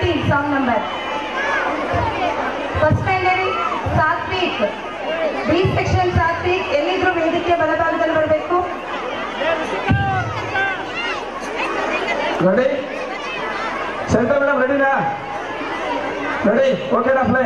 Thirteen song number first standard Satvik B section Satvik ಎಲ್ಲಿದ್ರು ವೇದಿಕೆ ಬಲಭಾಗದಲ್ಲಿ ಬರಬೇಕು ರೆಡಿ ಸರಿತಾ ಮೇಡಮ್ ರೆಡಿನಾ ರೆಡಿ ಓಕೆನಾ ಪ್ಲೇ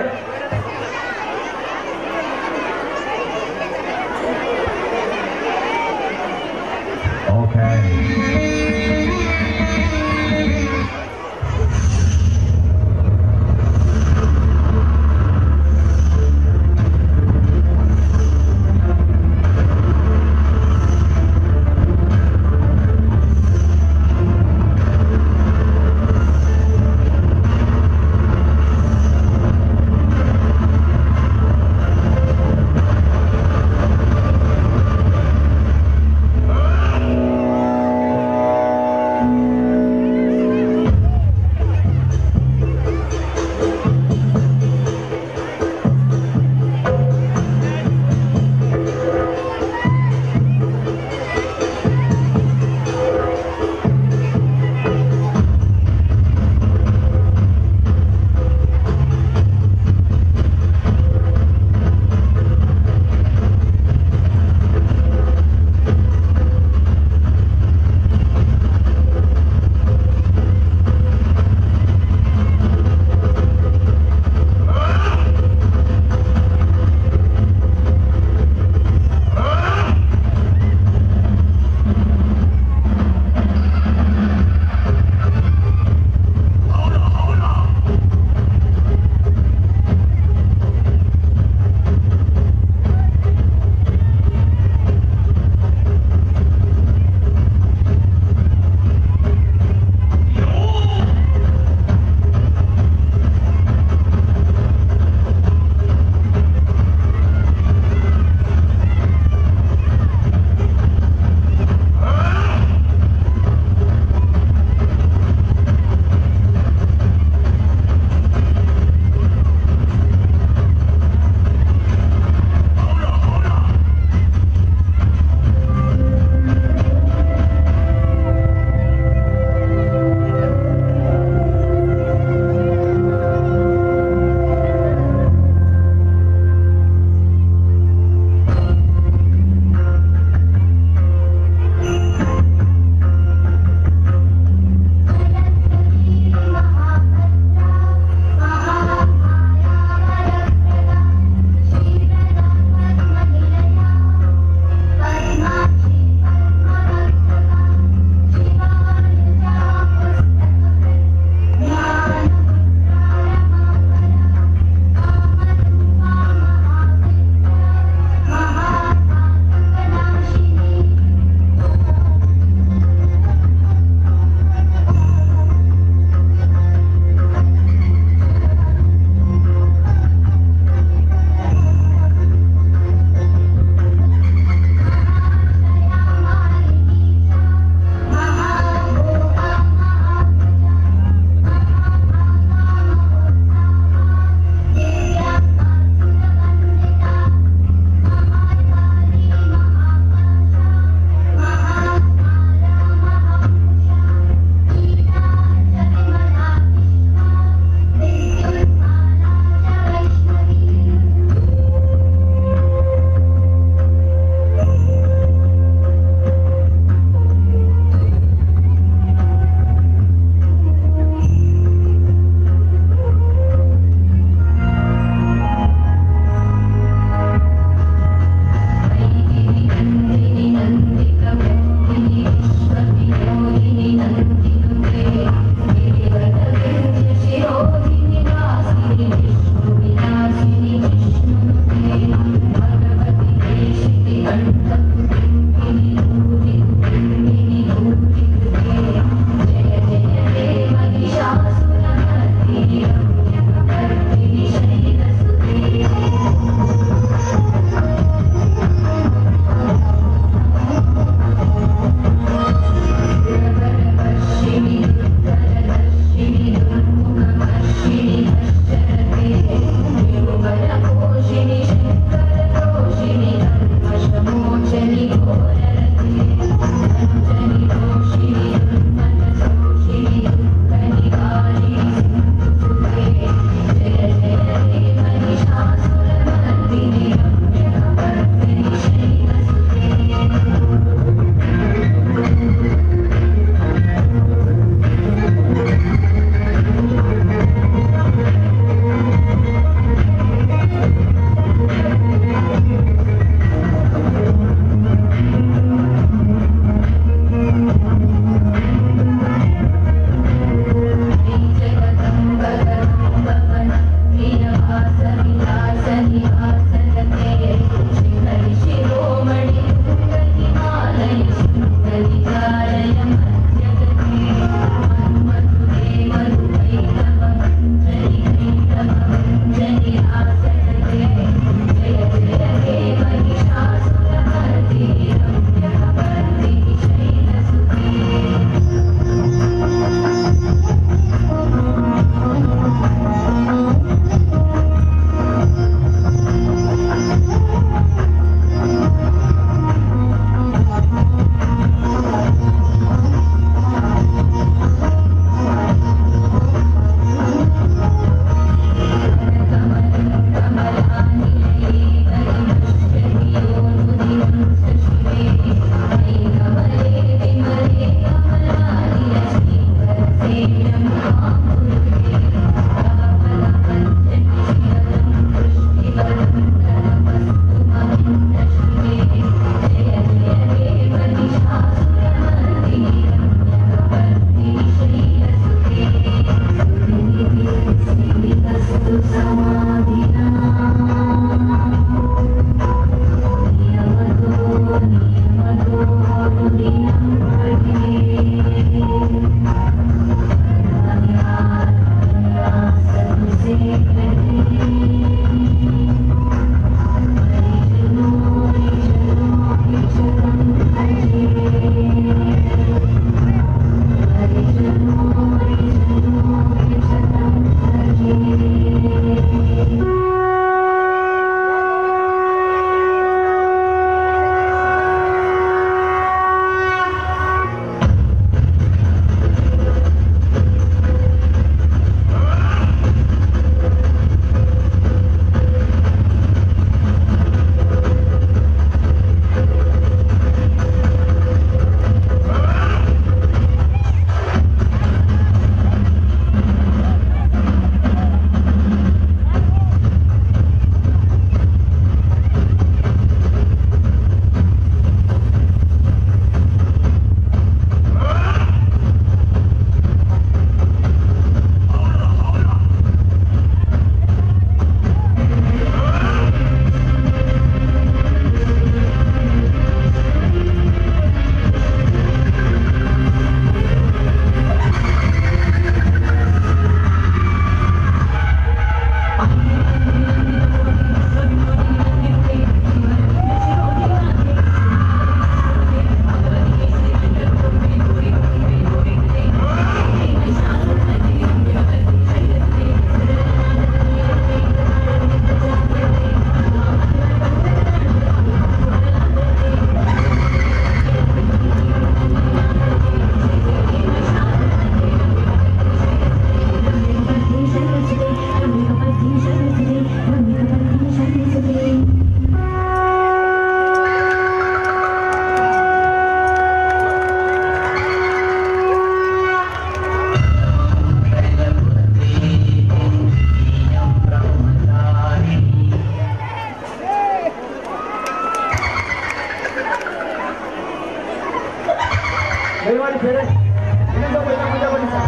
ದಯಮಾಡಿ ಪೇರೆಂಟ್ಸ್ ಇನ್ನೊಂದು ಸ್ವಲ್ಪ ಮುಂದೆ ಬನ್ನಿ ಸರ್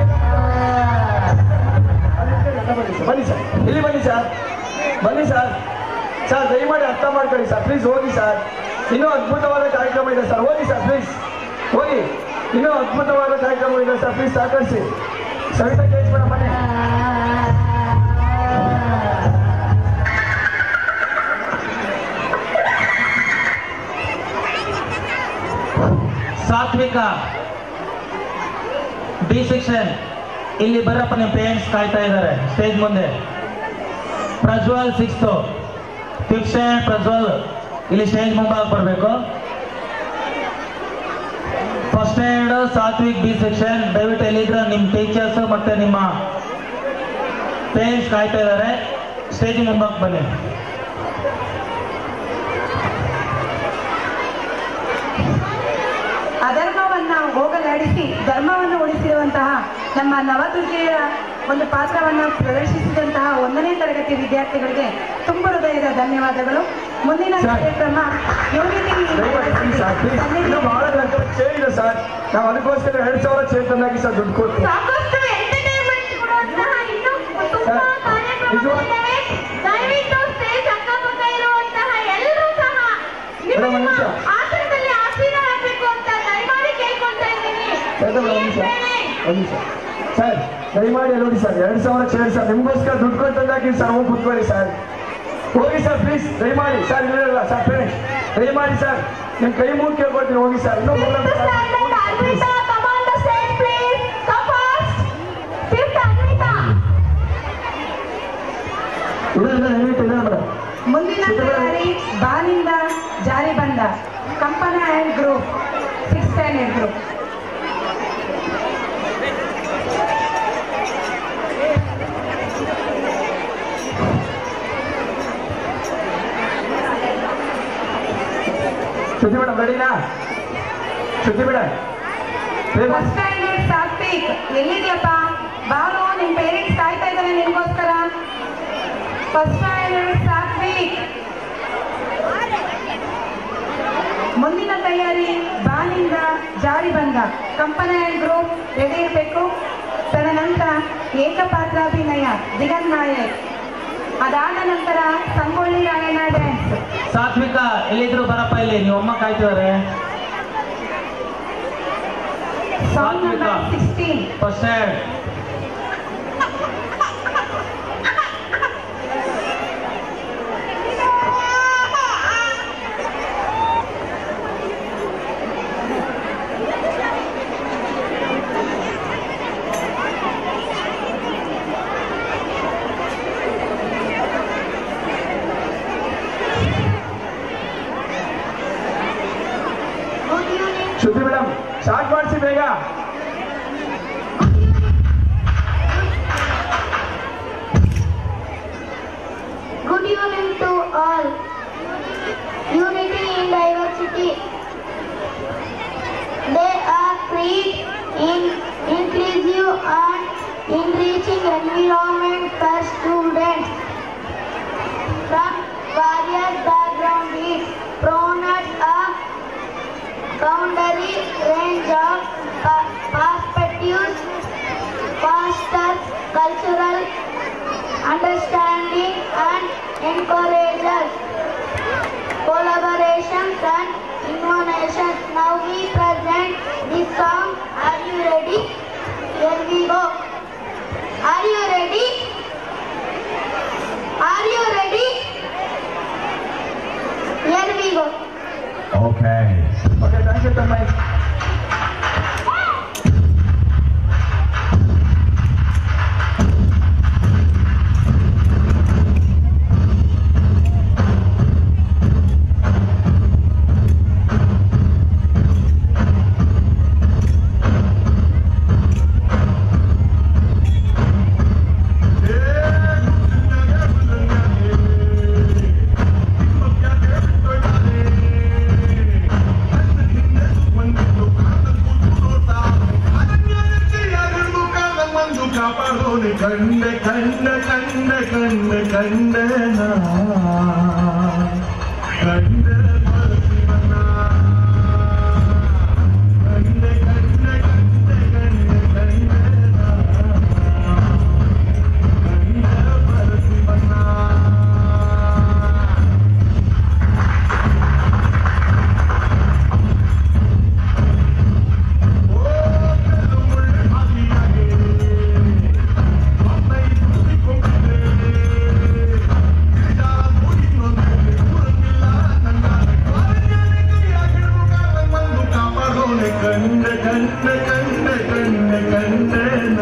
ಬನ್ನಿ ಸರ್ ಇಲ್ಲಿ ಬನ್ನಿ ಸರ್ ಬನ್ನಿ ಸರ್ ಸರ್ ದಯಮಾಡಿ ಅರ್ಥ ಮಾಡ್ಕೊಳ್ಳಿ ಸರ್ ಪ್ಲೀಸ್ ಹೋಗಿ ಸರ್ ಇನ್ನೂ ಅದ್ಭುತವಾದ ಕಾರ್ಯಕ್ರಮ ಇದೆ ಸರ್ ಹೋಗಿ ಸರ್ ಪ್ಲೀಸ್ ಹೋಗಿ ಇನ್ನೂ ಅದ್ಭುತವಾದ ಕಾರ್ಯಕ್ರಮ ಇದೆ ಸರ್ ಪ್ಲೀಸ್ ಸಹಕರಿಸಿ ಸವಿತಾ ಕೇಸ್ ಮೇಡಮ್ ಬನ್ನಿ ಸಾತ್ವಿಕ ಡಿ ಸೆಕ್ಷನ್ ಇಲ್ಲಿ ಬರಪ್ಪ ನಿಮ್ಮ ಪೇರೆಂಟ್ಸ್ ಕಾಯ್ತಾ ಇದ್ದಾರೆ ಸ್ಟೇಜ್ ಮುಂದೆ Prajwal sixth fifth stand Prajwal ಇಲ್ಲಿ ಸ್ಟೇಜ್ ಮುಂಭಾಗ ಬರಬೇಕು first stand Satvik B section ದಯವಿಟ್ಟು ಎಲ್ಲಿದ್ರೆ ನಿಮ್ಮ ಟೀಚರ್ಸ್ ಮತ್ತೆ ನಿಮ್ಮ ಪೇರೆಂಟ್ಸ್ ಕಾಯ್ತಾ ಇದ್ದಾರೆ ಸ್ಟೇಜ್ ಮುಂಭಾಗ ಬನ್ನಿ ಅಧರ್ಮವನ್ನ ಹೋಗಲಾಡಿಸಿ ಧರ್ಮವನ್ನು ಉಳಿಸಿರುವಂತಹ ನಮ್ಮ ನವದುರ್ಗೆಯ ಒಂದು ಪಾತ್ರವನ್ನು ಪ್ರದರ್ಶಿಸಿದಂತಹ ಒಂದನೇ ತರಗತಿ ವಿದ್ಯಾರ್ಥಿಗಳಿಗೆ ತುಂಬ ಹೃದಯದ ಧನ್ಯವಾದಗಳು ಮುಂದಿನ ಸರ್. ಕಾರ್ಯಕ್ರಮ ಯೂನಿಟಿ ದಯಮಾಡಿ ಬನ್ನಿ ಸರ್ ಪ್ಲೀಸ್ ಇನ್ನೂ ಬಹಳ ಚೇರ್ ಇದೆ ಸರ್ ನಾವು ಅದಕ್ಕೋಸ್ಕರ ಎರಡು ಸಾವಿರ ಚೇರ್ ತಂದಾಗಿ ಸರ್ ದುಡ್ಡು ಕೊಟ್ಟು ಸಾಕಷ್ಟು ಎಂಟರ್ಟೈನ್ಮೆಂಟ್ ಕೊಡುವಂತಹ ಇನ್ನೂ ತುಂಬಾ ಸರ್, ಕಾರ್ಯಕ್ರಮಗಳಿವೆ ದಯವಿಟ್ಟು ಸ್ಟೇಜ್ ಅಕ್ಕಪಕ್ಕ ಇರುವಂತಹ ಎಲ್ಲರೂ ಸಹ ನಿಮ್ಮ ಮೇಡಮ್, ಒಂದು ನಿಮ್ಮ ನಿಮಿಷ. ಆಸನದಲ್ಲಿ ಆಸೀನ ಆಗಬೇಕು ಅಂತ ದಯಮಾಡಿ ಕೇಳ್ಕೊಳ್ತಾ ಇದ್ದೀನಿ ಆಯ್ತಾ ಮೇಡಮ್ ಒಂದು ನಿಮಿಷ ಒಂದು ನಿಮಿಷ ಸರ್ ದಯಮಾಡಿ ನೋಡಿ ಸರ್ ಎರಡು ಸಾವಿರ ಚೇರ್ ಸರ್ ನಿಮಗೋಸ್ಕರ ದುಡ್ಡು ಕೊಟ್ಟು ತಂದಾಕಿ ಸರ್ ಹೋಗಿ ಕುತ್ಕೊಳ್ಳಿ ಸರ್ ಹೋಗಿ ಸರ್ ಪ್ಲೀಸ್ ದಯಮಾಡಿ ಸರ್ ಇಲ್ಲ ಸರ್ ಪೇರೆಂಟ್ಸ್ ದಯಮಾಡಿ ಸರ್ ನಿಮ್ಮ ಕೈ ಮೂರು ಕೇಳ್ಕೊಳ್ತೀನಿ ಹೋಗಿ ಸರ್ ಇನ್ನೂ Fifth standard Alvita, come on the stage please. Come fast. Fifth Alvita. ಇಲ್ಲ ಇಲ್ಲ ದಯವಿಟ್ಟು ಇಲ್ಲ ಮೇಡಮ್ ಮುಂದಿನ ತಯಾರಿ ಬಾನಿಂದ ಜಾರಿ ಬಂದ ಕಂಪನ and group six standard group Shruti madam ರೆಡಿನಾ Shruti madam first standard Satvik ಎಲ್ಲಿದ್ಯಪ್ಪ ಬಾರೋ ನಿಮ್ ಪೇರೆಂಟ್ಸ್ ಕಾಯ್ತಾ ಇದ್ದಾರೆ ನಿನ್ಗೋಸ್ಕರ ಫಸ್ಟ್ ಸ್ಟ್ಯಾಂಡರ್ಡ್ ಸಾತ್ವಿಕ್ ಮುಂದಿನ ತಯಾರಿ ಬಾನಿಂದ ಜಾರಿ ಬಂದ ಕಂಪನಿ ಆ್ಯಂಡ್ ಗ್ರೂಪ್ ರೆಡಿ ಇರಬೇಕು ತದನಂತರ ಏಕಪಾತ್ರಾಭಿನಯ ದಿಗನ್ ನಾಯಕ್ ಅದಾದ ನಂತರ ಸಂಗೊಳ್ಳಿ ರಾಯಣ್ಣ ಡ್ಯಾನ್ಸ್ ಸಾತ್ವಿಕ ಎಲ್ಲಿದ್ರು ಬರಪ್ಪ ಇಲ್ಲಿ ನೀವು ಅಮ್ಮ ಕಾಯ್ತಿದ್ದಾರೆ song number sixteen first stand Good evening. Shruti madam start ಮಾಡಿಸಿ ಬೇಗ Good evening to all. Unity in diversity. They are create in inclusive and enriching environment for students from various backgrounds is promote a boundary range of per- perspectives, fosters cultural understanding and encourages collaborations and innovations. Now we present this song. Are you ready? Here we go. Are you ready? Are you ready? Here we go. Okay okay thank you ತಮ್ಮಯ್ಯ ಕಂಡ ಕಂಡ ಕಂಡ ಕಂಡ ಕಂಡ ಕಂಡ ಕಂಡ ಕಂಡ ಕಂಡ ಕಂಡ ಕಂಡನ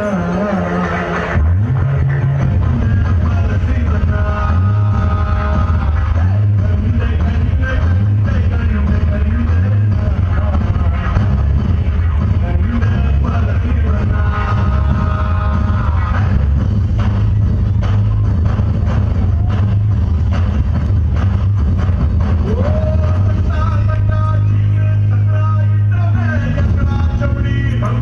ಚಮಡಿ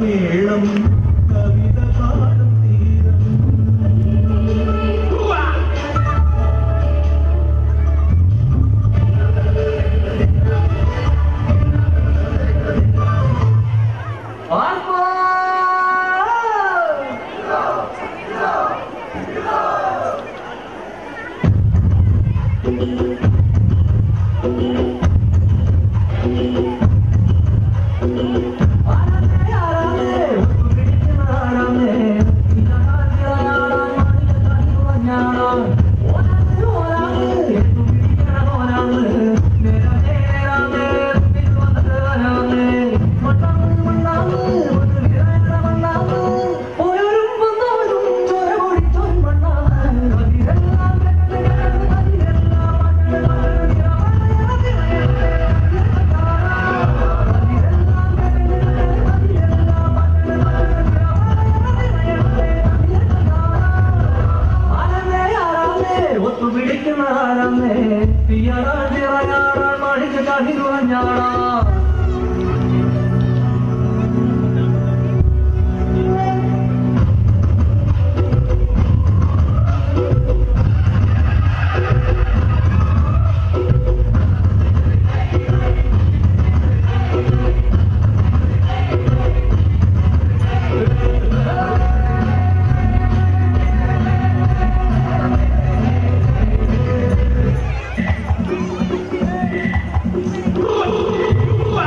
താളമേളം കവിത പാടും തീരം ഒത്തു പിടിക്കുന്ന ആരാമേ തീയാറാ ചിറയാറാ മാണിക്ക കാണിക്കുവാഞ്ഞാടാ ആ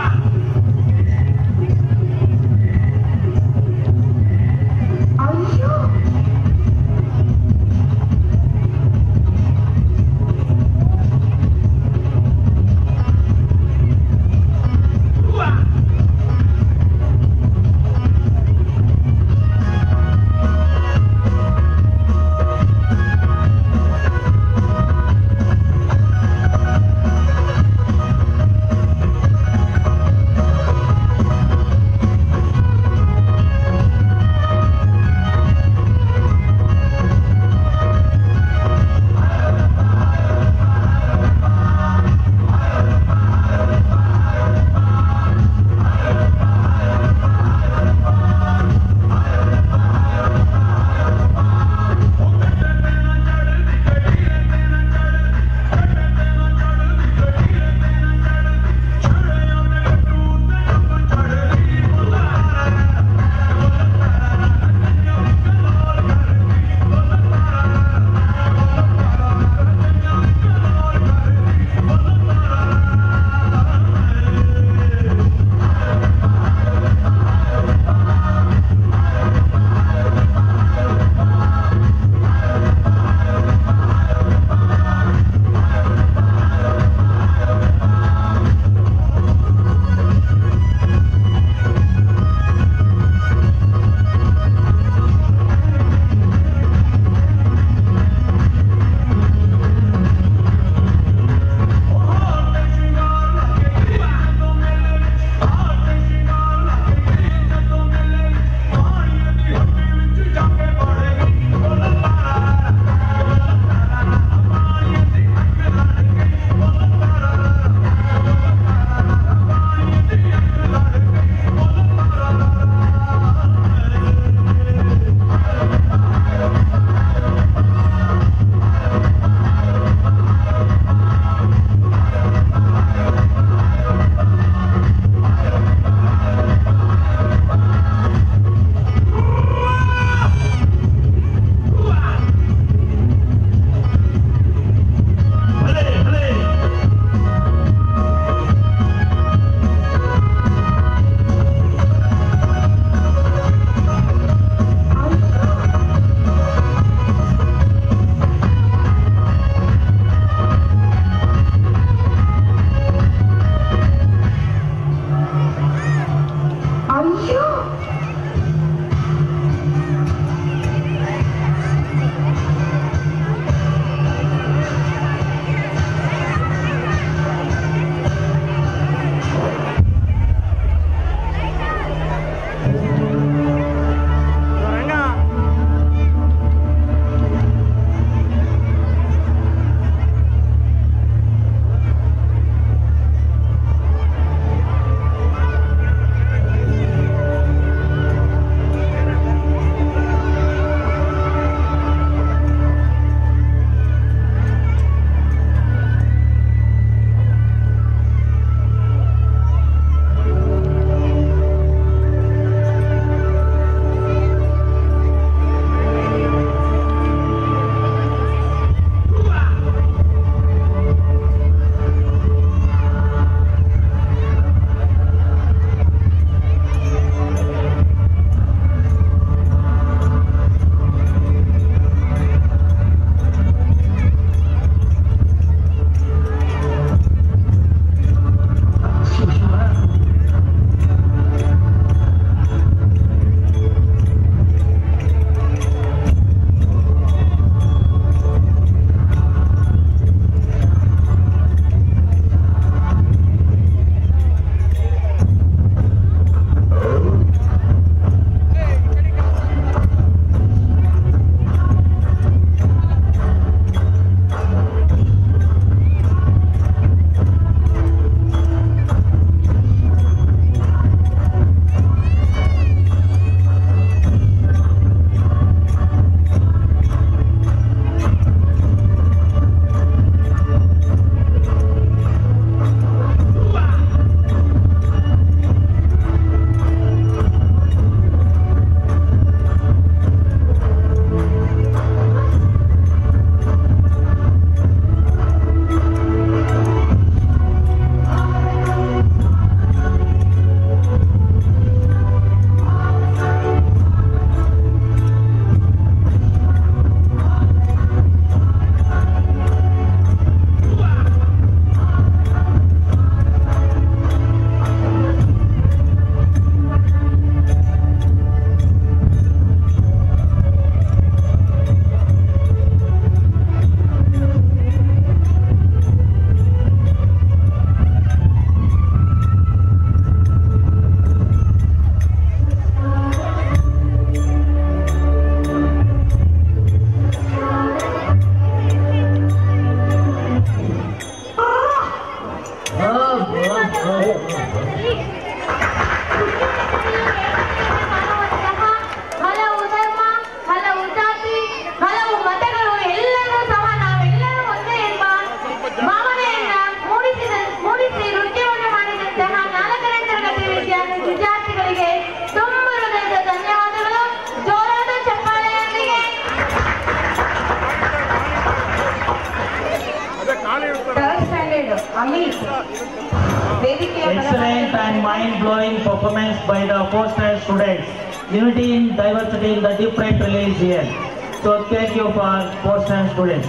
Awarded Amit. ವೇದಿಕೆಯ Excellent and mind-blowing performance by the four-star students. Unity in diversity in the different religion. So thank you for four-star students.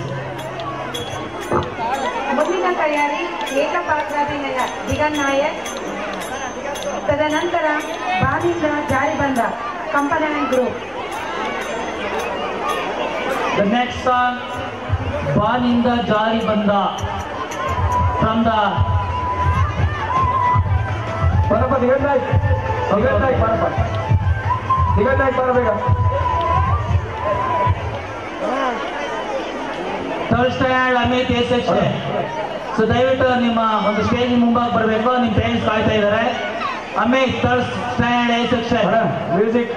ಮುಂದಿನ ತಯಾರಿ ಏಕಪಾತ್ರಾಭಿನಯ ದಿಗನ್ ನಾಯಕ್ ತದನಂತರ ಬಾಲಿಂದ ಜಾರಿ ಬಂದ ಕಂಪನಿ and group The next song, Baninda Jari Banda from the ಬರಪ್ಪ ದಿಗಂತ್ ನಾಯ್ಕ್ ದಿಗಂತ್ ನಾಯ್ಕ್ ಬರಪ್ಪ ದಿಗಂತ್ ನಾಯ್ಕ್ ಬರಬೇಕ third stand Amit A section so ದಯವಿಟ್ಟು ನಿಮ್ಮ ಒಂದು ಸ್ಟೇಜ್ ಮುಂಭಾಗ ಬರಬೇಕು ನಿಮ್ಮ ಪೇರೆಂಟ್ಸ್ ಕಾಯ್ತಾ ಇದ್ದಾರೆ Amit third stand A section ಅಣ್ಣ ಮ್ಯೂಸಿಕ್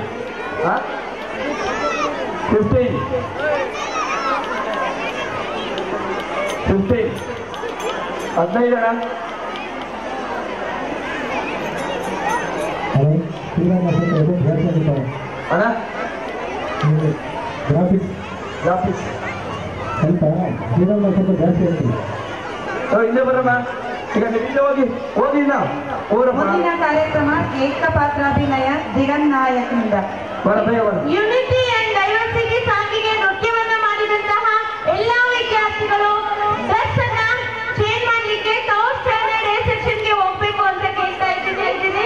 ಫಿಫ್ಟೀನ್ ಫಿಫ್ಟೀನ್ ಹದಿನೈದು ಅಣ್ಣ ಅರೆ ಶ್ರೀರಾಮ ಸ್ವಲ್ಪ ಜಾಸ್ತಿ ಆಗಿರ್ತಾವೆ ಅಣ್ಣ ಗ್ರಾಫಿಕ್ಸ್ ಗ್ರಾಫಿಕ್ಸ್ ಸ್ವಲ್ಪ ಶ್ರೀರಾಮ ಸ್ವಲ್ಪ ಜಾಸ್ತಿ ಆಗ್ತದೆ ಹಿಂದೆ ಬರಮ್ಮ ಈಗ ನೀವು ಹಿಂದೆ ಹೋಗಿ ಹೋಗಿ ನಾ ಊರಪ್ಪ ಮುಂದಿನ ಕಾರ್ಯಕ್ರಮ ಏಕಪಾತ್ರಾಭಿನಯ ದಿಗನ್ ನಾಯಕ್ನಿಂದ ಬರ ಬೇಗ ಬರ ಯುನಿಟಿ ಅಂಡ್ ಡೈವರ್ಸಿಟಿ ಸಾಂಗಿಗೆ ನೃತ್ಯವನ್ನ ಮಾಡಿದಂತಹ ಎಲ್ಲಾ ವಿದ್ಯಾರ್ಥಿಗಳು ಡ್ರೆಸ್ ಅನ್ನ ಚೇಂಜ್ ಮಾಡ್ಲಿಕ್ಕೆ ಥರ್ಡ್ ಸ್ಟ್ಯಾಂಡರ್ಡ್ ಎ ಸೆಕ್ಷನ್ ಗೆ ಹೋಗ್ಬೇಕು ಅಂತ ಕೇಳ್ತಾ ಇದ್ದೀನಿ ಹೇಳ್ತೀನಿ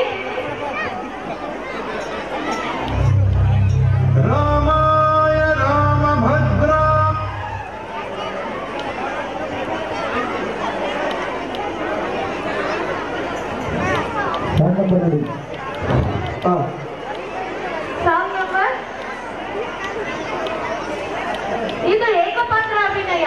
ರಾಮಾಯ ರಾಮಭದ್ರ ಸಾಕಪ್ಪ ನೋಡಿ ಹಾಂ ಸಾಂಗ್ ನಂಬರ್ ಇದು ಏಕಪಾತ್ರ ಅಭಿನಯ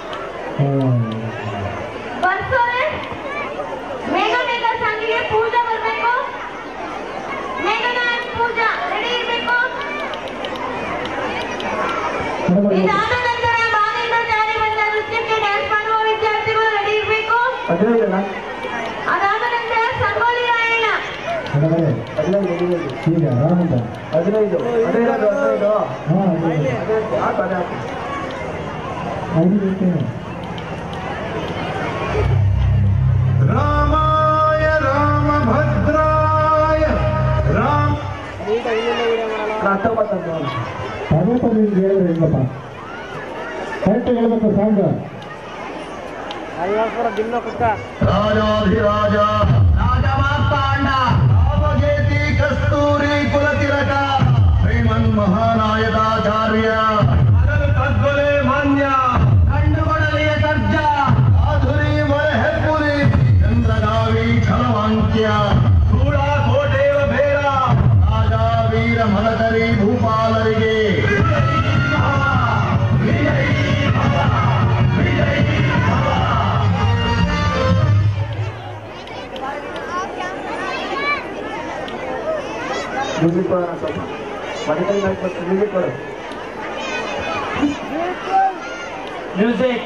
ಬರ್ಸೋರೆ ಮೇಘ ಮೇಘ ಸಾಂಗಿಗೆ ಪೂಜಾ ಬರ್ಬೇಕು ಮೇಘನ and ಪೂಜಾ ರೆಡಿ ಇರ್ಬೇಕು ಇದಾದ ನಂತರ ಬಾಲಿಂದ ಜಾರಿ ಬಂದ ನೃತ್ಯಕ್ಕೆ ಡ್ಯಾನ್ಸ್ ಮಾಡುವ ವಿದ್ಯಾರ್ಥಿಗಳು ರೆಡಿ ಇರ್ಬೇಕು ಹದಿನೈದು ಅಣ್ಣ ಅದಾದ ನಂತರ ಸಂಗೋಲಿ ರಾಯಣ್ಣ ಹದಿನೈದು ಹದಿನೈದು ಹದಿನೈದು ಈಗ ರಾಮಂತ ಹದಿನೈದು ಹದಿನೈದು ಹದಿನೈದು ಹಾಂ ಹದಿನೈದು ಹಾಕು ಅದೇ ಹಾಕು ಐದು ಇರ್ತೇನೆ ರಾಮಾಯ ರಾಮಭದ್ರಾಯ ರಾಮ ಹತ್ತೊಂಬತ್ತು ಅಂತ ನೋಡು. ಪದೇ ಪದೇ ಹಿಂಗೆ ಹೇಳಿದ್ರೆ ಹೆಂಗಪ್ಪ ಕರೆಕ್ಟ್ ಹೇಳ್ಬೇಕು ಸಾಂಗ್ ರಾಜಾಧಿರಾಜ ರಾಮಗೇತಿ ಕಸ್ತೂರಿ ಕುಲತಿಲಕ ಶ್ರೀಮನ್ ಮಹಾನಾಯಕಾಚಾರ್ಯ ತದ್ವಲೆ ಮಾನ್ಯ ಕಂಡುಕೊಡಲಿಯ ಸರ್ಜ ಮಾಧುರಿ ಮೊರೆ ಹೆಪ್ಪುರಿ ಚಂದ್ರಗಾವಿ ಛಲವಾಂಕ್ಯ ಸೂಳ ಕೋಟೆಯ ಬೇರ ರಾಜ ವೀರ ಮಲಕರಿ ಭೂಪಾಲರಿಗೆ ಮ್ಯೂಸಿಕ್ ಕೊಡೋಣ ಸ್ವಲ್ಪ ಮನೆಯಲ್ಲಿ ಹಾಕ್ಬೇಕು ಮ್ಯೂಸಿಕ್ ಕೊಡು ಮ್ಯೂಸಿಕ್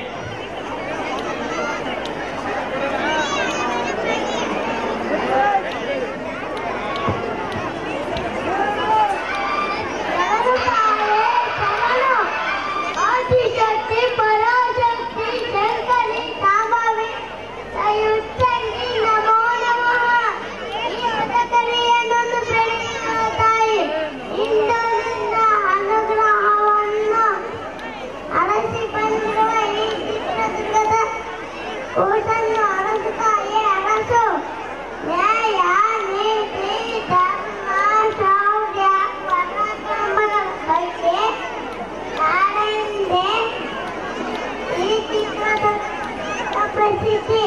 ಯಾರು ತಾಳೆ ಸವನು ಆದಿಶಕ್ತಿ ಪರಾಶಕ್ತಿ ಶಂಕರಿ ಸಾಂಬವಿ ಸಯುತ್ತಂಗಿ ನಮೋ ನಮಃ ಈ ಹೊಸಕರಿಯನ್ನು ಬೆಳೆಯುವ ತಾಯಿ ಇಂದು ನಿನ್ನ ಅನುಗ್ರಹವನ್ನು ಅರಸಿ ಬಂದಿರುವ ಈ ಚಿತ್ರದುರ್ಗದ ಕೋಟನ್ನು ಅರಸು ತಾಯಿ ಅರಸು ನ್ಯಾಯ ನೀತಿ ಧರ್ಮ ಶೌರ್ಯ ಪರಾಕ್ರಮಗಳ ಬಗ್ಗೆ ನಾಳೆಂದೇ ಈ ಚಿತ್ರದ ಪ್ರಸಿದ್ಧಿ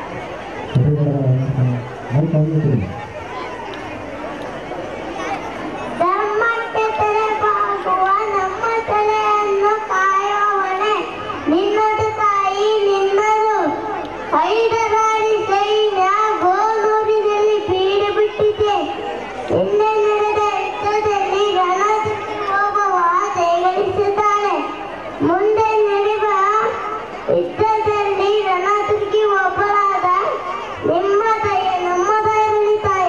ಧರ್ಮಕ್ಕೆ ತೆರೆಬಾಗುವ ನಮ್ಮ ತಲೆಯನ್ನು ಕಾಯುವವನೇ ನಿನ್ನದು ತಾಯಿ ನಿನ್ನದು ಐದರಾಡಿ ಸೈನ್ಯ ಗೋಲೂರಿನಲ್ಲಿ ಬೀಡು ಬಿಟ್ಟಿದೆ ನಿನ್ನೆ ನಡೆದ ಯುದ್ಧದಲ್ಲಿ ರಣದುರ್ಗಿ ಓಬವ್ವ ಜಯಗಳಿಸಿದ್ದಾಳೆ ಮುಂದೆ ನಡೆಯುವ ಯುದ್ಧದಲ್ಲಿ ರಣದುರ್ಗಿ ಒಬ್ಬಳಾದ ನಿಮ್ಮ ದಯ ನಮ್ಮ ದಯದಲ್ಲಿ ತಾಯಿ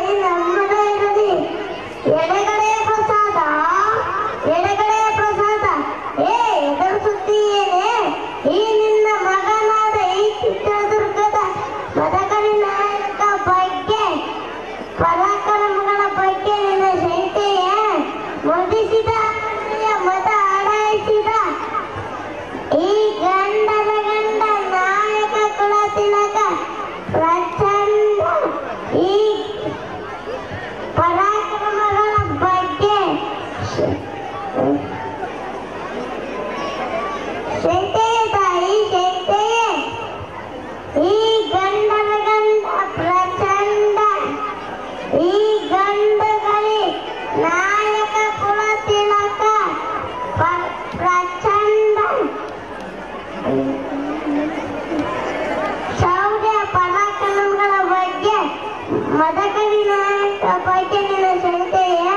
ಮದಕರಿನ ಪೈಟಲಿನ ಸೆಳೆತೆಯೇ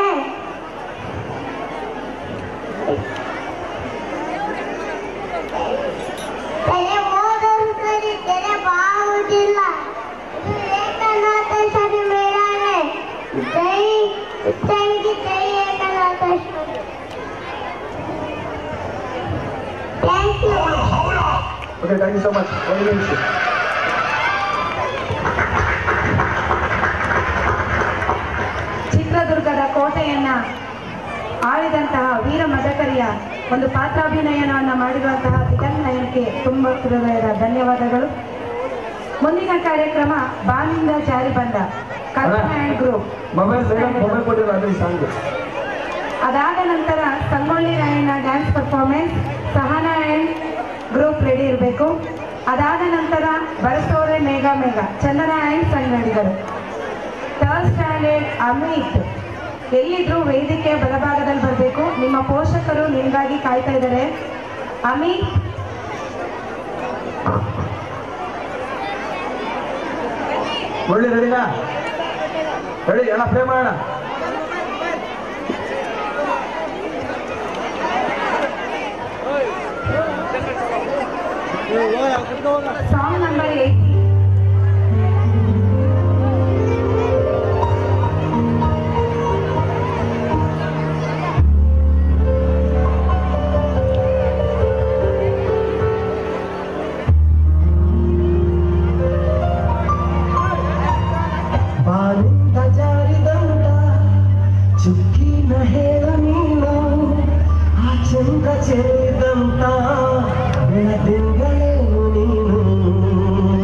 ತಲೆ ಓದೋದ್ರಲ್ಲಿ ತಲೆ ಬಾಗುವುದಿಲ್ಲ ಇದು ಏಕನಾಥ ಸರಿ ಮೇಡಾನೆ ಜೈ ಉಚ್ಚಂಗಿ ಜೈ Eknath thank you okay thank you so much ಒಂದು ನಿಮಿಷ ಚಿತ್ರದುರ್ಗದ ಕೋಟೆಯನ್ನ ಆಳಿದಂತಹ ವೀರ ಮದಕರಿಯ ಒಂದು ಪಾತ್ರಾಭಿನಯನವನ್ನು ಮಾಡಿರುವಂತಹ ವಿಠಲ್ ನಯನ್ಗೆ ತುಂಬ ಹೃದಯದ ಧನ್ಯವಾದಗಳು ಮುಂದಿನ ಕಾರ್ಯಕ್ರಮ ಬಾನಿಂದ ಜಾರಿ ಬಂದ Kalpana and group mobile madam mobile ಕೊಟ್ಟಿಲ್ಲ ಅದ್ರಲ್ಲಿ ಸಾಂಗ್ ಅದಾದ ನಂತರ Sangolli Rayanna dance performance Sahana and group ready ಇರಬೇಕು ಅದಾದ ನಂತರ ಬರಸೋರೆ ಮೇಘ ಮೇಘ ಚಂದನ ಆ್ಯಂಡ್ ಸಂಗಡಿಗರು ಥರ್ಡ್ ಸ್ಟ್ಯಾಂಡರ್ಡ್ ಅಮಿತ್ ಎಲ್ಲಿದ್ರು ವೇದಿಕೆ ಬಲಭಾಗದಲ್ಲಿ ಬರಬೇಕು ನಿಮ್ಮ ಪೋಷಕರು ನಿಮಗಾಗಿ ಕಾಯ್ತಾ ಇದ್ದಾರೆ ಅಮಿತ್ ಮುರಳಿ ರೆಡಿನಾ ರೆಡಿ ಅಣ್ಣ ಪ್ಲೇ ಮಾಡೋಣ ಸಾಂಗ್ ನಂಬರ್ ಏಯ್ಟಿ ಬಾಲಿಂದ ಜಾರಿದಂತ ಚುಕ್ಕಿನ ಹೇಳ ನೀನು ಆ ಚಂದ್ರ ಚೆಲ್ಲಿದಂತ ಬೆಳದಿಂಗಳೇನು ನೀನು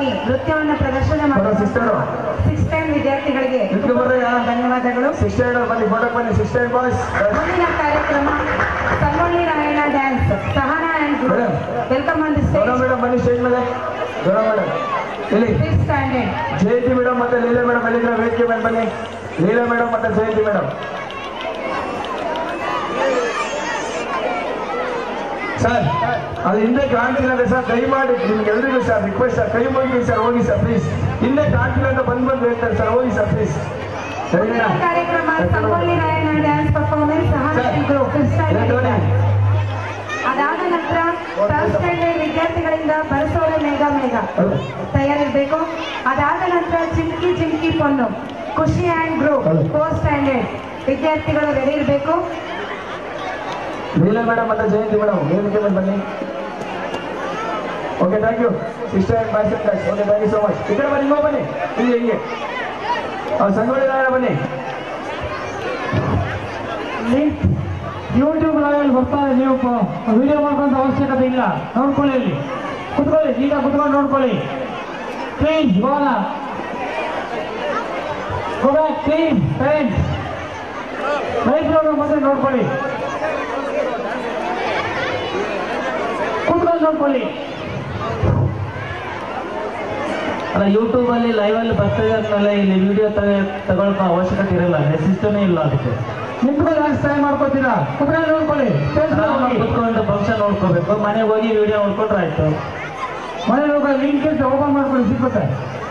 ಅದ್ಭುತವಾಗಿ ನೃತ್ಯವನ್ನು ಪ್ರದರ್ಶನ ಬರೋ ಮಾಡಿದ ಸಿಸ್ಟರು ಸಿಕ್ಸ್ ಟೆನ್ ವಿದ್ಯಾರ್ಥಿಗಳಿಗೆ ನಿಂತ್ಕೊ ಬರ್ರಯ್ಯ. ಧನ್ಯವಾದಗಳು ಸಿಸ್ಟರ್ ಬನ್ನಿ ಫೋಟೋಗೆ ಬನ್ನಿ ಸಿಸ್ಟರ್ ಬಾಯ್ಸ್ ಮುಂದಿನ ಕಾರ್ಯಕ್ರಮ Sangolli Rayanna dance Sahana and group madam. Welcome on the Gaurava stage madam ಬನ್ನಿ ಸ್ಟೇಜ್ ಮೇಲೆ ಗೌರವ ಮೇಡಮ್ ಇಲ್ಲಿ ಪ್ಲೀಸ್ ಸ್ಟ್ಯಾಂಡರ್ಡ್ ಜಯಂತಿ ಮೇಡಮ್ ಮತ್ತೆ ಲೀಲಾ ಮೇಡಮ್ ಎಲ್ಲಿದ್ರೆ ವೇದಿಕೆ ಮೇಲೆ ಬನ್ನಿ ಲೀಲಾ ಮೇಡಮ್ ಮತ್ತೆ ಜಯಂತಿ ಮೇಡಮ್ ಸರ್ ಅದು ಹಿಂದೆ ಕಾಣ್ತಿಲ್ಲ ಅಂದ್ರೆ ಸರ್ ದಯಮಾಡಿ ನಿಮ್ಗೆ ಎಲ್ರಿಗೂ ಸರ್ ರಿಕ್ವೆಸ್ಟ್ ಸರ್ ಕೈ ಮುಗಿ ಸರ್ ಹೋಗಿ ಸರ್ ಪ್ಲೀಸ್ ಹಿಂದೆ ಕಾಣ್ತಿಲ್ಲ ಅಂತ ಬಂದ್ ಬಂದು ಹೇಳ್ತಾರೆ ಸರ್ ಹೋಗಿ ಸರ್ ಪ್ಲೀಸ್ ಮುಂದಿನ ಕಾರ್ಯಕ್ರಮ Sangolli Rayanna dance performance Sahana and group ಅದಾದ ನಂತರ ಥರ್ಡ್ ಸ್ಟ್ಯಾಂಡರ್ಡ್ ವಿದ್ಯಾರ್ಥಿಗಳಿಂದ ಬರಸೋರೆ ಮೇಘ ಮೇಘ ತಯಾರಿರ್ಬೇಕು ಅದಾದ ನಂತರ ಚಿಮ್ಕಿ ಚಿಮ್ಕಿ ಪೊನ್ನು Khushi and group four standard ವಿದ್ಯಾರ್ಥಿಗಳು ರೆಡಿ ಇರಬೇಕು ಲೀಲಾ ಮೇಡಮ್ ಮತ್ತೆ ಜಯಂತಿ ಮೇಡಮ್ ವೇದಿಕೆ ಮೇಲೆ ಬನ್ನಿ okay thank you sister and my sister okay thank you so much ಈ ಕಡೆ ಬನ್ನಿ ಇನ್ನೂ ಬನ್ನಿ ಹಿಂಗೆ ಹಿಂಗೆ ಅವ್ರು ಸಂಗೊಳ್ಳಿ ರಾಯಣ್ಣ ಬನ್ನಿ ಯೂಟ್ಯೂಬ್ ಲೈವ್ ಬರ್ತಾರೆ ನೀವು ವಿಡಿಯೋ ಮಾಡ್ಕೊಂತ ಅವಶ್ಯಕತೆ ಇಲ್ಲ ನೋಡ್ಕೊಳ್ಳಿ ಇಲ್ಲಿ ಕುತ್ಕೊಳ್ಳಿ ಈಗ ಕುತ್ಕೊಂಡು ನೋಡ್ಕೊಳ್ಳಿ ಪ್ಲೀಸ್ ಗೋಲ ಕ್ಲೀನ್ ಫ್ರೆಂಡ್ಸ್ ಲೈಫ್ ಮತ್ತೆ ನೋಡ್ಕೊಳ್ಳಿ ಕುತ್ಕೊಂಡು ನೋಡ್ಕೊಳ್ಳಿ ಅಲ್ಲ ಯೂಟ್ಯೂಬ್ ಅಲ್ಲಿ ಲೈವ್ ಅಲ್ಲಿ ಬರ್ತಾ ಇದ್ಮೇಲೆ ಇಲ್ಲಿ ವಿಡಿಯೋ ತಗೊಳ್ಕೋ ಅವಶ್ಯಕತೆ ಇರಲ್ಲ ನೆಸಿಸ್ಟನೇ ಇಲ್ಲ ಅದಕ್ಕೆ ನಿಂತ್ಕೊಂಡು ಯಾಕೆ ಟ್ರೈ ಮಾಡ್ಕೋತೀರಾ ಕುತ್ಕೊಂಡು ನೋಡ್ಕೊಳ್ಳಿ ಸ್ಟೇಜ್ ಮೇಲೆ ಆರಾಮಾಗಿ ಹೋಗಿ. ಕುತ್ಕೊಂಡು ಫಂಕ್ಷನ್ ನೋಡ್ಕೋಬೇಕು ಮನೆಗೆ ಹೋಗಿ ವಿಡಿಯೋ ನೋಡ್ಕೊಂಡ್ರೆ ಆಯ್ತು ಮನೇಲಿ ಹೋಗಿ ಲಿಂಕ್ ಇರುತ್ತೆ ಓಪನ್ ಮಾಡ್ಕೊಳ್ಳಿ ಸಿಗುತ್ತೆ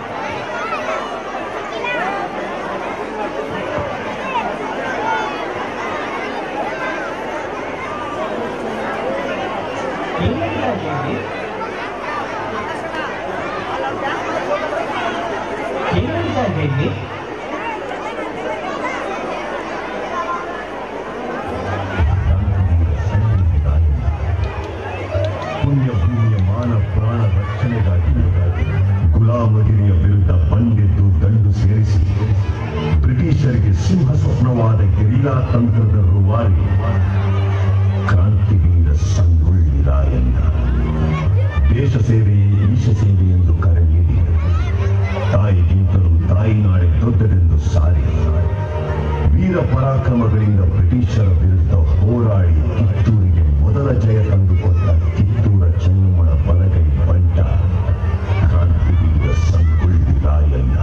ಪುಣ್ಯಭೂಮಿಯ ಮಾನ ಪ್ರಾಣ ರಕ್ಷಣೆಗಾಗಿ ಗುಲಾಮಗಿರಿಯ ವಿರುದ್ಧ ಬಂದೆದ್ದು ದಂಡು ಸೇರಿಸಿ ಬ್ರಿಟಿಷರಿಗೆ ಸಿಂಹ ಸ್ವಪ್ನವಾದ ಗೆರಿಲ್ಲಾ ತಂತ್ರದ ರೂವಾರಿ ಕ್ರಾಂತಿವೀರ ಸಂಗೊಳ್ಳಿ ರಾಯಣ್ಣ ದೇಶ ಸೇವೆಯೇ ಈಶ ಸೇವೆ ಎಂದು ಕರೆ ನೀಡಿ ತಾಯಿಗಿಂತಲೂ ತಾಯಿನಾಡೆ ದೊಡ್ಡದೆಂದು ಸಾರಿ ವೀರ ಪರಾಕ್ರಮಗಳಿಂದ ಬ್ರಿಟಿಷರ ವಿರುದ್ಧ ಹೋರಾಡಿ ಕಿತ್ತೂರಿಗೆ ಮೊದಲ ಜಯ ತಂದುಕೊಟ್ಟ ಕಿತ್ತೂರ ಚೆನ್ನಮ್ಮನ ಬಲಗೈ ಬಂಟ ಕ್ರಾಂತಿವೀರ ಸಂಗೊಳ್ಳಿ ರಾಯಣ್ಣ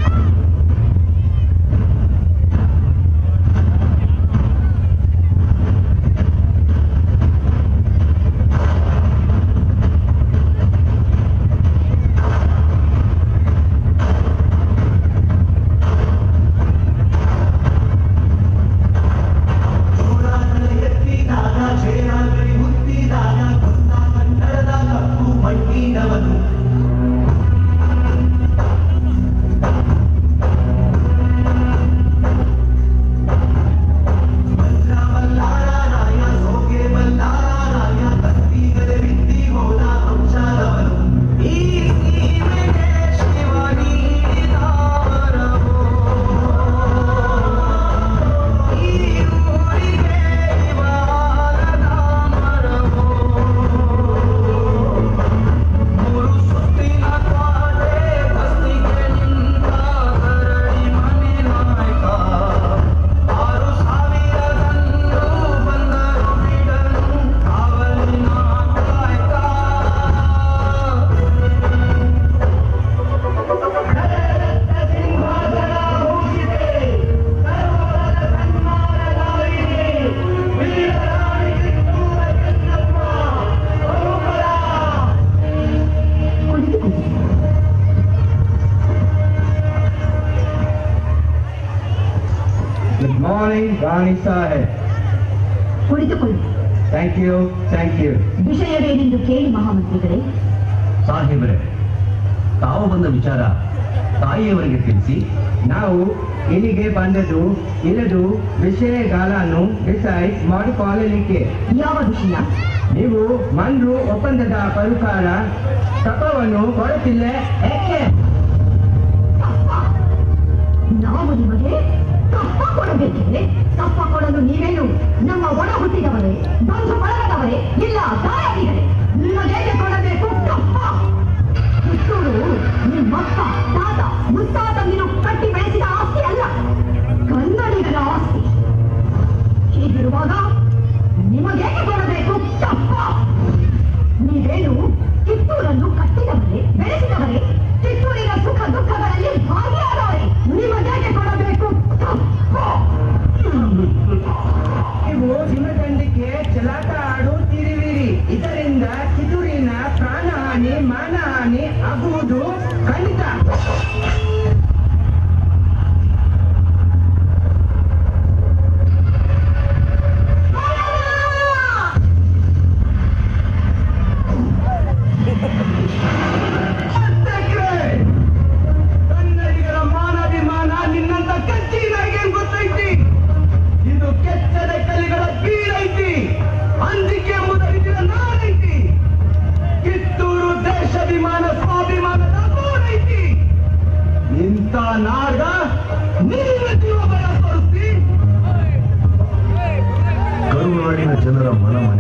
ಗುಡ್ ಮಾರ್ನಿಂಗ್ ರಾಣಿ ಸಾಹೇಬ್ ಕುಳಿತುಕೊಳ್ಳಿ ಥ್ಯಾಂಕ್ ಯು ಥ್ಯಾಂಕ್ ಯು ವಿಷಯವೇನೆಂದು ಕೇಳಿ ಮಹಾಮಂತ್ರಿಗಳೇ ಸಾಹೇಬರೇ ತಾವು ಬಂದ ವಿಚಾರ ತಾಯಿಯವರಿಗೆ ತಿಳಿಸಿ ನಾವು ಇಲ್ಲಿಗೆ ಬಂದದ್ದು ಇಲ್ಲದು ವಿಷಯಗಳನ್ನು ಡಿಸೈಡ್ ಮಾಡಿಕೊಳ್ಳಲಿಕ್ಕೆ ಯಾವ ವಿಷಯ ನೀವು ಮಂಡ್ರು ಒಪ್ಪಂದದ ಪ್ರಕಾರ ತಪವನ್ನು ಕೊಡುತ್ತಿಲ್ಲ ಏಕೆ ನಾವು ನಿಮಗೆ ತಪ್ಪ ಕೊಡಬೇಕಿದೆ ತಪ್ಪ ಕೊಡಲು ನೀವೇನು ನಮ್ಮ ಒಳ ಹುಟ್ಟಿದವರೇ ಬಂಧು ಬಳಗದವರೇ ಇಲ್ಲ ದಾಯಾದಿಗಳೇ ನಿಮಗೇಗೆ ಕೊಡಬೇಕು ತಪ್ಪ ಕಿತ್ತೂರು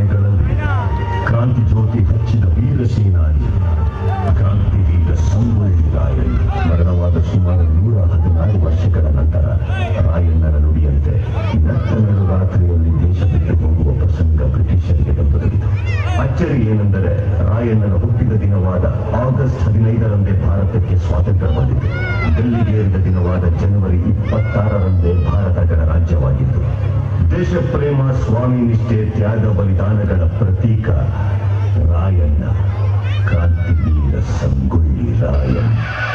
ಮನೆಗಳಲ್ಲಿ ಕ್ರಾಂತಿ ಜ್ಯೋತಿ ಹಚ್ಚಿದ ವೀರ ಸೇನಾನಿ ಕ್ರಾಂತಿ ವೀರ ಸಂಗೊಳ್ಳಿ ರಾಯಣ್ಣ ಮರಣವಾದ ಸುಮಾರು ನೂರ ಹದಿನಾರು ವರ್ಷಗಳ ನಂತರ ರಾಯಣ್ಣನ ನುಡಿಯಂತೆ ನಟ್ಟ ನಡು ರಾತ್ರಿಯಲ್ಲಿ ದೇಶ ಬಿಟ್ಟು ಹೋಗುವ ಪ್ರಸಂಗ ಬ್ರಿಟಿಷರಿಗೆ ಬಂದೊದಗಿತು ಅಚ್ಚರಿ ಏನೆಂದರೆ ರಾಯಣ್ಣನ ಹುಟ್ಟಿದ ದಿನವಾದ ಆಗಸ್ಟ್ ಹದಿನೈದರಂದೇ ಭಾರತಕ್ಕೆ ಸ್ವಾತಂತ್ರ್ಯ ಬಂದಿತು ಡೆಲ್ಲಿಗೇರಿದ ದಿನವಾದ ಜನವರಿ ಇಪ್ಪತ್ತಾರರಂದೇ ಭಾರತ ಗಣರಾಜ್ಯವಾಗಿತ್ತು ದೇಶ ಪ್ರೇಮ ಸ್ವಾಮಿ ನಿಷ್ಠೆ ತ್ಯಾಗ ಬಲಿದಾನಗಳ ಪ್ರತೀಕ ರಾಯಣ್ಣ ಕ್ರಾಂತಿವೀರ ಸಂಗೊಳ್ಳಿ ರಾಯಣ್ಣ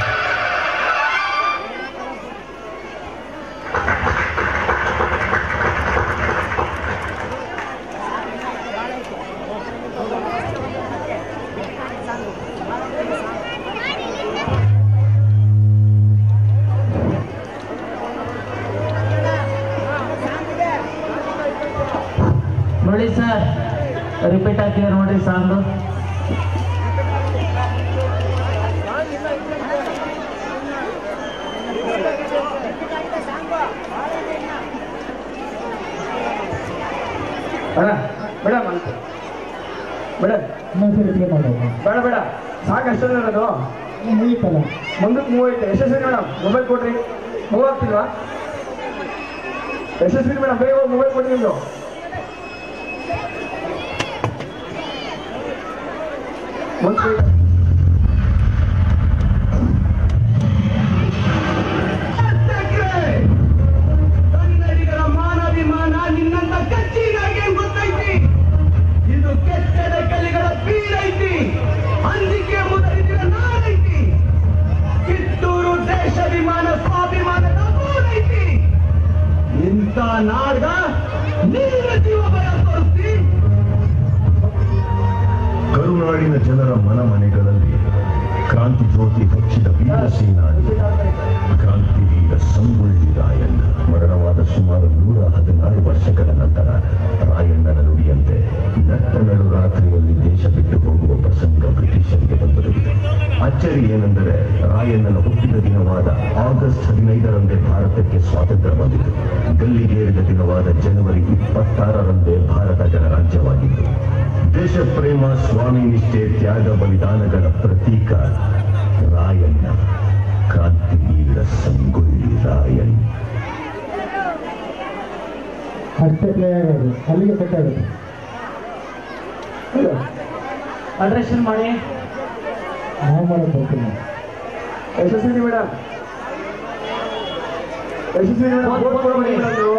ನೋಡಿ ಸರ್ ರಿಪೀಟ್ ಆಗ್ತಿದೆ ನೋಡ್ರಿ ಸಾಂಗು ಬೇಡ ಬೇಡ ಮಲ್ಕ ಬೇಡ ಇನ್ನೊಂದ್ಸರಿ ಪ್ಲೇ ಮಾಡೋದು ಬೇಡ ಬೇಡ ಸಾಕಷ್ಟು ಅದು ಮುಗೀತಲ್ಲ ಮುಂದಕ್ಕೆ ಮೂವ್ ಐತೆ ಯಶಸ್ವಿ ಮೇಡಮ್ ಮೊಬೈಲ್ ಕೊಡ್ರಿ ಮೂವ್ ಆಗ್ತಿಲ್ವಾ ಯಶಸ್ವಿ ಮೇಡಮ್ ಬೇಗ ಮೊಬೈಲ್ ಕೊಡ್ರಿ ನಿಮ್ದು ಮುಂದೆ ಕನ್ನಡಿಗರ ಮಾನಾಭಿಮಾನ ನಿನ್ನಂತ ಕಚ್ಚಿನಾಗೆ ಗೊತ್ತೈತಿ ಇದು ಕೆಚ್ಚದ ಕಲಿಗಳ ಬೀರೈತಿ ಅಂಜಿಕೆ ಮುದರಿದಿರ ನಾಡೈತಿ ಕಿತ್ತೂರು ದೇಶಾಭಿಮಾನ ಸ್ವಾಭಿಮಾನದ ಮೂರೈತಿ ಇಂಥ ನಾಡ್ಗ ನಿನ್ನ ಜೀವ ಬರ ತೋರಿಸ್ತಿ ಕರುನಾಡಿನ ಜನರ ಮನ ಮನೆಗಳಲ್ಲಿ ಕ್ರಾಂತಿ ಜ್ಯೋತಿ ಹಚ್ಚಿದ ವೀರ ಸೇನಾನಿ ಕ್ರಾಂತಿ ವೀರ ಸಂಗೊಳ್ಳಿ ರಾಯಣ್ಣ ಮರಣವಾದ ಸುಮಾರು ನೂರ ಹದಿನಾರು ವರ್ಷಗಳ ನಂತರ ರಾಯಣ್ಣನ ನುಡಿಯಂತೆ ನಟ್ಟ ನಡು ರಾತ್ರಿಯಲ್ಲಿ ದೇಶ ಬಿಟ್ಟು ಹೋಗುವ ಪ್ರಸಂಗ ಬ್ರಿಟಿಷರಿಗೆ ಬಂದೊದಗಿತು ಅಚ್ಚರಿ ಏನೆಂದರೆ ರಾಯಣ್ಣನ ಹುಟ್ಟಿದ ದಿನವಾದ ಆಗಸ್ಟ್ ಹದಿನೈದರಂದೇ ಭಾರತಕ್ಕೆ ಸ್ವಾತಂತ್ರ್ಯ ಬಂದಿತು ಡೆಲ್ಲಿಗೇರಿದ ದಿನವಾದ ಜನವರಿ ಇಪ್ಪತ್ತಾರರಂದೇ ಭಾರತ ಗಣರಾಜ್ಯವಾಗಿತ್ತು ದೇಶ ಪ್ರೇಮ ಸ್ವಾಮಿ ನಿಷ್ಠೆ ತ್ಯಾಗ ಬಲಿದಾನಗಳ ಪ್ರತೀಕ ರಾಯಣ್ಣ ಕ್ರಾಂತಿವೀರ ಸಂಗೊಳ್ಳಿ ರಾಯಣ್ಣ ಅಷ್ಟೇ ಪ್ಲೇ ಆಗೋದು ಅಲ್ಲಿಗೆ ಕಟ್ ಆಗುತ್ತೆ ಅಲ್ಟ್ರೇಷನ್ ಮಾಡಿ ನಾವು ಮಾಡೋದು ಬರ್ತೀನಿ Yashaswini madam Yashaswini madam phone ಕೊಡ್ಬೇಡಿ ಮೇಡಮ್ ನೀವು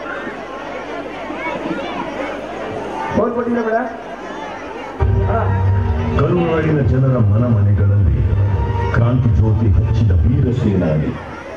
ಫೋನ್ ಕೊಟ್ಟಿಲ್ಲ ಮೇಡಮ್ ಹಾಂ ಕರುನಾಡಿನ ಜನರ ಮನ ಮನೆಗಳಲ್ಲಿ ಕ್ರಾಂತಿ ಜ್ಯೋತಿ ಹಚ್ಚಿದ ವೀರ ಸೇನಾನಿ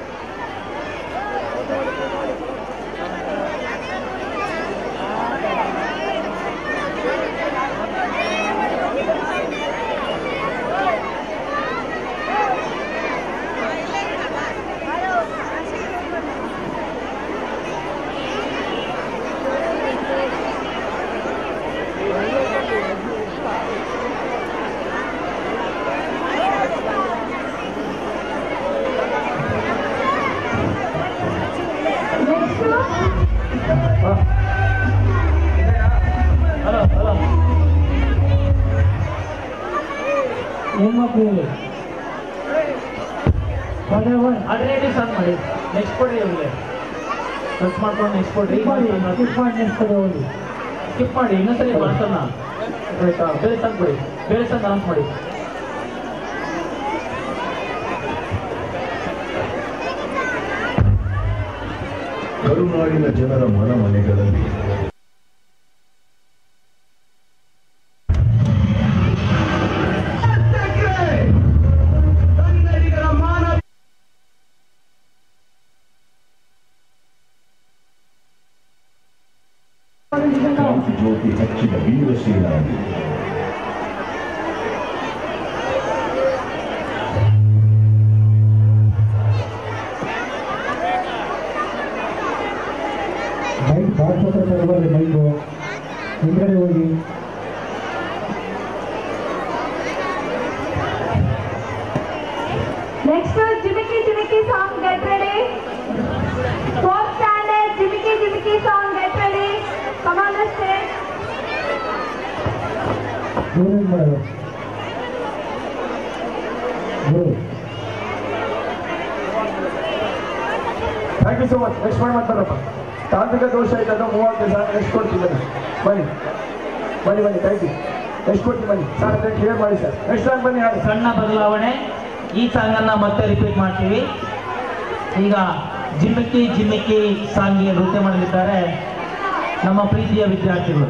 ಹಲೋ ಹಲೋ ಹೆಣ್ಮಕ್ಳು ಅದೇ ಒಂದು ಅಲ್ಟರ್ನೇಟಿವ್ ಸಾಂಗ್ ಮಾಡಿ ನೆಕ್ಸ್ಟ್ ಕೊಡ್ರಿ ಇವ್ರಿಗೆ ಸರ್ಚ್ ಮಾಡ್ಕೊಂಡು ನೆಕ್ಸ್ಟ್ ಕೊಡ್ರಿ ಸ್ಕಿಪ್ ಮಾಡಿ ಸ್ಕಿಪ್ ಮಾಡಿ ನೆಕ್ಸ್ಟ್ ಹೋಗಿ ಸ್ಕಿಪ್ ಮಾಡಿ ಇನ್ನೊಂದ್ಸಲಿ ಮಾಡ್ಸೋಣ ಆಯ್ತಾ ಬೇರೆ ಸಾಂಗ್ ಕೊಡಿ ಬೇರೆ ಸಾಂಗ್ ಅನೌನ್ಸ್ ಮಾಡಿ ಕರುನಾಡಿನ ಜನರ ಮನ ಮನೆಗಳಲ್ಲಿ ಕನ್ನಡಿಗರ ಮಾನ ಕ್ರಾಂತಿ ಜ್ಯೋತಿ ಹಚ್ಚಿದ ವೀರ ಸೇನಾನಿ ಮೈಕ್ ಬಾಕ್ಸ್ ಹತ್ರ ತಗೊಬರ್ರಿ ಮೈಕು ಹಿಂದ್ಗಡೆ ಹೋಗಿ Next one, Jimiki Jimiki song, get ready. Fourth standard, Jimiki Jimiki song, get ready. Come on the stage. ಏನೇನು ಮಾಡೋದು ಗುರು thank you so much next ಮಾಡಿ ಮಾತಾಡಪ್ಪ ತಾಂತ್ರಿಕ ದೋಷ ಇದ್ದಾಗ ಮೂವತ್ತು ಸಾವಿರ ನೆಕ್ಸ್ಟ್ ಕೊಡ್ತೀನಿ ಬನ್ನಿ ಬನ್ನಿ ಬನ್ನಿ ಬನ್ನಿ ಥ್ಯಾಂಕ್ ಯು ನೆಕ್ಸ್ಟ್ ಕೊಡ್ತೀನಿ ಬನ್ನಿ ಸರ್ ಅದನ್ನು ಕ್ಲಿಯರ್ ಮಾಡಿ ಸರ್ ನೆಕ್ಸ್ಟ್ ಸಾಂಗ್ ಬನ್ನಿ ಹಾಡಿ ಸಣ್ಣ ಬದಲಾವಣೆ ಈ ಸಾಂಗ್ ಅನ್ನ ಮತ್ತೆ ರಿಪೀಟ್ ಮಾಡ್ತೀವಿ ಈಗ ಜಿಮ್ಮಿಕ್ಕಿ ಜಿಮ್ಮಿಕ್ಕಿ ಸಾಂಗಿಗೆ ನೃತ್ಯ ಮಾಡಲಿದ್ದಾರೆ ನಮ್ಮ ಪ್ರೀತಿಯ ವಿದ್ಯಾರ್ಥಿಗಳು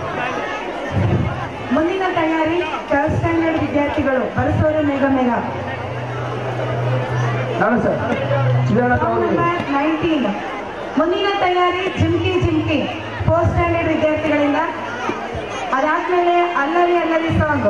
ಮುಂದಿನ ತಯಾರಿ ಥರ್ಡ್ ಸ್ಟ್ಯಾಂಡರ್ಡ್ ವಿದ್ಯಾರ್ಥಿಗಳು ಬರಸೋರೆ ಮೇಘ ಮೇಘ ನಾನು ಸರ್ ಚಿದಾನ ಸಾಂಗ್ ನಂಬರ್ ನೈನ್ಟೀನ್ ಮುಂದಿನ ತಯಾರಿ ಜಿಮ್ಕಿ ಜಿಮ್ಕಿ ಫೋರ್ತ್ ಸ್ಟ್ಯಾಂಡರ್ಡ್ ವಿದ್ಯಾರ್ಥಿಗಳಿಂದ ಅದಾದ್ಮೇಲೆ ಅಲ್ಲರಿ ಅಲ್ಲರಿ song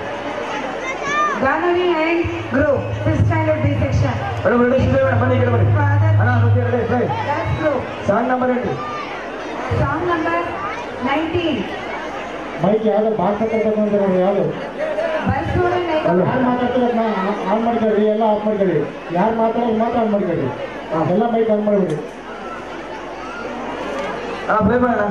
Ganavi and group fifth standard B section madam ready Sridev madam ಬನ್ನಿ ಈ ಕಡೆ ಬನ್ನಿ ಫಾದರ್ ಅಣ್ಣ ನೃತ್ಯ ready play dance group song number ಹೇಳಿ ಸಾಂಗ್ ನಂಬರ್ ನೈನ್ಟೀನ್ ಮೈಕ್ ಯಾವ್ದು ಬಾಕ್ಸ್ ಹಾಕಿರ್ಬೇಕು ಅಂತ ನೋಡಿ ಯಾವುದು ಬರಸೋರೆ ಮೇಘ ಯಾರು ಮಾತಾಡ್ತಾರೆ ಆನ್ ಮಾಡ್ಕೊಳ್ರಿ ಎಲ್ಲ ಆಫ್ ಮಾಡ್ಕೊಳ್ಳಿ ಯಾರು ಮಾತಾಡೋದು ಮಾತ್ರ ಆನ್ ಮಾಡ್ಕೊಳ್ಳಿ ಎಲ್ಲ ಮೈಕ್ ಆನ್ ಮಾಡ್ಬಿಡಿ ಹಾಂ ಪ್ಲೇ ಮಾಡೋಣ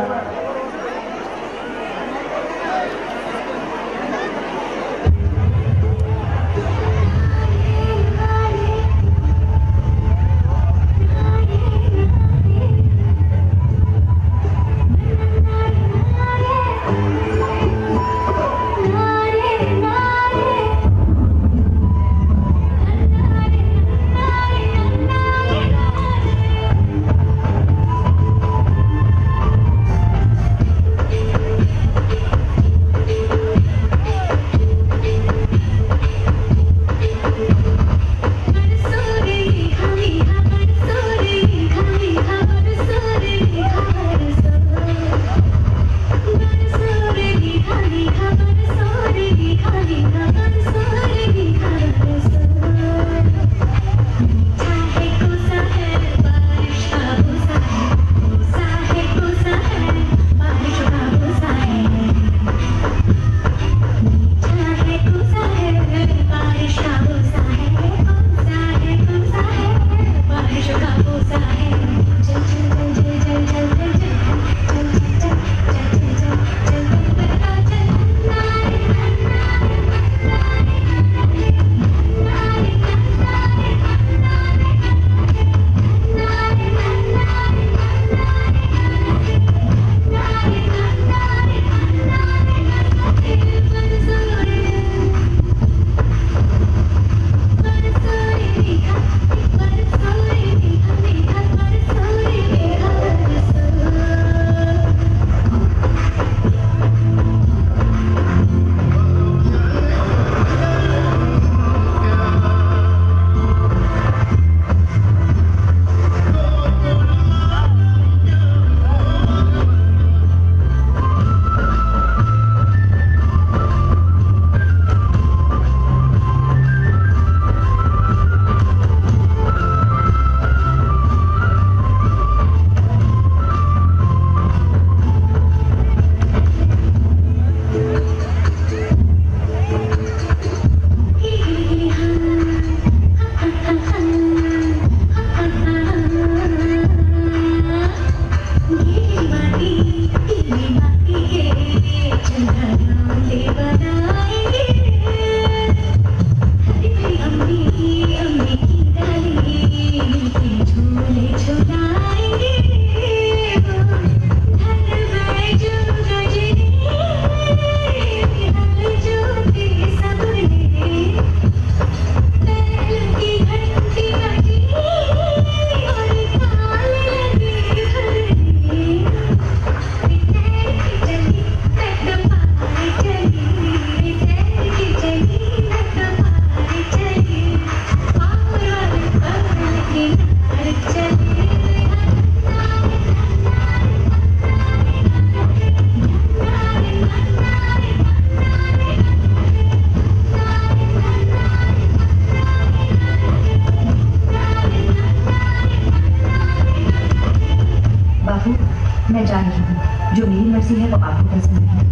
बाबू मैं जान रही हूँ जो मेरी मर्जी है वो आपको पसंद नहीं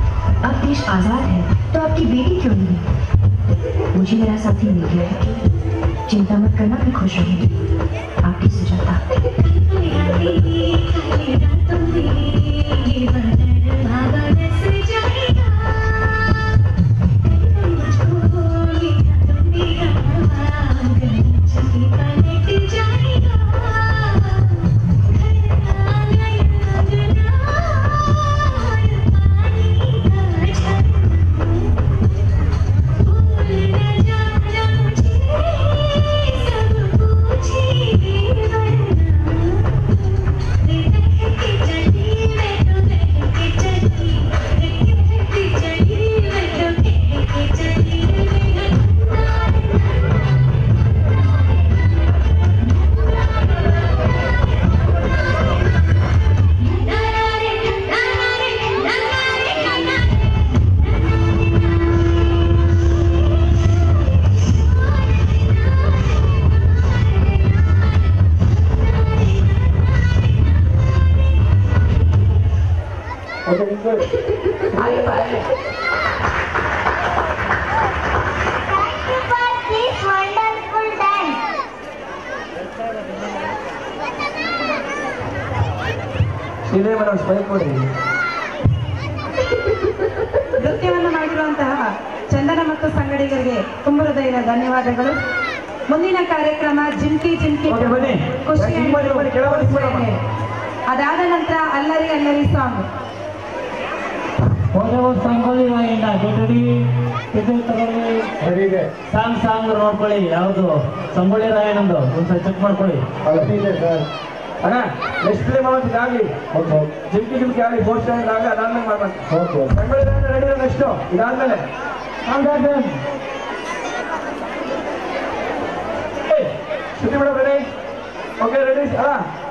अब देश आजाद है तो आपकी बेटी क्यों नहीं मुझे मेरा साथी मिल गया है चिंता मत करना मैं खुश रहूंगी आपकी सुजाता ये बदन बाबा रस जाएगा Thank you for this wonderful dance. Sridevi madam smile ಕೊಡಿ ನೃತ್ಯವನ್ನು ಮಾಡಿರುವಂತಹ ಚಂದನ ಮತ್ತು ಸಂಗಡಿಗರಿಗೆ ತುಂಬ ಹೃದಯದ ಧನ್ಯವಾದಗಳು ಮುಂದಿನ ಕಾರ್ಯಕ್ರಮ ಜಿಮ್ಕಿ ಜಿಮ್ಕಿ ಓಕೆ, ಬನ್ನಿ. ಖುಷಿ ಹಿಂಗ್ ಮಾಡಿ, ಹಿಂಗ್ ಮಾಡಿ, ಕೆಳಗೆ ಹಿಂಗ್ ಮಾಡಿ. ಅದಾದ ನಂತರ ಅಲ್ಲರಿ ಅಲ್ಲರಿ ಸಾಂಗ್ ಹೋದವ ಸಂಗೊಳ್ಳಿ ರಾಯಣ್ಣ ಗೆಟಡಿ ಇದು ತಗೊಳ್ಳಿ ರೆಡಿ ಇದೆ ಸಾಂಗ್ ಸಾಂಗ್ ನೋಡ್ಕೊಳ್ಳಿ ಯಾವುದು ಸಂಗೊಳ್ಳಿ ರಾಯಣ್ಣಂದು ಒಂದ್ಸಲ ಚೆಕ್ ಮಾಡ್ಕೊಳ್ಳಿ ರೆಡಿ ಇದೆ ಸರ್ ಅಣ್ಣ ನೆಕ್ಸ್ಟ್ ಪ್ಲೇ ಮಾಡೋದು ಇದಾಗಲಿ ಓಕೆ ಜಿಮ್ಕಿ ಜಿಮ್ಕಿ ಆಗಲಿ ಫೋರ್ ಸ್ಟ್ಯಾಂಡ್ ಆಗಲಿ ಅದಾದ್ಮೇಲೆ ಮಾಡ್ಬೇಕು ಓಕೆ ಸಂಗೊಳ್ಳಿ ರೆಡಿ ನೆಕ್ಸ್ಟ್ ಇದಾದ್ಮೇಲೆ ಏಯ್, Shruti madam ready okay ready ಅಣ್ಣ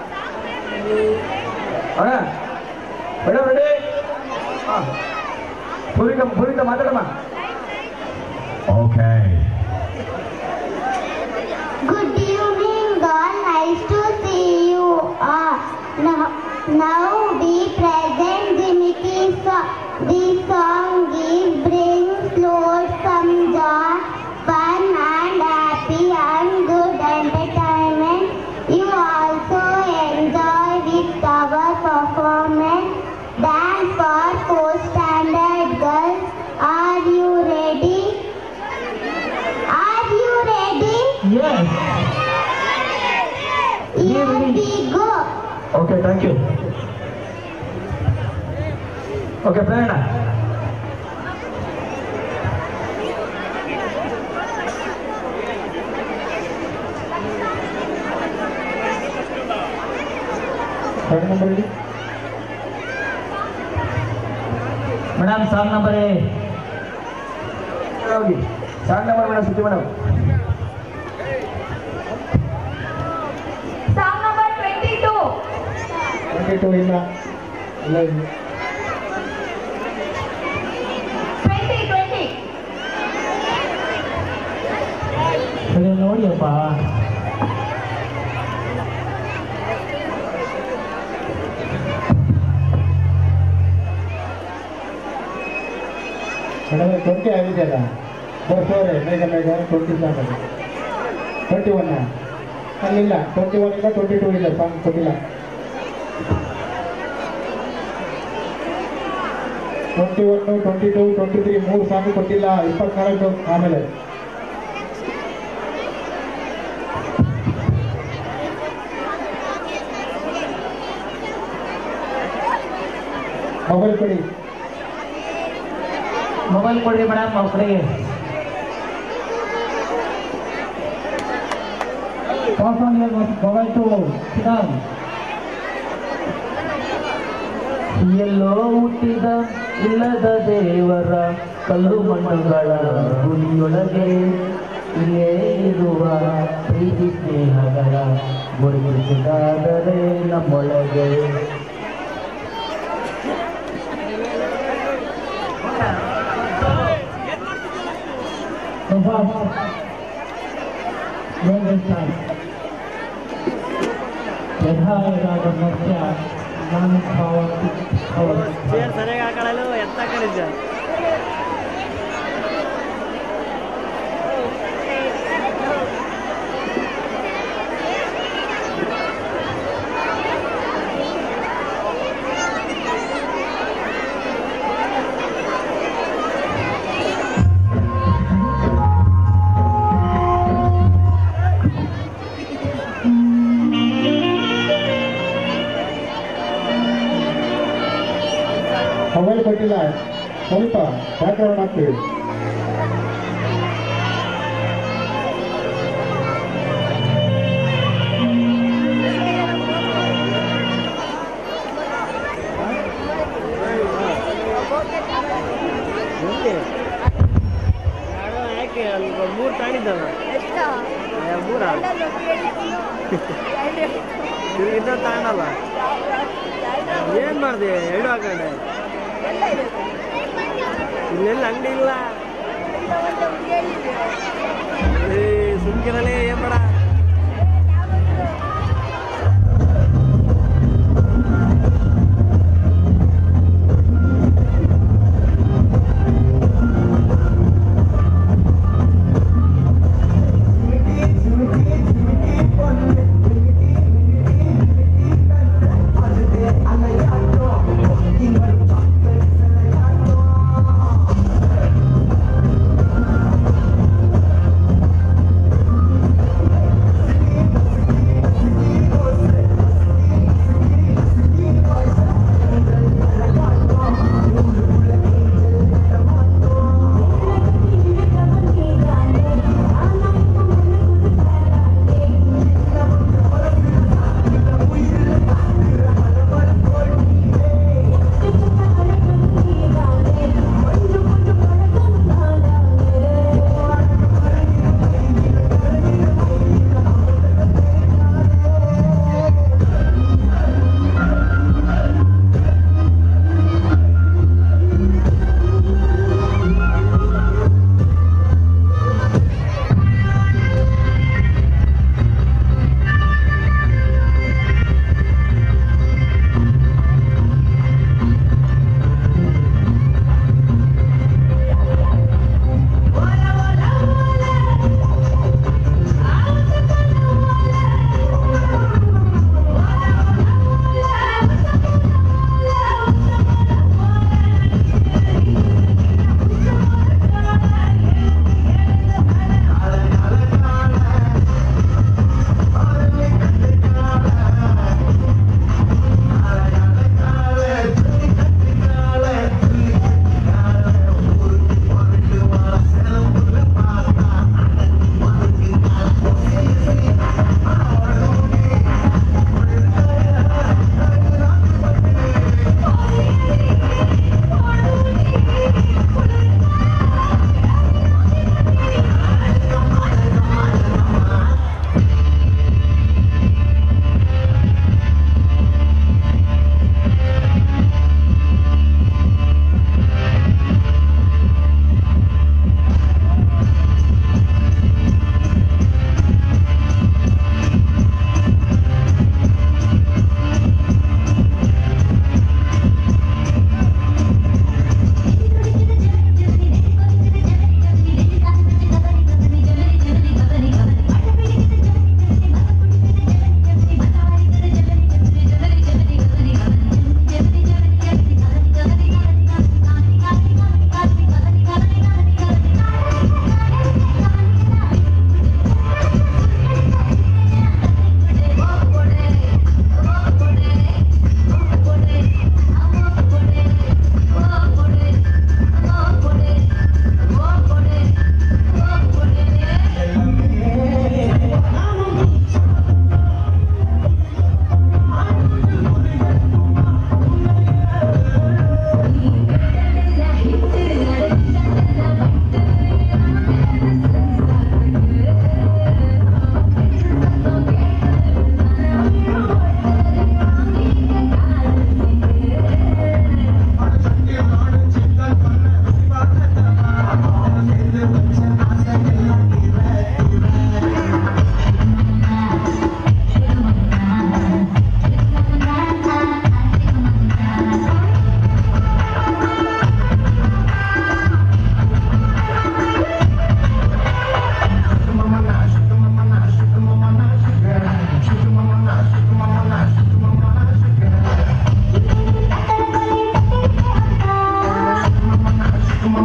ಅಣ್ಣ ಮೇಡಮ್ ರೆಡಿ ಹಾಂ ಪೂರಿಕ ಪೂರಿಕ ಮಾತಾಡಮ್ಮ Okay. Good evening, all. Nice to see you all. Now, now we present Jimmy song. This song is brings loads some joy, fun and happy and good entertainment. You also enjoy with our performance. Dance for post standard girls. Are you ready? Are you ready? Yes. Here we go. Okay thank you okay Prerana sir number ready madam song number ಹೋಗಿ song number madam Shruti madam Song number 22. Twenty two ಇಲ್ಲ ಇಲ್ಲ ಇಲ್ಲ 20, 20. ಸರಿ ನೋಡಿಯಪ್ಪ madam twenty ಆಗಿದೆಯಲ್ಲ ಬೋಸೋರೆ Megha Megha twenty song twenty one ಅಲ್ಲಿಲ್ಲ twenty one ಇಲ್ಲ twenty two ಇಲ್ಲ ಸಾಂಗ್ ಕೊಟ್ಟಿಲ್ಲ twenty one twenty two twenty three ಮೂರು ಸಾಂಗ್ ಕೊಟ್ಟಿಲ್ಲ ಇಪ್ಪತ್ನಾಲ್ಕು ಆಮೇಲೆ ಮೊಬೈಲ್ ಕೊಡಿ ಮೊಬೈಲ್ ಕೊಡ್ರಿ ಮೇಡಮ್ ಅವ್ರ ಕಡೆಗೆ pass on your mobile to ಸಿಡಾನ್ ಎಲ್ಲೋ ಹುಟ್ಟಿದ ಇಲ್ಲದ ದೇವರ ಕಲ್ಲು ಮಣ್ಣುಗಳ ಗುರಿಯೊಳಗೆ ಇಲ್ಲೇ ಇರುವ ಪ್ರೀತಿ ಸ್ನೇಹಗಳ ಗುರುತಿಸಿದಾದರೆ ನಮ್ಮೊಳಗೆ ಯಥಾ ಇರಾದ ಮಧ್ಯ ನಾನು ಭಾವತಿ ಭವತಿ. ಸರಿಯಾಗಿ ಹಾಕೊಳ್ಳಲು ಎತ್ತ ಕಳಿಸ ಮೊಬೈಲ್ ಕೊಟ್ಟಿಲ್ಲ ಸ್ವಲ್ಪ ಬ್ಯಾಕ್ಗ್ರೌಂಡ್ ಹಾಕ್ತೀವಿ ಯಾಕೆ ಅಲ್ಲಿ ಮೂರು ತಾಣಿದ್ದಲ್ಲ ಮೂರ ಇನ್ನೂ ತಾಣಲ್ಲ ಏನ್ ಮಾಡಿದೆ ಎರಡು ಹಾಕೊಂಡೆ ಇಲ್ಲೆಲ್ಲ ಅಂಗಡಿ ಇಲ್ಲ ಏ ಸುಮ್ಕಿರಲೇ ಏನ್ ಬೇಡ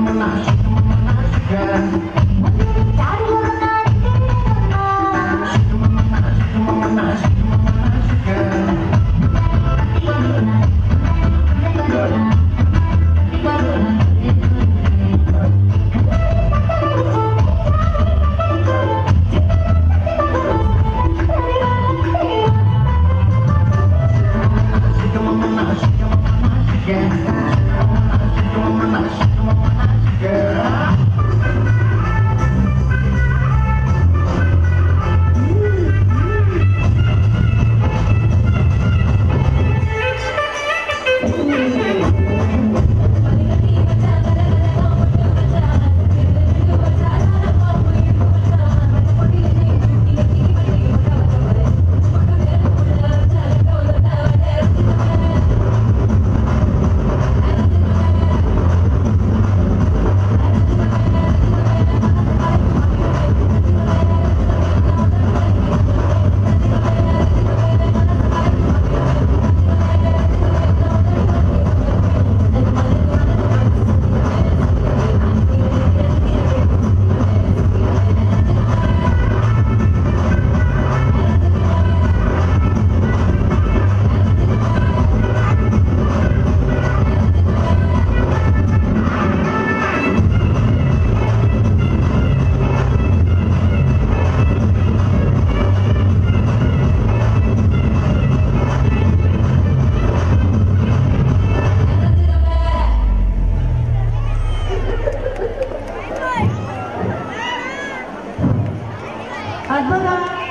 ಅದ್ಭುತ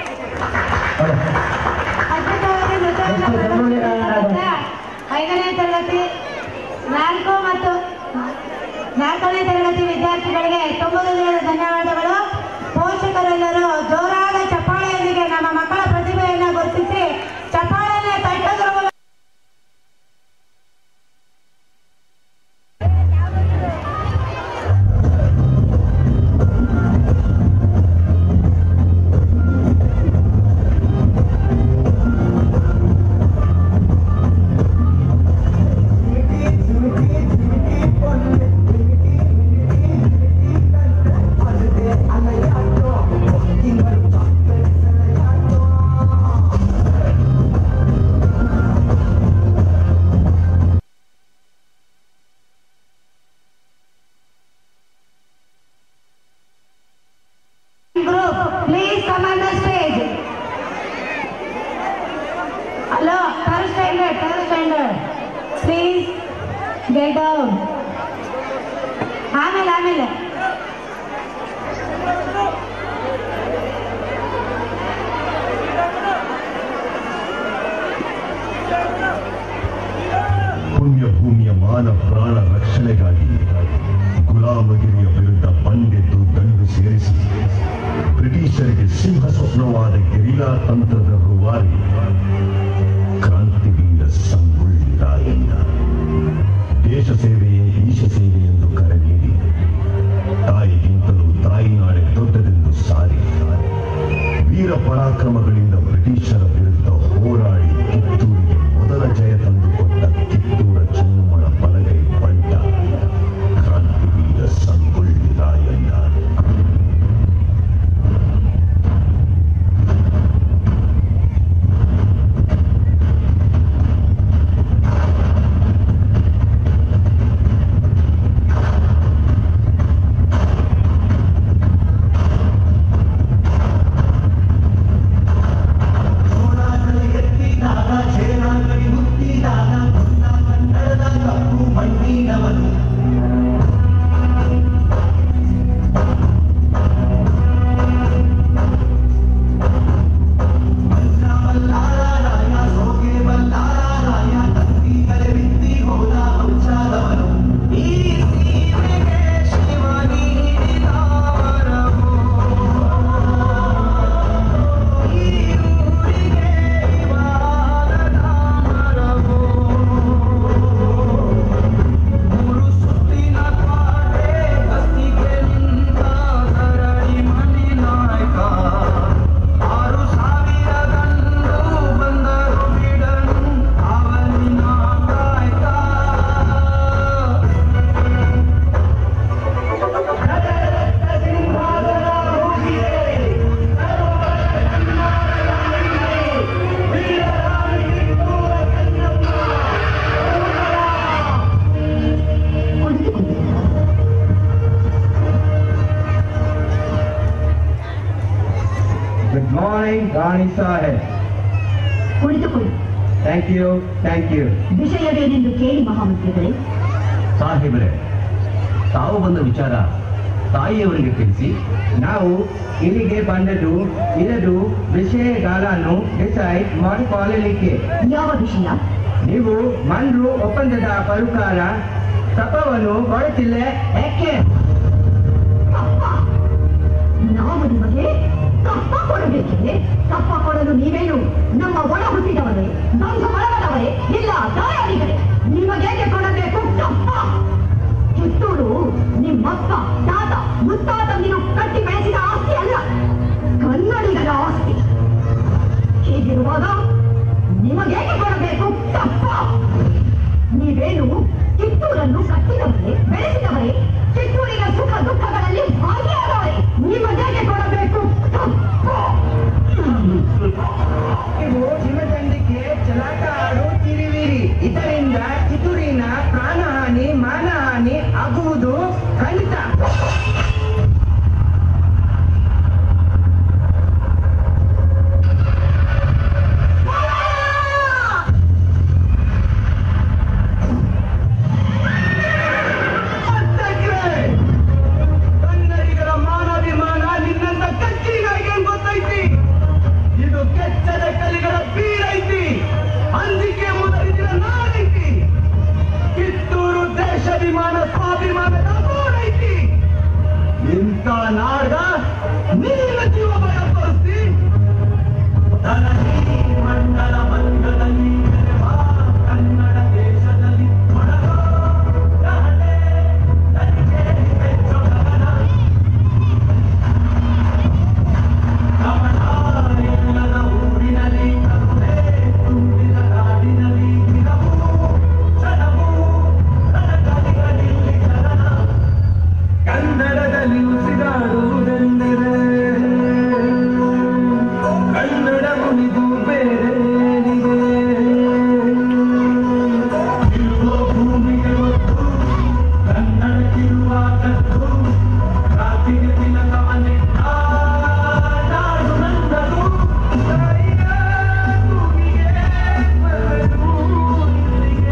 ಅದ್ಭುತವಾಗಿ ನೃತ್ಯವನ್ನು ಪ್ರದರ್ಶಿಸಿದಂತ ಐದನೇ ತರಗತಿ ನಾಲ್ಕು ಮತ್ತು ನಾಲ್ಕನೇ ತರಗತಿ ವಿದ್ಯಾರ್ಥಿಗಳಿಗೆ ತುಂಬ ಧನ್ಯವಾದಗಳು ಪೋಷಕರೆಲ್ಲರೂ ಜೋರಾದ ಚಪ್ಪಾಳೆಯೊಂದಿಗೆ ನಮ್ಮ ಮಕ್ಕಳ ಪ್ರತಿಭೆಯನ್ನು ಗುರುತಿಸಿ ಚಪ್ಪಾಳೆಯನ್ನೇ ತಟ್ಟೋದ್ರ ಮೂಲಕ group, please come on the stage. Hello, third standard, third standard. Please get down. ಆಮೇಲೆ ಆಮೇಲೆ ಪುಣ್ಯ ಭೂಮಿಯ ಮಾನ ಪ್ರಾಣ ರಕ್ಷಣೆಗಾಗಿ ಗುಲಾಮಗಿರಿಯ ವಿರುದ್ಧ ಬಂಡೆದ್ದು ದಂಡು ಸೇರಿಸಿ ಬ್ರಿಟಿಷರಿಗೆ ಸಿಂಹ ಸ್ವಪ್ನವಾದ ಗೆರಿಲಾ ತಂತ್ರದ ರೂವಾರಿ ಕ್ರಾಂತಿವೀರ ಸಂಗೊಳ್ಳಿ ರಾಯಣ್ಣ ದೇಶ ಸೇವೆಯೇ ಈಶ ಸೇವೆ ಎಂದು ಕರೆ ನೀಡಿ ತಾಯಿಗಿಂತಲೂ ತಾಯಿನಾಡೆ ದೊಡ್ಡದೆಂದು ಸಾರಿ ವೀರ ಪರಾಕ್ರಮಗಳಿಂದ ಬ್ರಿಟಿಷರ ವಿರುದ್ಧ ಹೋರಾಡಿ ಕಿತ್ತೂರಿಗೆ ಮೊದಲ ಜಯ ತಂದುಕೊಟ್ಟ ಕಿತ್ತೂರ ಚೆನ್ನಮ್ಮನ ಬಲಗೈ ಬಂಟ ಕ್ರಾಂತಿವೀರ ಸಂಗೊಳ್ಳಿ ರಾಯಣ್ಣ ಟೈಮ್ ರಾಣಿ ಸಾಹೇಬ್ ಕುಳಿತುಕೊಳ್ಳಿ ಥ್ಯಾಂಕ್ ಯು ಥ್ಯಾಂಕ್ ಯು ವಿಷಯವೇನೆಂದು ಕೇಳಿ ಮಹಾಮಂತ್ರಿಗಳೇ ಸಾಹೇಬ್ರೆ ತಾವು ಬಂದ ವಿಚಾರ ತಾಯಿಯವರಿಗೆ ತಿಳಿಸಿ ನಾವು ಇಲ್ಲಿಗೆ ಬಂದದ್ದು ಇದದು ವಿಷಯಗಳನ್ನು ಡಿಸೈಡ್ ಮಾಡಿಕೊಳ್ಳಲಿಕ್ಕೆ ಯಾವ ವಿಷಯ ನೀವು ಮನ್ರು ಒಪ್ಪಂದದ ಪ್ರಕಾರ ತಪವನ್ನು ಕೊಡುತ್ತಿಲ್ಲ ಯಾಕೆ ತಪ್ಪ ನಾವು ನಿಮಗೆ ತಪ್ಪ ಕೊಡಬೇಕಿದೆ ತಪ್ಪ ಕೊಡಲು ನೀವೇನು ನಮ್ಮ ಒಳ ಹುಟ್ಟಿದವರೇ ಬಂಧು ಬಳಗದವರೇ ಇಲ್ಲ ದಾಯಾಳಿಗಳೇ ನಿಮಗೇಕೆ ಕೊಡಬೇಕು ತಪ್ಪ ಕಿತ್ತೂರು ನಿಮ್ಮಪ್ಪ ತಾತ ಮುತ್ತಾತಂದಿರು ಕಟ್ಟಿ ಬೆಳೆಸಿದ ಆಸ್ತಿ ಅಲ್ಲ ಕನ್ನಡಿಗರ ಆಸ್ತಿ ಹೀಗಿರುವಾಗ ನಿಮಗೇಕೆ ಕೊಡಬೇಕು ತಪ್ಪ ನೀವೇನು ಕಿತ್ತೂರನ್ನು ಕಟ್ಟಿದವರೇ ಬೆಳೆಸಿದವರೇ ಕಿತ್ತೂರಿನ ಸುಖ ದುಃಖಗಳಲ್ಲಿ ಭಾಗಿಯಾದವರೇ ನಿಮಗೇಕೆ ಕೊಡಬೇಕು ತಪ್ಪ ನೀವು ಶಿವಚಂದ್ರಿಕೆ ಚಲಾಟ ಆಡುತ್ತಿರುವಿರಿ ಇದರಿಂದ ಕಿತ್ತೂರಿನ ಪ್ರಾಣಹಾನಿ ಮಾನಹಾನಿ ಆಗುವುದು ಖಂಡಿತ ಕನ್ನಡಿಗರ ಮಾನಾಭಿಮಾನ ನಿನ್ನಂತ ಕಚ್ಚಿಗಳಿಗೆ ಗೊತ್ತೈತಿ ಇದು ಕೆಚ್ಚದ ಕಲಿಗಳ ಬೀರೈತಿ ಅಂಜಿಕೆ ಮುದರಿದಿರ ನಾಡೈತಿ ಕಿತ್ತೂರು ದೇಶಾಭಿಮಾನ ಸ್ವಾಭಿಮಾನದ ಮೂಡೈತಿ ಇಂಥ ನಾಡ ನೀನ ಜೀವ ಭಯ ತೋರಿಸಿ ಧರಣಿ ಮಂಡಲ ಮಂಡಲದಲ್ಲಿ ನೆಲೆವ ಕನ್ನಡ ದೇಶದಲ್ಲಿ ಮೊಳಗೋ ರಹಳೆ ತನಿಖೆ ಬೆಚ್ಚೊಡಗನ ಗಮನಾರಿಲ್ಲದ ಊರಿನಲ್ಲಿ ಕರುಣೆ ತುಂಬಿದ ನಾಡಿನಲ್ಲಿ ದಿನವೂ ಕ್ಷಣವೂ ಕನಕಲಿಗಲಿಲ್ಲಿ ಜನನ ಕನ್ನಡದಲ್ಲಿ ಉಸಿರಾಡುವುದೆಂದರೆ ಕನ್ನಡ ಮುನಿದು ಬೇರೇನಿದೆ ಇರುವ ಭೂಮಿಗೆ ಒತ್ತು ಕನ್ನಡಕ್ಕಿರುವ ಕತ್ತು ರಾತ್ರಿಗೆ ತಿಲಕವನ್ನಿಟ್ಟ ನಾಡು ನನ್ನದು ತಾಯಿಯ ಕೂಗಿಗೆ ಬರಲು ಇಲ್ಲಿಗೆ.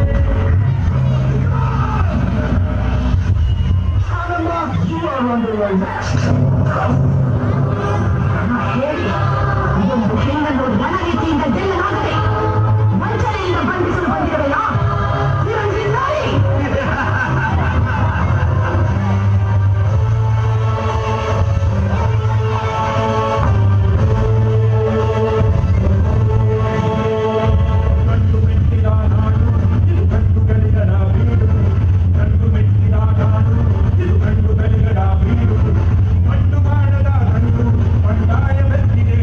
ಆನಂದ ಸುವರ್ಣಂದರವಾಗಿ ಇದೊಂದು ಹೆಣ್ಣನ್ನು ರಣನೀತಿಯಿಂದ ಗೆಲ್ಲಲಾಗದೆ ವಂಚನೆಯಿಂದ ಬಂಧಿಸಲು ಬಂದಿರಬೇಡ ಚಿರಂಜೀವಿ ನಾಯಿ ಕಣ್ಣು ಮೆಟ್ಟಿದ ನಾಡು ಇದು ಕಣ್ಣು ಗಲಿಗಡ ಬೀಡು ಕಣ್ಣು ಮೆಟ್ಟಿದ ನಾಡು ಇದು ಕಣ್ಣು ಗಲಿಗಡ ಬೀಡು ಮಣ್ಣು ಮಾಡದ ಕಣ್ಣು ಬಂಡಾಯ ಬೆತ್ತಿದೆ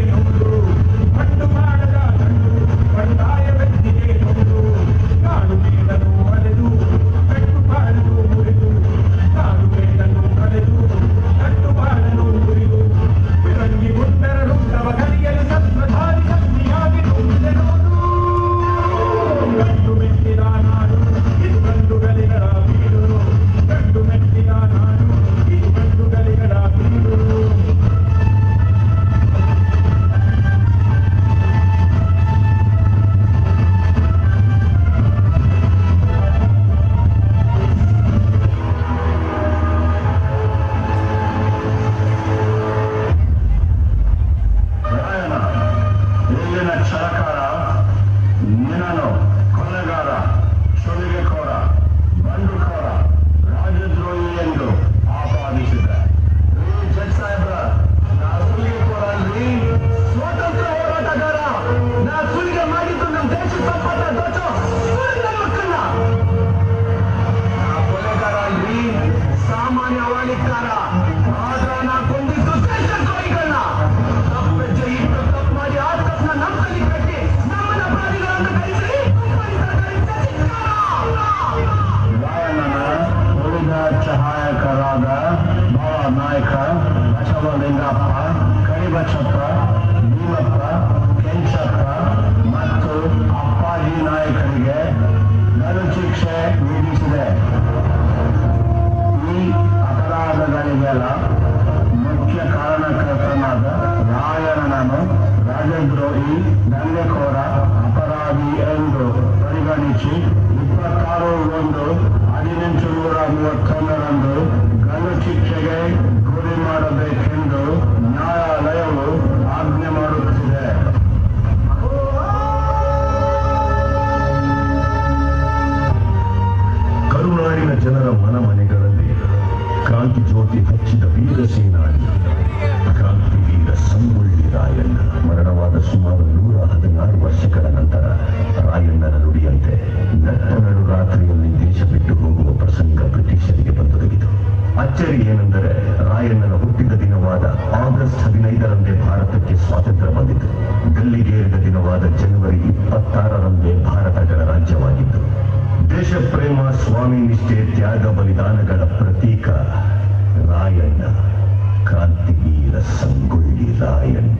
ಕ್ರಾಂತಿ ಜ್ಯೋತಿ ಹಚ್ಚಿದ ವೀರ ಸೇನಾನಿ ಕ್ರಾಂತಿವೀರ ಸಂಗೊಳ್ಳಿ ರಾಯಣ್ಣ ಮರಣವಾದ ಸುಮಾರು ನೂರ ಹದಿನಾರು ವರ್ಷಗಳ ನಂತರ ರಾಯಣ್ಣನ ನುಡಿಯಂತೆ ನಟ್ಟ ನಡು ರಾತ್ರಿಯಲ್ಲಿ ದೇಶ ಬಿಟ್ಟು ಹೋಗುವ ಪ್ರಸಂಗ ಬ್ರಿಟಿಷರಿಗೆ ಬಂದೊದಗಿತು ಅಚ್ಚರಿ ಏನೆಂದರೆ ರಾಯಣ್ಣನ ಹುಟ್ಟಿದ ದಿನವಾದ ಆಗಸ್ಟ್ ಹದಿನೈದರಂದೇ ಭಾರತಕ್ಕೆ ಸ್ವಾತಂತ್ರ್ಯ ಬಂದಿತು ಗಲ್ಲಿಗೇರಿದ ದಿನವಾದ ಜನವರಿ ಇಪ್ಪತ್ತಾರರಂದೇ ಭಾರತ ಗಣರಾಜ್ಯವಾಗಿತ್ತು ದೇಶ ಪ್ರೇಮ ಸ್ವಾಮಿ ನಿಷ್ಠೆ ತ್ಯಾಗ ಬಲಿದಾನಗಳ ಪ್ರತೀಕ ರಾಯಣ್ಣ ಕ್ರಾಂತಿವೀರ ಸಂಗೊಳ್ಳಿ ರಾಯಣ್ಣ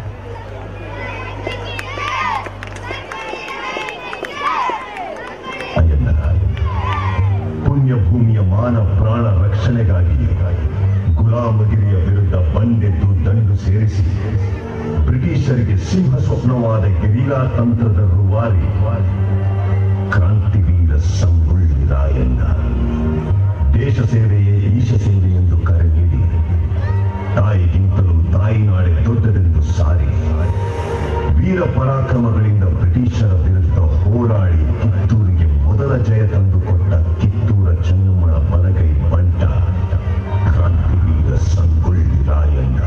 ಅಯ್ಯಣ್ಣ ಪುಣ್ಯಭೂಮಿಯ ಮಾನ ಪ್ರಾಣ ರಕ್ಷಣೆಗಾಗಿ ಗುಲಾಮಗಿರಿಯ ವಿರುದ್ಧ ಬಂದೆದ್ದು ದಂಡು ಸೇರಿಸಿ ಬ್ರಿಟಿಷರಿಗೆ ಸಿಂಹ ಸ್ವಪ್ನವಾದ ಗೆರಿಲಾ ತಂತ್ರದ ರೂವಾರಿ ಕ್ರಾಂತಿವೀರ ಸಂಗೊಳ್ಳಿ ರಾಯಣ್ಣ ದೇಶ ಸೇವೆಯೇ ಈಶ ಸೇವೆ ಎಂದು ಕರೆ ನೀಡಿ ತಾಯಿಗಿಂತಲೂ ತಾಯಿನಾಡೆ ದೊಡ್ಡದೆಂದು ಸಾರಿ ವೀರ ಪರಾಕ್ರಮಗಳಿಂದ ಬ್ರಿಟಿಷರ ವಿರುದ್ಧ ಹೋರಾಡಿ ಕಿತ್ತೂರಿಗೆ ಮೊದಲ ಜಯ ತಂದುಕೊಟ್ಟ ಕಿತ್ತೂರ ಚೆನ್ನಮ್ಮನ ಬಲಗೈ ಬಂಟ ಕ್ರಾಂತಿವೀರ ಸಂಗೊಳ್ಳಿ ರಾಯಣ್ಣ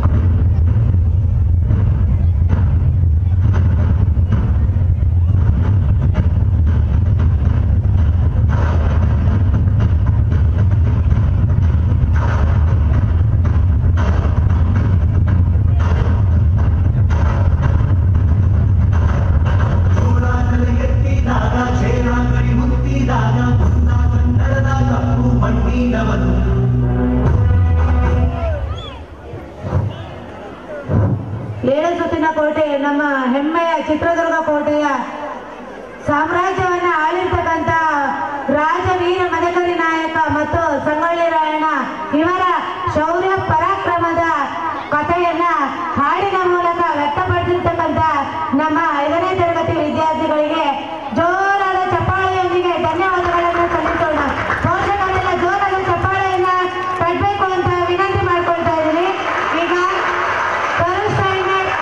ಏಳು ಸುತ್ತಿನ ಕೋಟೆ ನಮ್ಮ ಹೆಮ್ಮೆಯ ಚಿತ್ರದುರ್ಗ ಕೋಟೆಯ ಸಾಮ್ರಾಜ್ಯವನ್ನ ಆಳಿರ್ತಕ್ಕಂಥ ರಾಜವೀರ ಮದಕರಿ ನಾಯಕ ಮತ್ತು ಸಂಗೊಳ್ಳಿ ರಾಯಣ್ಣ ಇವರ ಶೌರ್ಯ ಪರಾಕ್ರಮದ ಕಥೆಯನ್ನ ಹಾಡಿನ ಮೂಲಕ ವ್ಯಕ್ತಪಡಿಸಿರ್ತಕ್ಕಂಥ ನಮ್ಮ ಐದನೇ ತರಗತಿ ವಿದ್ಯಾರ್ಥಿಗಳಿಗೆ ಜೋರಾದ ಚಪ್ಪಾಳೆಯೊಂದಿಗೆ ಧನ್ಯವಾದಗಳನ್ನು ಸಲ್ಲಿಸೋಣ ಪೋಷಕರೆಲ್ಲ ಜೋರಾದ ಚಪ್ಪಾಳೆಯನ್ನ ಕಟ್ಟಬೇಕು ಅಂತ ವಿನಂತಿ ಮಾಡ್ಕೊಳ್ತಾ ಇದ್ದೀನಿ ಈಗ ತರುಣ್ ಸ್ಟ್ಯಾಂಡರ್ಡ್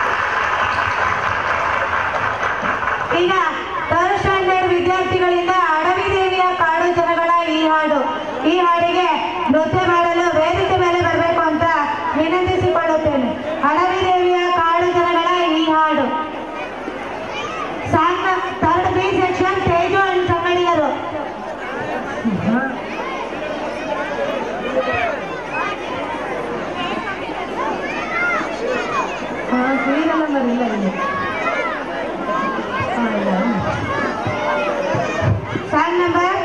ಈಗ ಥರ್ಡ್ ಸ್ಟ್ಯಾಂಡರ್ಡ್ ವಿದ್ಯಾರ್ಥಿಗಳಿಂದ ಅಡವಿ ದೇವಿಯ ಕಾಡು ಜನಗಳ ಈ ಹಾಡು ಈ ಹಾಡಿಗೆ ನೃತ್ಯ ಮಾಡಲು ವೇದಿಕೆ ಮೇಲೆ ಬರಬೇಕು ಅಂತ ವಿನಂತಿಸಿಕೊಳ್ಳುತ್ತೇನೆ ಅಡವಿ ದೇವಿಯ ಕಾಡು ಜನಗಳ ಈ ಹಾಡು song third B section Teju and ಸಂಗಡಿಗರು ಸೀರಿಯಲ್ ನಂಬರ್ ಇಲ್ಲ ಇಲ್ಲಿ ಸಾಂಗ್ ನಂಬರ್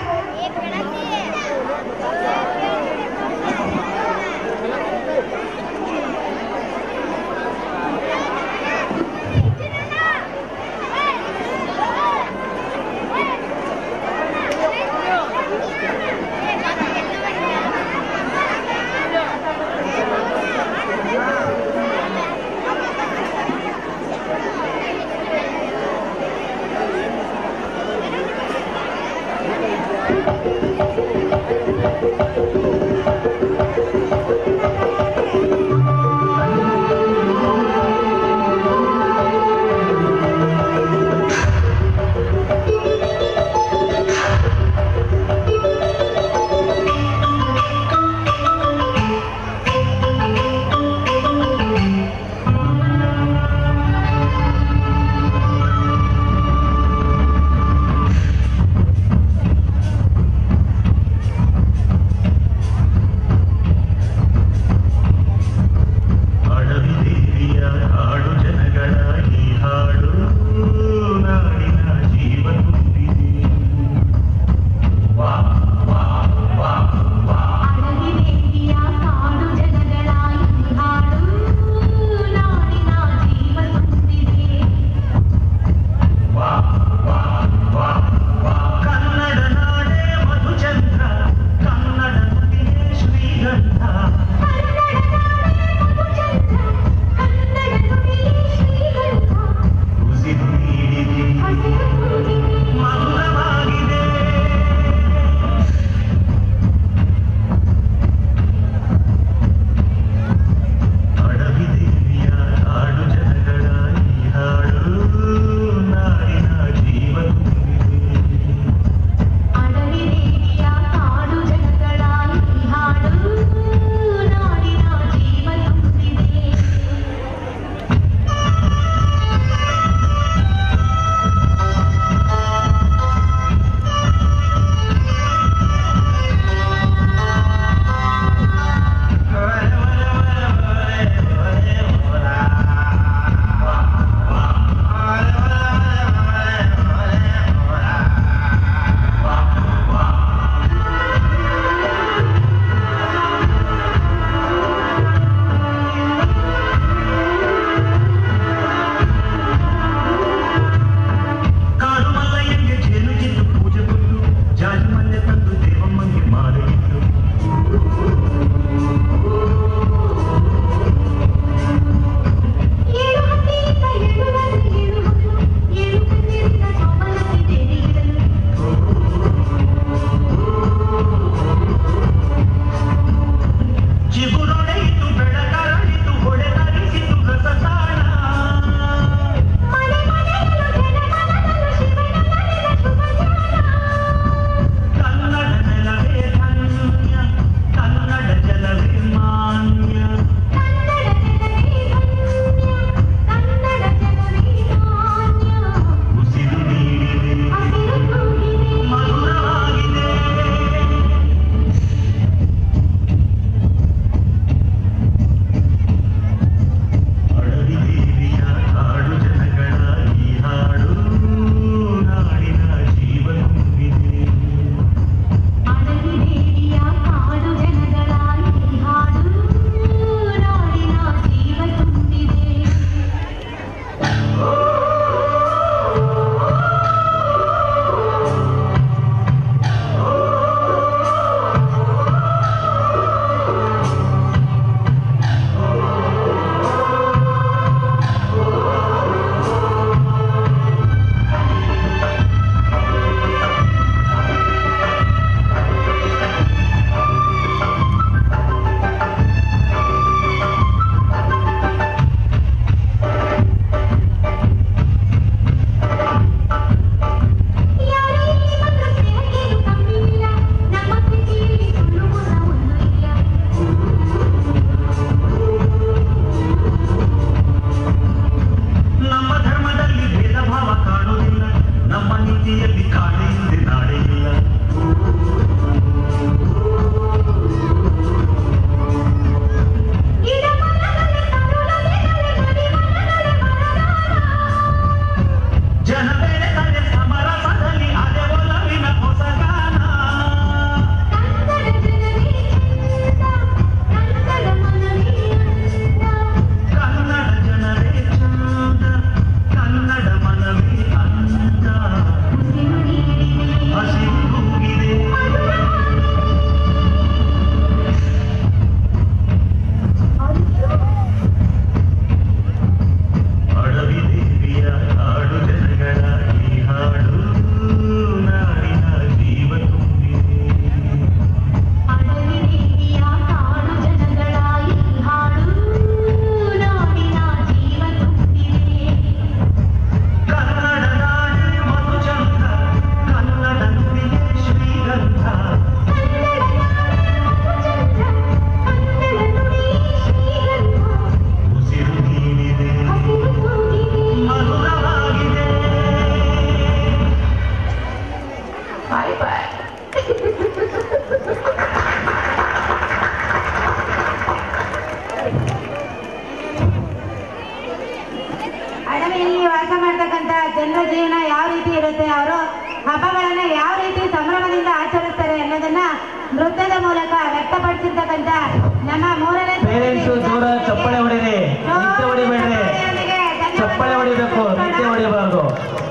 ಜನರ ಜೀವನ ಯಾವ ರೀತಿ ಇರುತ್ತೆ ಅವರು ಹಬ್ಬಗಳನ್ನ ಯಾವ ರೀತಿ ಸಂಭ್ರಮದಿಂದ ಆಚರಿಸ್ತಾರೆ ಅನ್ನೋದನ್ನ ನೃತ್ಯದ ಮೂಲಕ ವ್ಯಕ್ತಪಡಿಸಿರ್ತಕ್ಕಂಥ ನಮ್ಮ ಮೂರನೇ ಪೇರೆಂಟ್ಸು ಜೋರ ಚಪ್ಪಳೆ ಹೊಡಿರಿ ನಿತ್ಯ ಹೊಡಿಬೇಡ್ರಿ ಚಪ್ಪಳೆ ಹೊಡಿಬೇಕು ನಿತ್ಯ ಹೊಡಿಬಾರ್ದು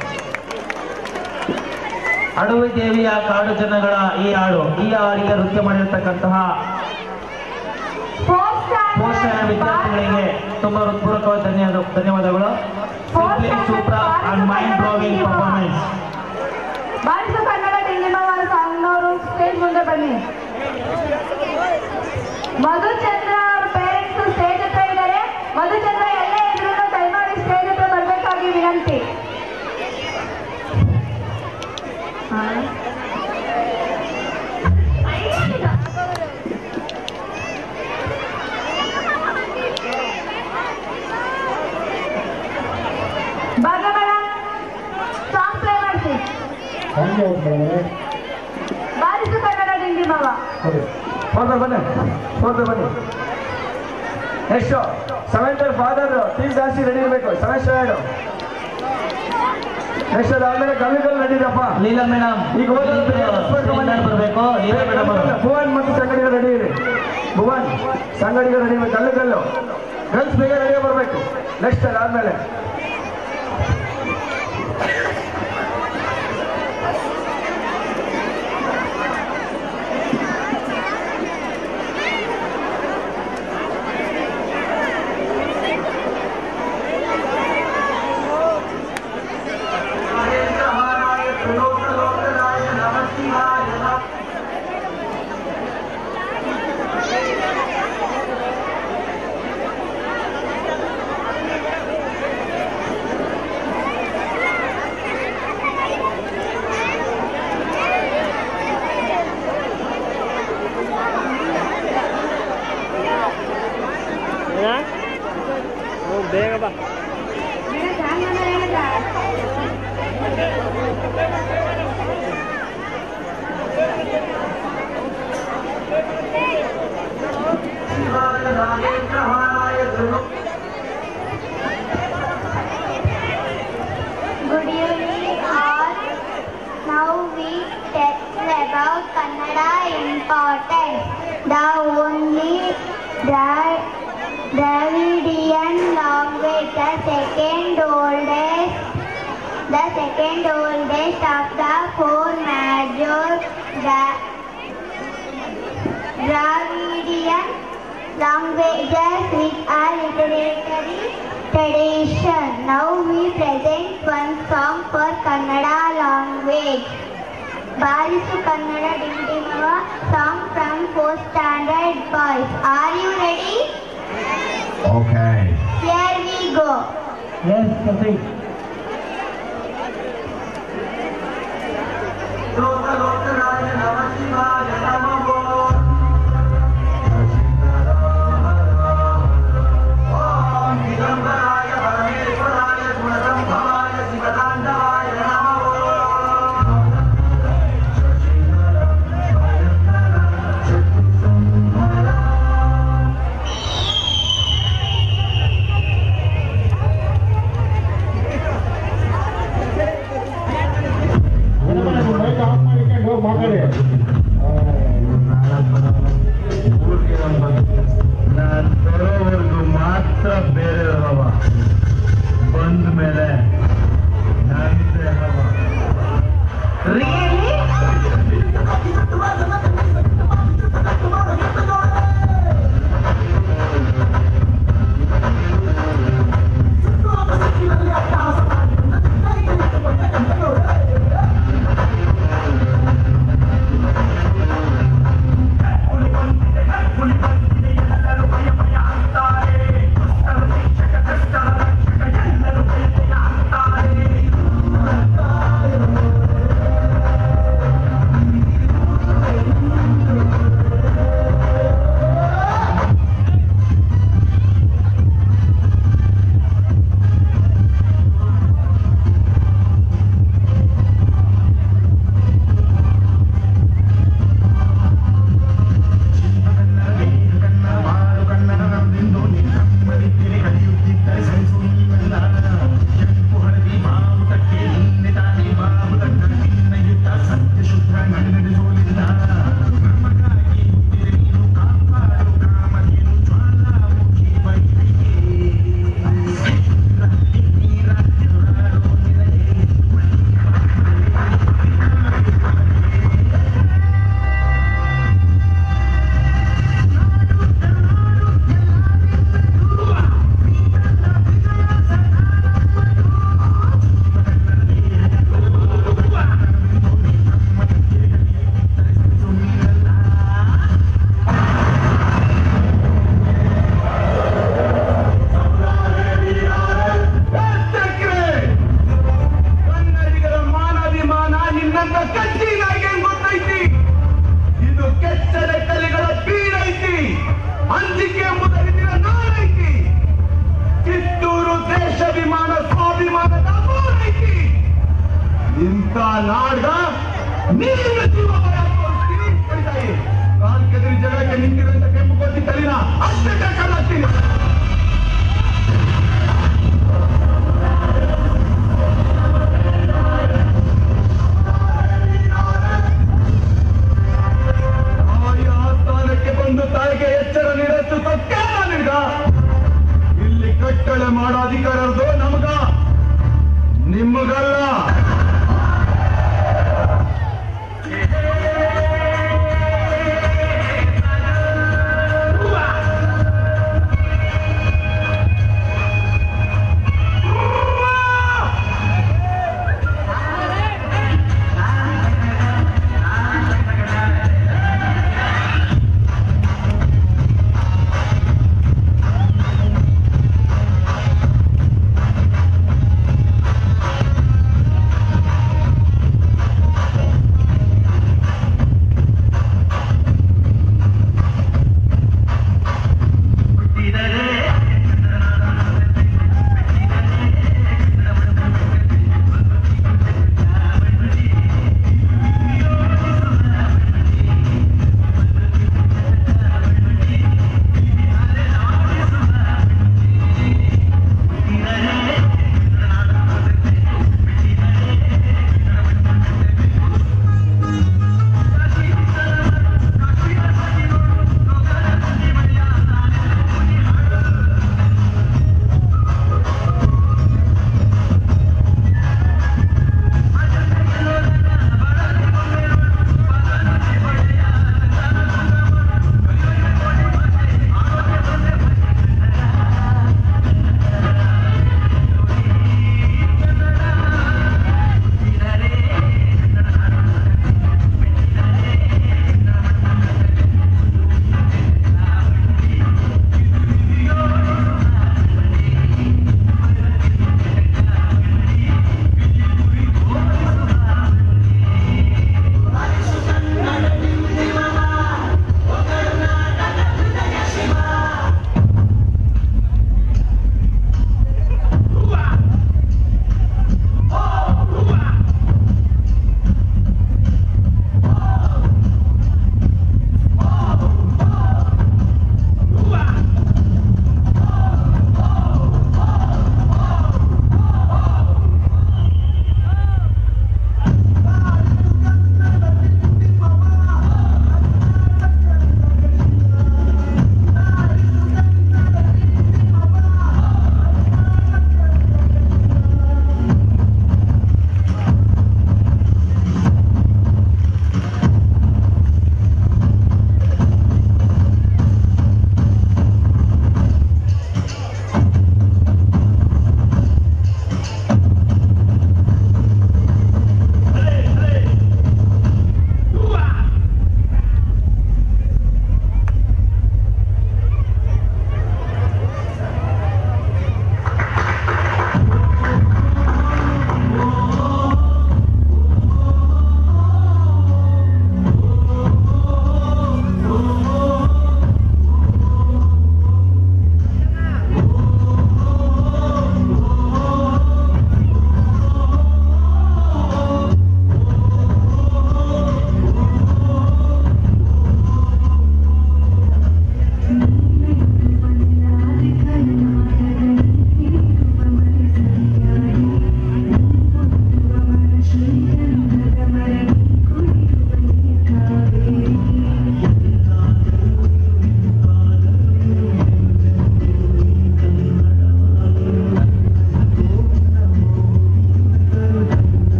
ಅಡವಿ ದೇವಿಯ ಕಾಡು ಜನಗಳ ಈ ಹಾಡು ಈ ಹಾಡಿಗೆ ನೃತ್ಯ ಮಾಡಿರ್ತಕ್ಕಂತಹ ಪೋಷಣ ವಿದ್ಯಾರ್ಥಿಗಳಿಗೆ ತುಂಬಾ ಹೃತ್ಪೂರ್ವಕವಾದ ಧನ್ಯವಾದ ಧನ್ಯವಾದಗಳು simply super and mind blowing performance ಬಾರಿಸು ಕನ್ನಡ ಡಿಂಡಿಮವಾರ ಸಾಂಗ್ನವರು ಸ್ಟೇಜ್ ಮುಂದೆ ಬನ್ನಿ ಮಧುಚಂದ್ರ ಅವ್ರ ಪೇರೆಂಟ್ಸ್ ಸ್ಟೇಜ್ ಹತ್ರ ಇದ್ದಾರೆ ಮಧುಚಂದ್ರ ಎಲ್ಲೇ ಇದ್ರು ದಯಮಾಡಿ ಸ್ಟೇಜ್ ಹತ್ರ ಬರ್ಬೇಕಾಗಿ ವಿನಂತಿ ಭಾಗಗಳ ಸಾಂಗ್ ಪ್ಲೇ ಮಾಡಿಸಿ ಹಂಗೆ ಔಟ್ ಮಾಡಿದ್ರೆ ಬಾರಿಸು ಕನ್ನಡ ಡಿಂಡಿಮವ ಹೌದು ಫೋರ್ತ್ ಬನ್ನಿ ಫೋರ್ತ್ ಬನ್ನಿ ನೆಕ್ಸ್ಟ್ ಸೆವೆಂತ್ ಫಾದರ್ ಟೀಮ್ ಜಾಸ್ತಿ ರೆಡಿ ಇರಬೇಕು ಸೆವೆನ್ ಸ್ಟ್ಯಾಂಡರ್ಡ್ ನೆಕ್ಸ್ಟ್ ಅದಾದ್ಮೇಲೆ ಕಲ್ಲು ಕಲ್ಲು ನಡೀರಪ್ಪ ಲೀಲಾ ಮೇಡಮ್ ಈಗ ಹೋದ್ರೆ ಬರಬೇಕು ಲೀಲಾ ಮೇಡಮ್ ಅವರು ಭುವನ್ ಮತ್ತು ಸಂಗಡಿಗ ರೆಡಿ ಇರಿ ಭುವನ್ ಸಂಗಡಿಗ ರೆಡಿ ಇರ್ಬೇಕು ಕಲ್ಲು ಕಲ್ಲು ಗರ್ಲ್ಸ್ ಬೇಗ ರೆಡಿ ಬರಬೇಕು ನೆಕ್ಸ್ಟ್ ಅದಾದ್ಮೇಲೆ ಏನಾ ಹ್ಞೂ ಬೇಗ ಬಾ Good evening all. Now we tell about Kannada importance. The only Dra- Dravidian language, the second oldest, the second oldest of the four major Dra- Dravidian languages with a literary tradition. Now we present one song for Kannada language. Barisu Kannada Dindimava song from 4th standard boys. Are you ready? Okay. Here we go. Yes Prateek Good ಅಂಜಿಕೆ ಎಂಬುದ ಹಿಂದಿನ ನಾಡೈತಿ ಕಿತ್ತೂರು ದೇಶಾಭಿಮಾನ ಸ್ವಾಭಿಮಾನದ ಮೂರೈತಿ ಇಂಥ ನಾಡ್ಗ ನೀರಿನ ಜೀವ ಭಯ ತೋರಿಸ್ತೀನಿ ಕಡಿತಾಯಿ ಕಾಲ್ ಕೆದರಿ ಜಗಕ್ಕೆ ನಿಂತಿರುವಂತ ಕೆಂಪು ಕೊಟ್ಟಿ ತಲಿನ ಅಷ್ಟೇ ಕಳ್ಳಾಗ್ತೀನಿ ತಾಯಿ ಆಸ್ಥಾನಕ್ಕೆ ಬಂದು ತಾಯಿಗೆ ಎಚ್ಚರ ನೀಡತ್ತು ತಕ್ಕೇನ ನಿನ್ಗ ಇಲ್ಲಿ ಕಟ್ಟಳೆ ಮಾಡೋ ಅಧಿಕಾರ ಇರೋದು ನಮಗ ನಿಮಗಲ್ಲ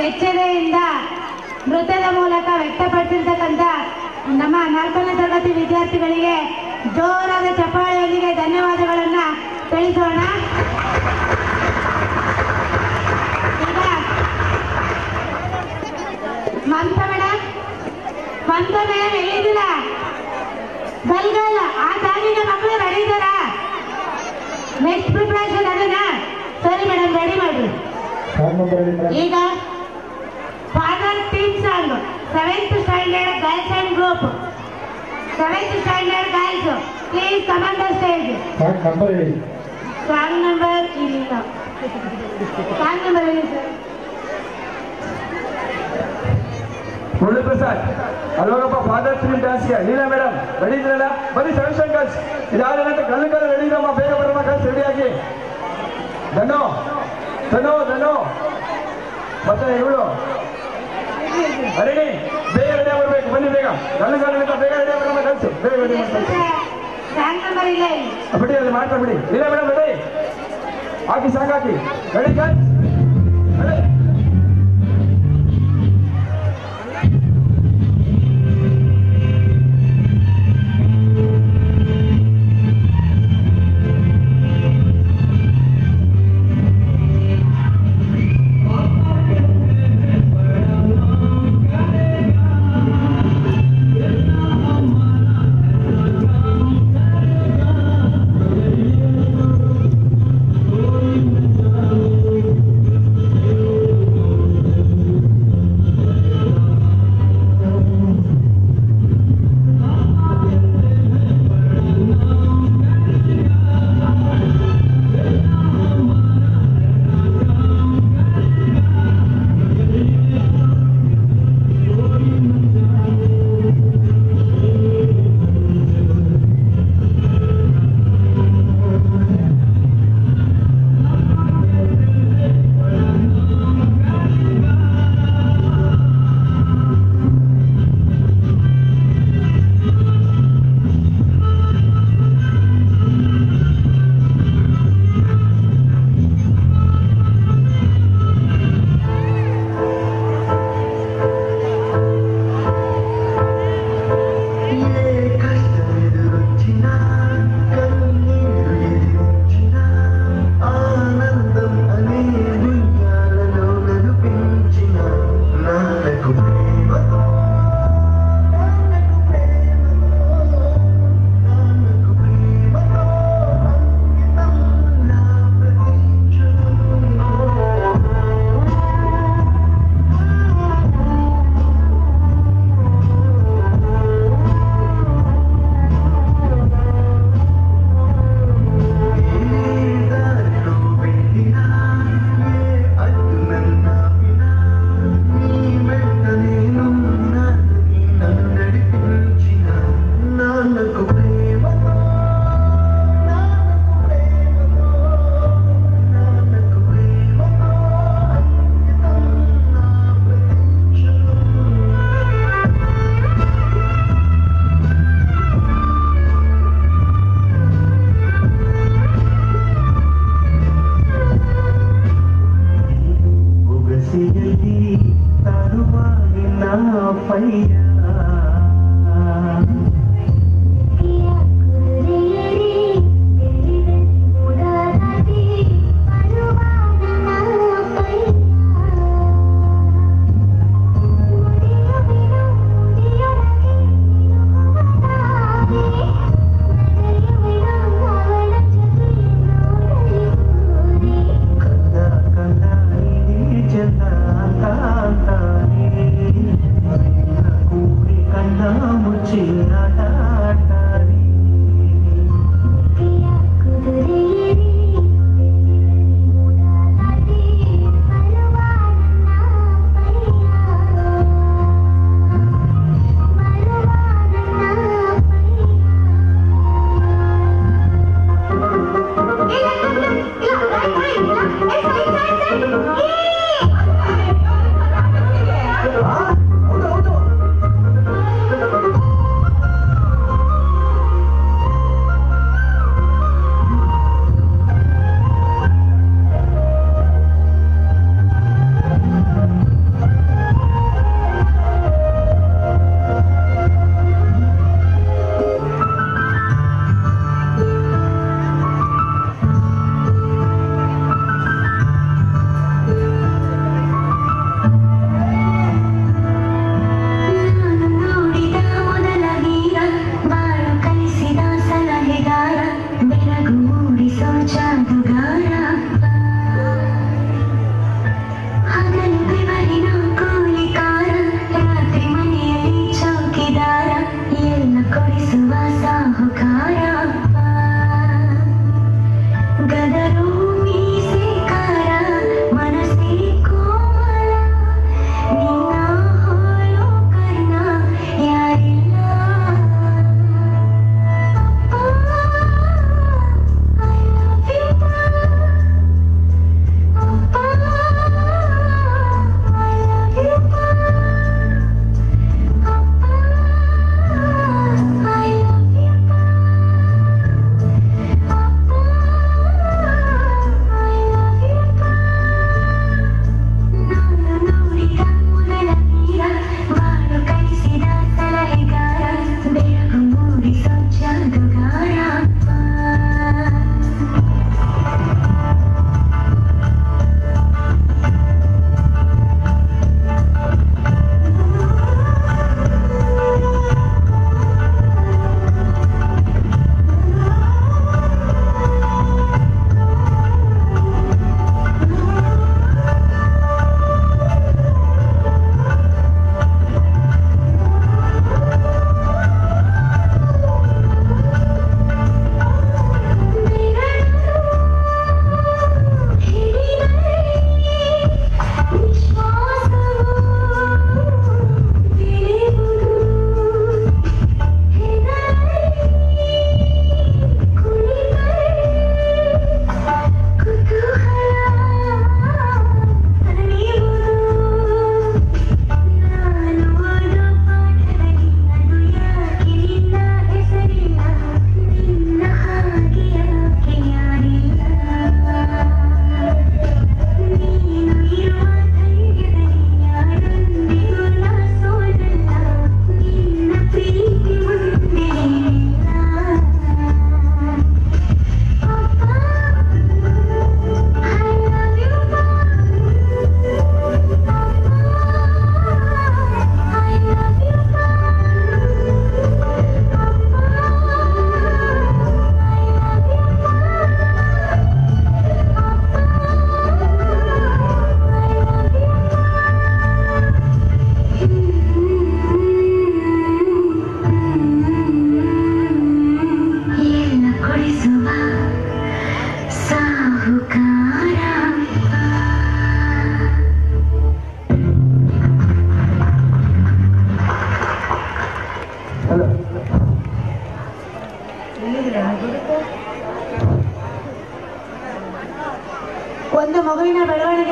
ಕೆಚ್ಚೆದೆಯಿಂದ ನೃತ್ಯದ ಮೂಲಕ ವ್ಯಕ್ತಪಡಿಸಿರ್ತಕ್ಕಂಥ ನಮ್ಮ ನಾಲ್ಕನೇ ತರಗತಿ ವಿದ್ಯಾರ್ಥಿಗಳಿಗೆ ಜೋರಾದ ಚಪ್ಪಾಳೆಯೊಂದಿಗೆ ಧನ್ಯವಾದಗಳನ್ನ ತಿಳಿಸೋಣ ಈಗ ಮಮತಾ ಮೇಡಮ್ ಮಮತಾ ಮೇಡಮ್ ಎಲ್ಲಿದ್ದೀರಾ ಗಲ್ಗಲ್ ಆ ಸಾಲಿನ ಮಕ್ಕಳು ರೆಡಿ ಇದ್ದಾರಾ ನೆಕ್ಸ್ಟ್ ಪ್ರಿಪರೇಷನ್ ಅದನ್ನ ಸರಿ ಮೇಡಮ್ ರೆಡಿ ಮಾಡ್ರಿ ಸಾಂಗ್ ನಂಬರ್ ಹೇಳಿ ಮೇಡಮ್ ಈಗ father team song seventh standard girls and group seventh standard girls please command the stage song number ಹೇಳಿ ಸಾಂಗ್ ನಂಬರ್ ಇಲ್ಲ ಸಾಂಗ್ ನಂಬರ್ ಹೇಳಿ ಸರ್ ಮುರಳಿ ಪ್ರಸಾದ್ ಅಲ್ವಾಗಪ್ಪ ಫಾದರ್ ಫಿಲ್ಮ್ ಡ್ಯಾನ್ಸ್ಗೆ ಲೀಲಾ ಮೇಡಮ್ ರೆಡಿ ಇದ್ರಲ್ಲ ಬನ್ನಿ ಸೆವೆನ್ ಗರ್ಲ್ಸ್ ಇದಾದ ನಂತರ ಕಲ್ಲು ಕಲ್ಲು ರೆಡಿ ಇದಮ್ಮ ಬೇಗ ಬರಮ್ಮ ಗರ್ಲ್ಸ್ ರೆಡಿಯಾಗಿ ಧನು ಧನು ಧನು ಮತ್ತೆ ಇವಳು ಅರಣಿ ಬೇಗ ರೆಡಿ ಬರ್ಬೇಕು ಬನ್ನಿ ಬೇಗ ಕಲ್ಲು ಕಲ್ಲು ಬೇಗ ರೆಡಿ ಬರಮ್ಮ ಗರ್ಲ್ಸ್ ಬೇಗ ರೆಡಿ ಮಾಡ್ತಾರೆ ಸಾಂಗ್ ನಂಬರ್ ಇಲ್ಲ ಇಲ್ಲಿ ಬಿಡಿ ಅಲ್ಲಿ ಮಾಡ್ತಾ ಬಿಡಿ ಲೀಲಾ ಮೇಡಮ್ ರೆಡಿ ಹಾಕಿ ಸಾಂಗ್ ಹಾಕಿ ರೆಡಿ ಗರ್ಲ್ಸ್ ರೆಡಿ ಚಂದ ಕಾಂತಾನೆ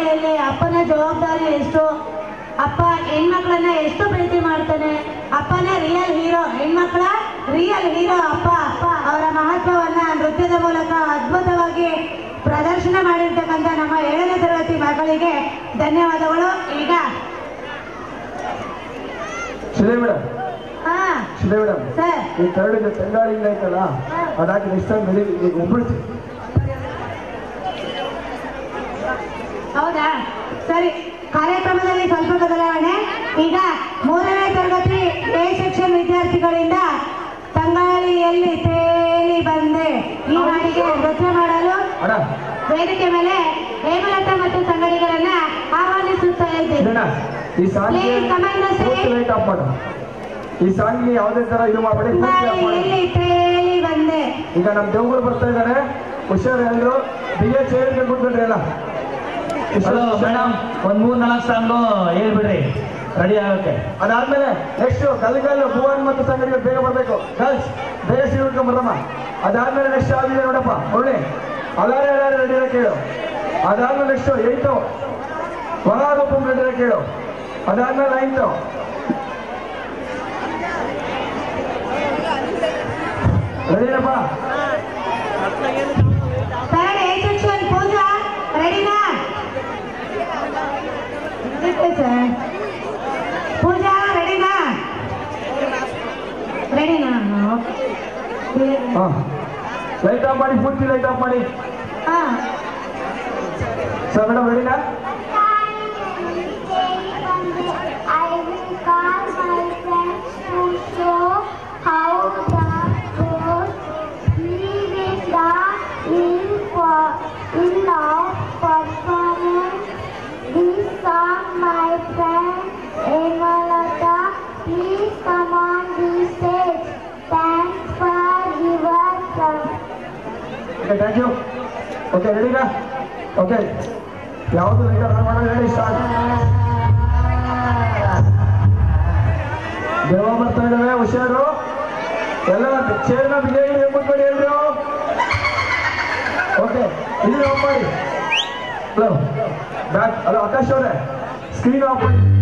ಮನೆಯಲ್ಲಿ ಅಪ್ಪನ ಜವಾಬ್ದಾರಿ ಎಷ್ಟು ಅಪ್ಪ ಹೆಣ್ಮಕ್ಳನ್ನ ಎಷ್ಟು ಪ್ರೀತಿ ಮಾಡ್ತಾನೆ ಅಪ್ಪನೇ ರಿಯಲ್ ಹೀರೋ ಹೆಣ್ಮಕ್ಳ ರಿಯಲ್ ಹೀರೋ ಅಪ್ಪ ಅಪ್ಪ ಅವರ ಮಹತ್ವವನ್ನ ನೃತ್ಯದ ಮೂಲಕ ಅದ್ಭುತವಾಗಿ ಪ್ರದರ್ಶನ ಮಾಡಿರ್ತಕ್ಕಂಥ ನಮ್ಮ ಏಳನೇ ತರಗತಿ ಮಕ್ಕಳಿಗೆ ಧನ್ಯವಾದಗಳು ಈಗ ಶಿಲೆ ಮೇಡಮ್ ಹಾ ಶಿಲೆ ಮೇಡಮ್ ಸರ್ ಈ ಕರಡಿಗೆ ತೆಂಗಾಳಿಂದ ಐತಲ್ಲ ಅದಾಕಿ ನೆಕ್ಸ್ಟ್ ಟೈಮ್ ಬೆಳಿ ಈಗ ಒಬ್ಬಳ್ತಿ ಹೌದಾ ಸರಿ ಕಾರ್ಯಕ್ರಮದಲ್ಲಿ ಸ್ವಲ್ಪ ಬದಲಾವಣೆ ಈಗ ಮೂರನೇ ತರಗತಿ ಎ ಸೆಕ್ಷನ್ ವಿದ್ಯಾರ್ಥಿಗಳಿಂದ ತಂಗಾಳಿಯಲ್ಲಿ ತೇಲಿ ಬಂದೆ ಈ ಹಾಡಿಗೆ ನೃತ್ಯ ಮಾಡಲು ಅಣ್ಣ ವೇದಿಕೆ ಮೇಲೆ ಹೇಮಲತಾ ಮತ್ತು ಸಂಗಡಿಗರನ್ನ ಆಹ್ವಾನಿಸುತ್ತಾ ಇದ್ದೇವೆ ಇದನ್ನ ಈ ಸಾಂಗ್ಗೆ Please come in the stage. ಪೂರ್ತಿ ಲೈಟ್ ಆಫ್ ಮಾಡು ಈ ಸಾಂಗ್ಗೆ ಯಾವುದೇ ತರ ಇದು ಮಾಡಬೇಡಿ ಪೂರ್ತಿ ಆಫ್ ಮಾಡಿ ತಂಗಾಳಿಯಲ್ಲಿ ತೇಲಿ ಬಂದೆ ಈಗ ನಮ್ಮ ದೇವ್ಗಳು ಬರ್ತಾ ಇದ್ದಾರೆ ಹುಷಾರು ಎಲ್ಲರೂ ಬಿಗೆ ಚೇರ್ಗೆ ಕೂತ್ಕೊಂಡ್ರಿ ಎಲ್ಲ ಹಲೋ ಮೇಡಮ್ ಒಂದ್ ಮೂರ್ ನಾಲ್ಕು ಸಾಂಗು ಹೇಳ್ಬಿಡ್ರಿ ರೆಡಿ ಆಗಕ್ಕೆ ಅದಾದ್ಮೇಲೆ ನೆಕ್ಸ್ಟ್ ಗಲ್ಗಲ್ ಭುವನ್ ಮತ್ತು ಸಂಗಡಿಗಳು ಬೇಗ ಬರಬೇಕು ಗರ್ಲ್ಸ್ ಬೇಗ ಸಿಡ್ಕೊಂಡು ಬರಮ್ಮ ಅದಾದ್ಮೇಲೆ ನೆಕ್ಸ್ಟ್ ಯಾವ್ದಿದೆ ನೋಡಪ್ಪ ಒಳ್ಳೆ ಅಲಾರೆ ಅಲಾರೆ ರೆಡಿ ಇರೋ ಕೇಳು ಅದಾದ್ಮೇಲೆ ನೆಕ್ಸ್ಟ್ ಏಯ್ತು ವರಾರೂಪಂ ರೆಡಿ ಇರೋ ಕೇಳು ಅದಾದ್ಮೇಲೆ ನೈನ್ತು ರೆಡಿನಪ್ಪ ಥರ್ಡ್ ಎ ಸೆಕ್ಷನ್ ಪೂಜಾ ರೆಡಿನಾ ಸರ್ ಪೂಜಾ ರೆಡಿನಾ ರೆಡಿನಾ ಹಾ ಲೈಟ್ ಆಫ್ ಮಾಡಿ ಪೂರ್ತಿ ಲೈಟ್ ಆಫ್ ಮಾಡಿ ಹಾ ಸರ್ ಮೇಡಮ್ ರೆಡಿನಾ I will call my friends to show how the goes. Live in the in for in of performance. This song, my friend Emalata, please come on the stage. Thanks for your time. Okay thank you okay ರೆಡಿನಾ okay ಯಾವುದು light off ಮಾಡೋದು ಹೇಳಿ start ದೇವ ಬರ್ತಾ ಇದ್ದಾವೆ ಹುಷಾರು ಎಲ್ಲ ಚೇರ್ನ ಬಿಗಿ ಕೂತ್ಕೊಂಡು ಹೇಳ್ರು ಓಕೆ ಇಲ್ಲಿ ಆಫ್ ಮಾಡಿ ಹಲೋ ಬ್ಯಾಕ್ ಹಲೋ ಆಕಾಶ್ ಅವರೇ ಸ್ಕ್ರೀನ್ ಆಫ್ ಮಾಡಿ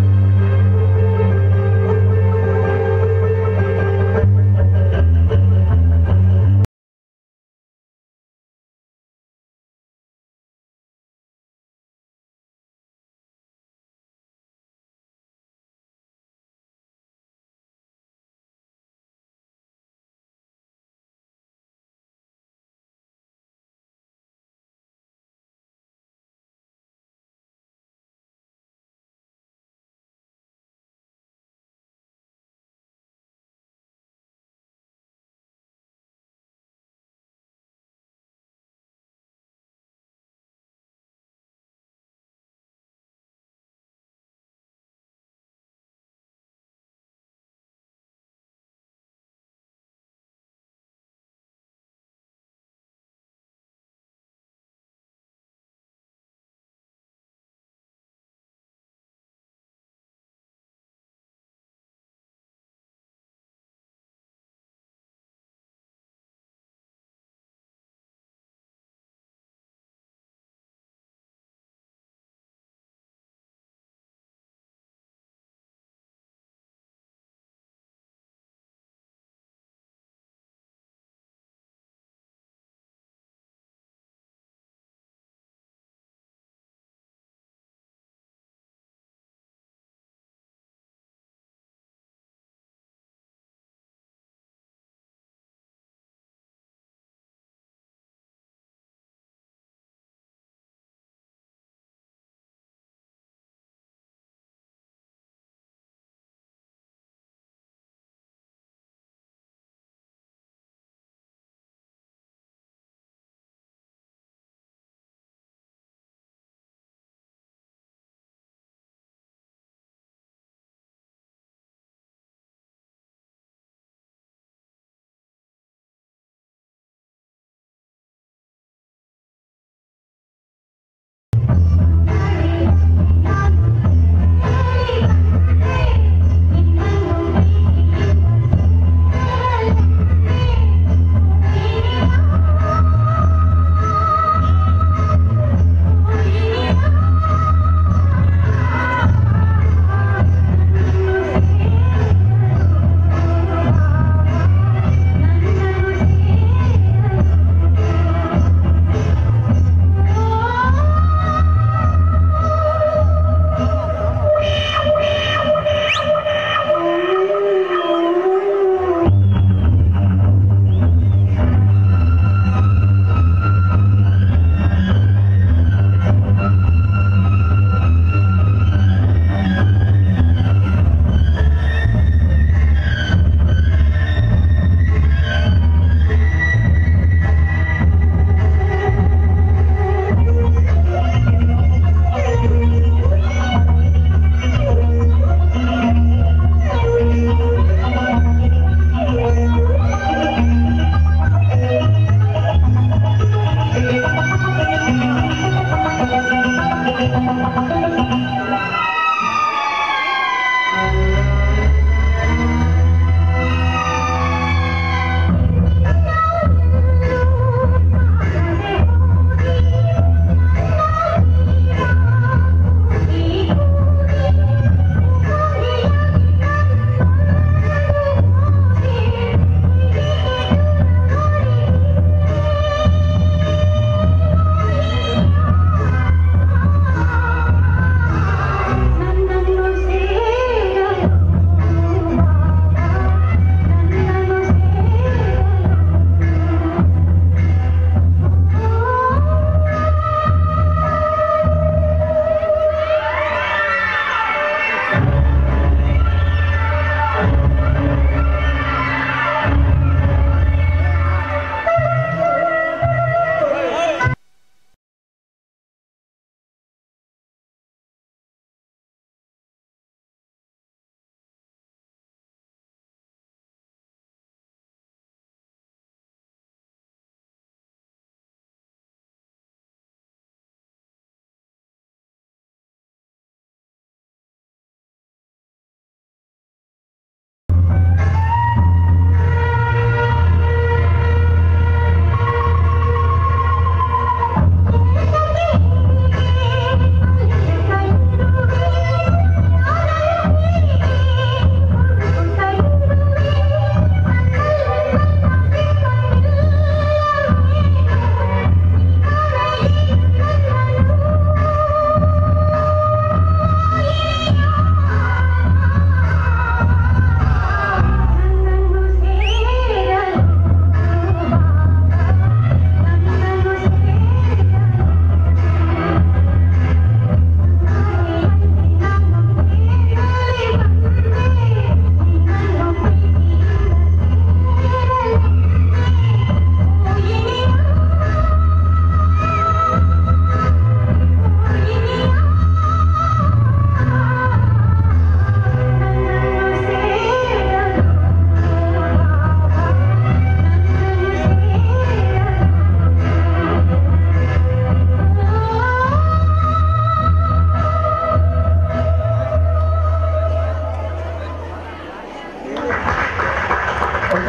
ಓಕೆ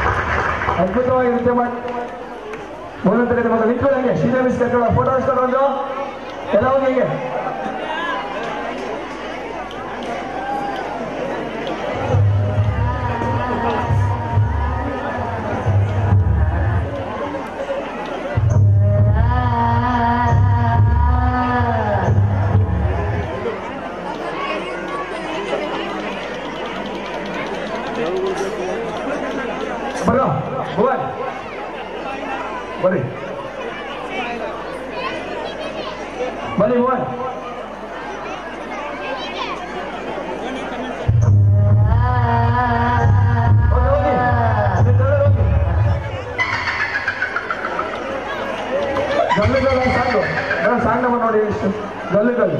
ಅದ್ಭುತವಾಗಿ ನೃತ್ಯ ಮಾಡಿ ಒಂದೊಂದು ಕಡೆ ಮತ್ತೆ ನಿಂತ್ಕೊಳ್ಳಂಗೆ ಸೀನಿಯರ್ ಮಿಸ್ ಕರ್ಕೊಂಡು ಫೋಟೋ ಇಸ್ಕೊಂಡು ಒಂದು ಎಲ್ಲ ಹೋಗಿ ಹಿಂಗೆ ಬರೋ ಭುವನ್ ಬರ್ರಿ ಬನ್ನಿ ಭುವನ್ ಹೋಗಿ, ಹೋಗಿ. ಇಲ್ಲಿ ಕೆಳಗಡೆ ಹೋಗಿ. ಗಲ್ಲು ಗಲ್ಲು ಸಾಂಗು ಬರೋ ಸಾಂಗ್ ನಂಬರ್ ನೋಡಿ ಎಷ್ಟು ಗಲ್ಲು ಗಲ್ಲು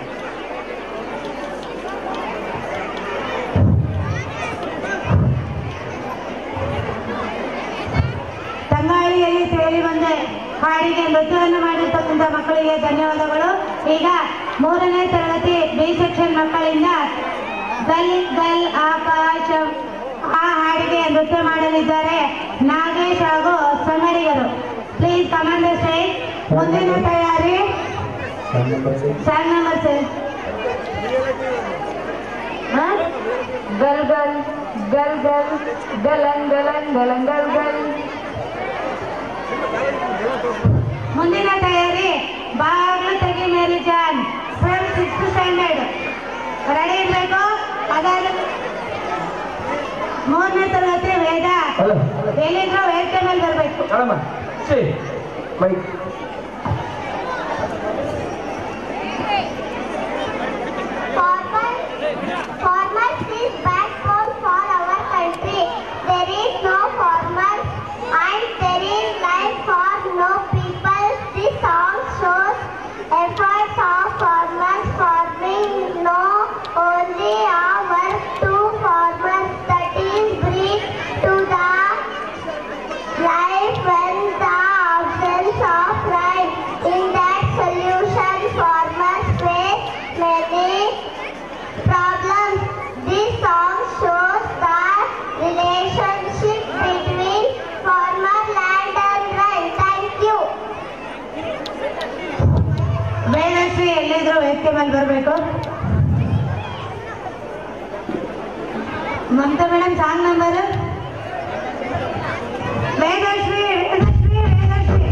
ತಂಗಾಳಿಯಲ್ಲಿ ಸೇರಿ ಬಂದೆ ಹಾಡಿಗೆ ನೃತ್ಯವನ್ನು ಮಾಡಿರ್ತಕ್ಕಂಥ ಮಕ್ಕಳಿಗೆ ಧನ್ಯವಾದಗಳು ಈಗ ಮೂರನೇ ತರಗತಿ ಬಿ ಸೆಕ್ಷನ್ ಮಕ್ಕಳಿಂದ ಗಲ್ ಗಲ್ ಆಕಾಶ ಆ ಹಾಡಿಗೆ ನೃತ್ಯ ಮಾಡಲಿದ್ದಾರೆ ನಾಗೇಶ್ ಹಾಗೂ ಸಂಗಡಿಗರು ಪ್ಲೀಸ್ ಕಮಾಂಡ್ ಸ್ಟೇಜ್ ಮುಂದಿನ ತಯಾರಿ ಸಾಂಗ್ ನಂಬರ್ ಸರ್ ಗಲ್ ಗಲ್ ಗಲ್ ಗಲ್ ಗಲನ್ ಗಲನ್ ಗಲನ್ ಗಲ್ ಗಲ್ ಮುಂದಿನ ತಯಾರಿ ಬಾಗ್ಲು ತೆಗಿ ಮೇರಿ ಜಾನ್ ಫ್ರಮ್ ಸಿಕ್ಸ್ತ್ ಸ್ಟ್ಯಾಂಡರ್ಡ್ ರೆಡಿ ಇರಬೇಕು ಅದಾದ ಮೂರನೇ ತರಗತಿ ವೇದ ಹಲೋ ಎಲ್ಲಿದ್ರು ವೇದಿಕೆ ಮೇಲೆ ಬರಬೇಕು ಕಳಮ್ಮ ಸಿ ಬೈಕ್ Farmers is backbone for our country. There is no farmers and there is life for no people. This song shows efforts of farmers farming. No only our work to farmers that is bring to the life when the absence of ಮೇಲೆ ಬರಬೇಕು Mamata madam song number Vedashree Vedashree Vedashree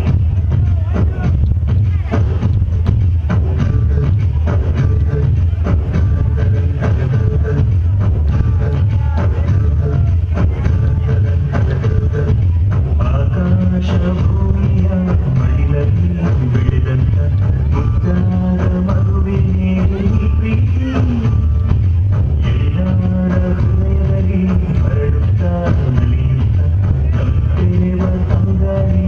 ಆಕಾಶ ಭೂಮಿಯ ಮಡಿಲಲ್ಲಿ ಬೆಳೆದಂತ ಮುದ್ದಾದ ಮಗುವಿನೇ ಈ ಪ್ರೀತಿ ಎಲ್ಲಾರ ಹೃದಯದಲ್ಲಿ ಹರಡುತ್ತಾ ನಲಿಯುತ್ತ ತಂಪೇವ ತಂಗಾಳಿ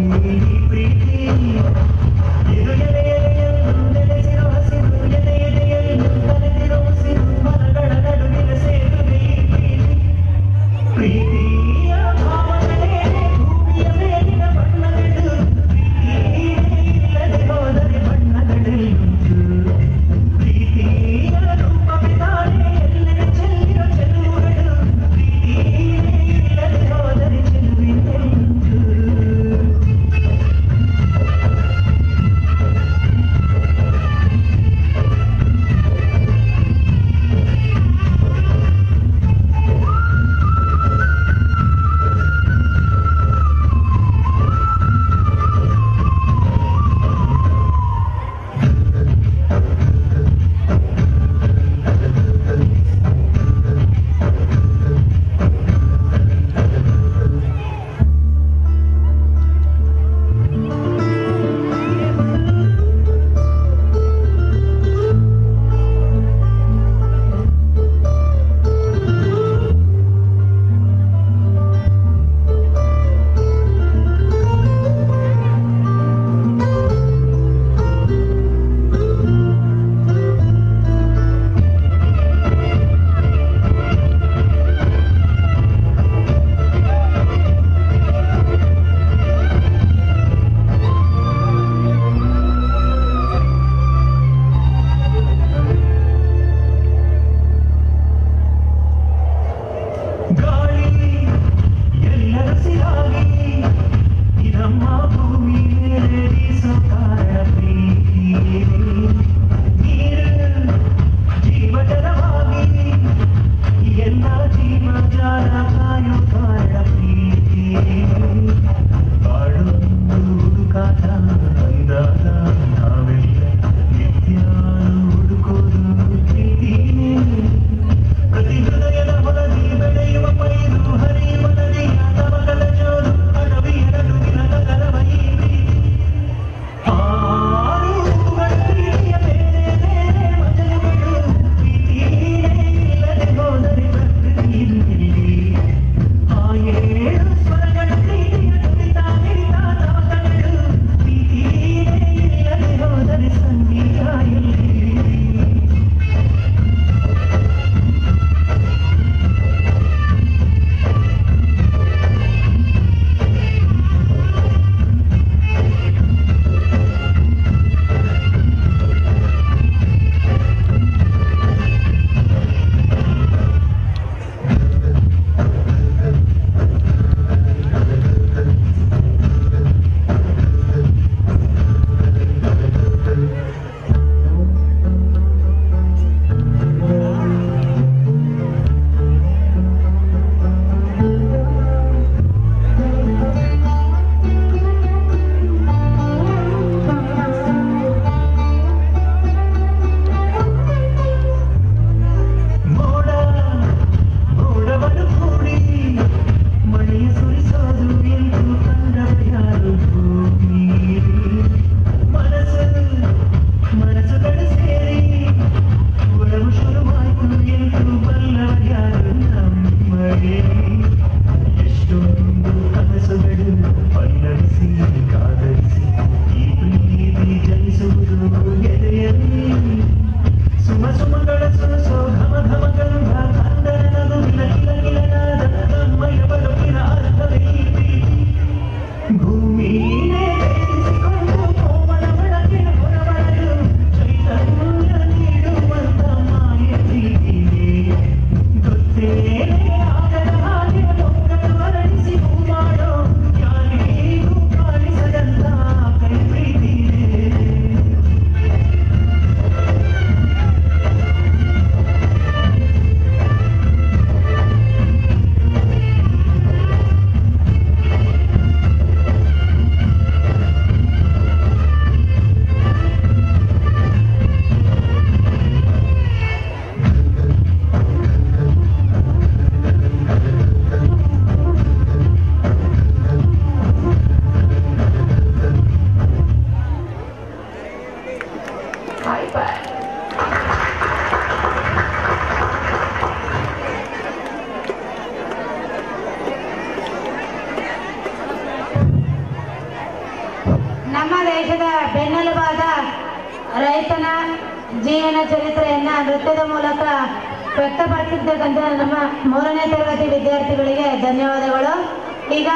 ರೈತನ ಜೀವನ ಚರಿತ್ರೆಯನ್ನ ನೃತ್ಯದ ಮೂಲಕ ವ್ಯಕ್ತಪಡಿಸಿರ್ತಕ್ಕಂಥ ನಮ್ಮ ಮೂರನೇ ತರಗತಿ ವಿದ್ಯಾರ್ಥಿಗಳಿಗೆ ಧನ್ಯವಾದಗಳು ಈಗ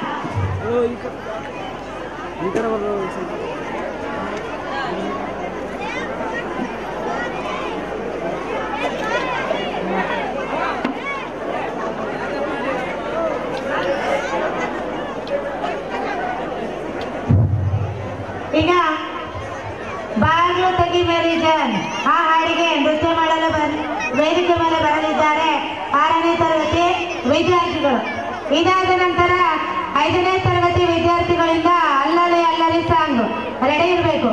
ಈ ಕಡೆ ಬರೋ ಸ್ವಲ್ಪ ಈಗ ಬಾಗಿಲು ತೆಗಿ ಮೇರಿ ಜಾನ್ ಆ ಹಾಡಿಗೆ ನೃತ್ಯ ಮಾಡಲು ಬನ್- ವೇದಿಕೆ ಮೇಲೆ ಬರಲಿದ್ದಾರೆ ಆರನೇ ತರಗತಿ ವಿದ್ಯಾರ್ಥಿಗಳು ಇದಾದ ನಂತರ ಐದನೇ ತರಗತಿ ವಿದ್ಯಾರ್ಥಿಗಳಿಂದ ಅಲ್ಲಲ್ಲಿ ಅಲ್ಲಲ್ಲಿ ಸಾಂಗ್ ರೆಡಿ ಇರಬೇಕು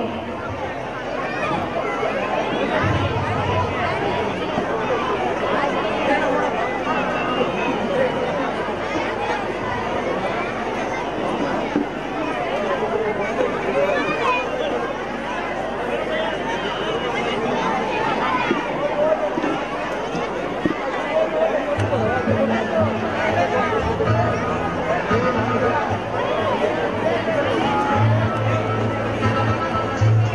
Thank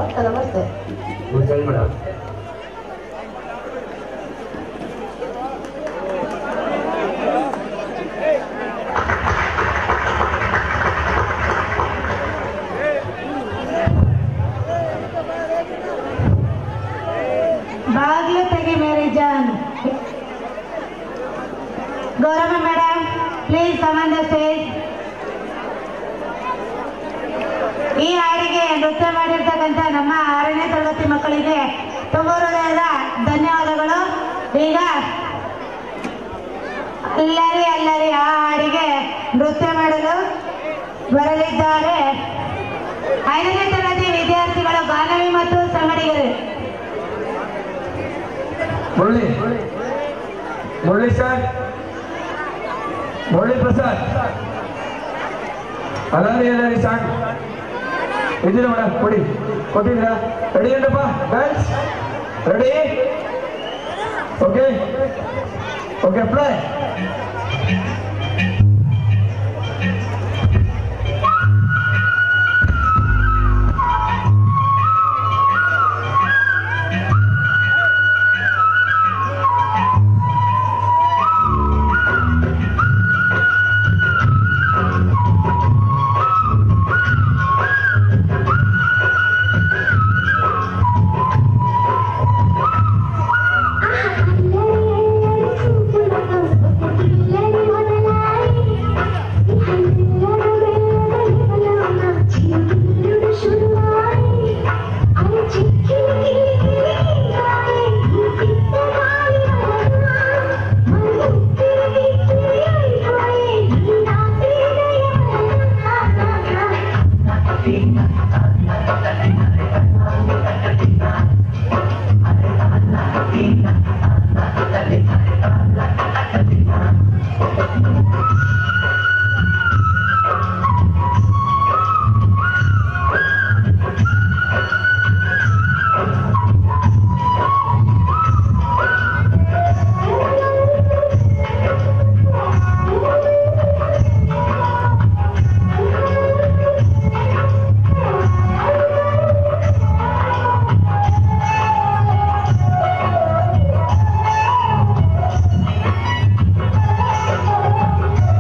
ನಮಸ್ತೆ ನಮಸ್ತೆ ಹೇಳಿ ಮೇಡಮ್ ಬಾಗ್ಲು ತೆಗಿ ಮೇರಿ ಜಾನ್ ಗೌರವ madam please come on the stage ಈ ಹಾಡಿಗೆ ನೃತ್ಯ ಮಾಡಿರ್ತಕ್ಕಂಥ ನಮ್ಮ ಆರನೇ ತರಗತಿ ಮಕ್ಕಳಿಗೆ ತುಂಬ ಹೃದಯದ ಧನ್ಯವಾದಗಳು ಈಗ ಅಲ್ಲರಿ ಅಲ್ಲರಿ ಆ ಹಾಡಿಗೆ ನೃತ್ಯ ಮಾಡಲು ಬರಲಿದ್ದಾರೆ ಐದನೇ ತರಗತಿ ವಿದ್ಯಾರ್ಥಿಗಳು ಬಾನವಿ ಮತ್ತು ಸಂಗಡಿಗರು ಮುರಳಿ ಮುರಳಿ ಸರ್ ಮುರಳಿ ಪ್ರಸಾದ್ ಅಲಾರಿ ಅಲಾರಿ ಸಾಂಗ್ ಇದ್ದೀರ ಮೇಡಮ್ ಕೊಡಿ ಕೊಟ್ಟಿದ್ದೀರಾ ರೆಡಿ ಏನಪ್ಪ dance ready okay okay play Thank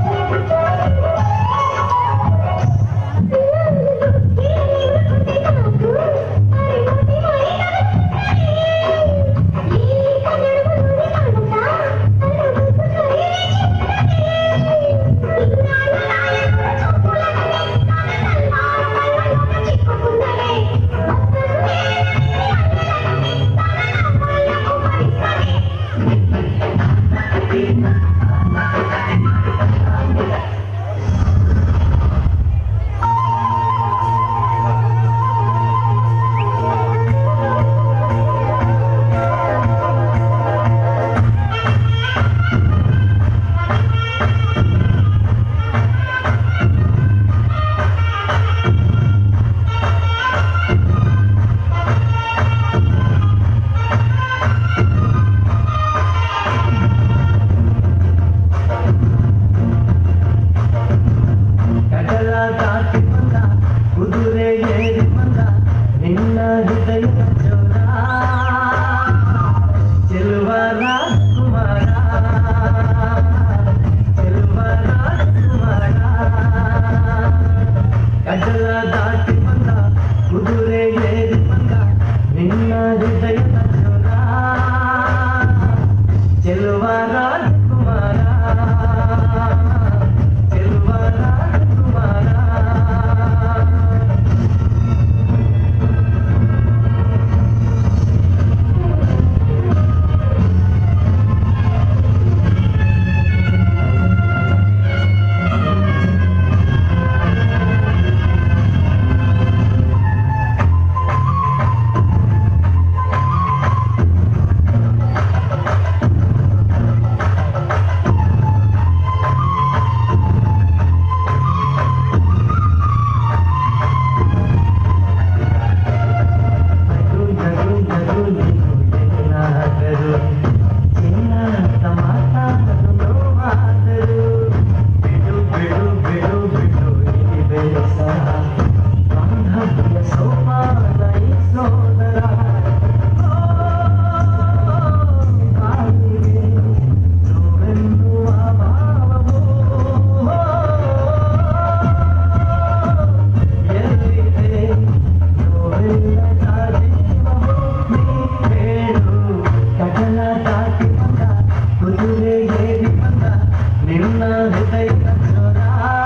ನನ್ನ ಹೃದಯ ಚೋರ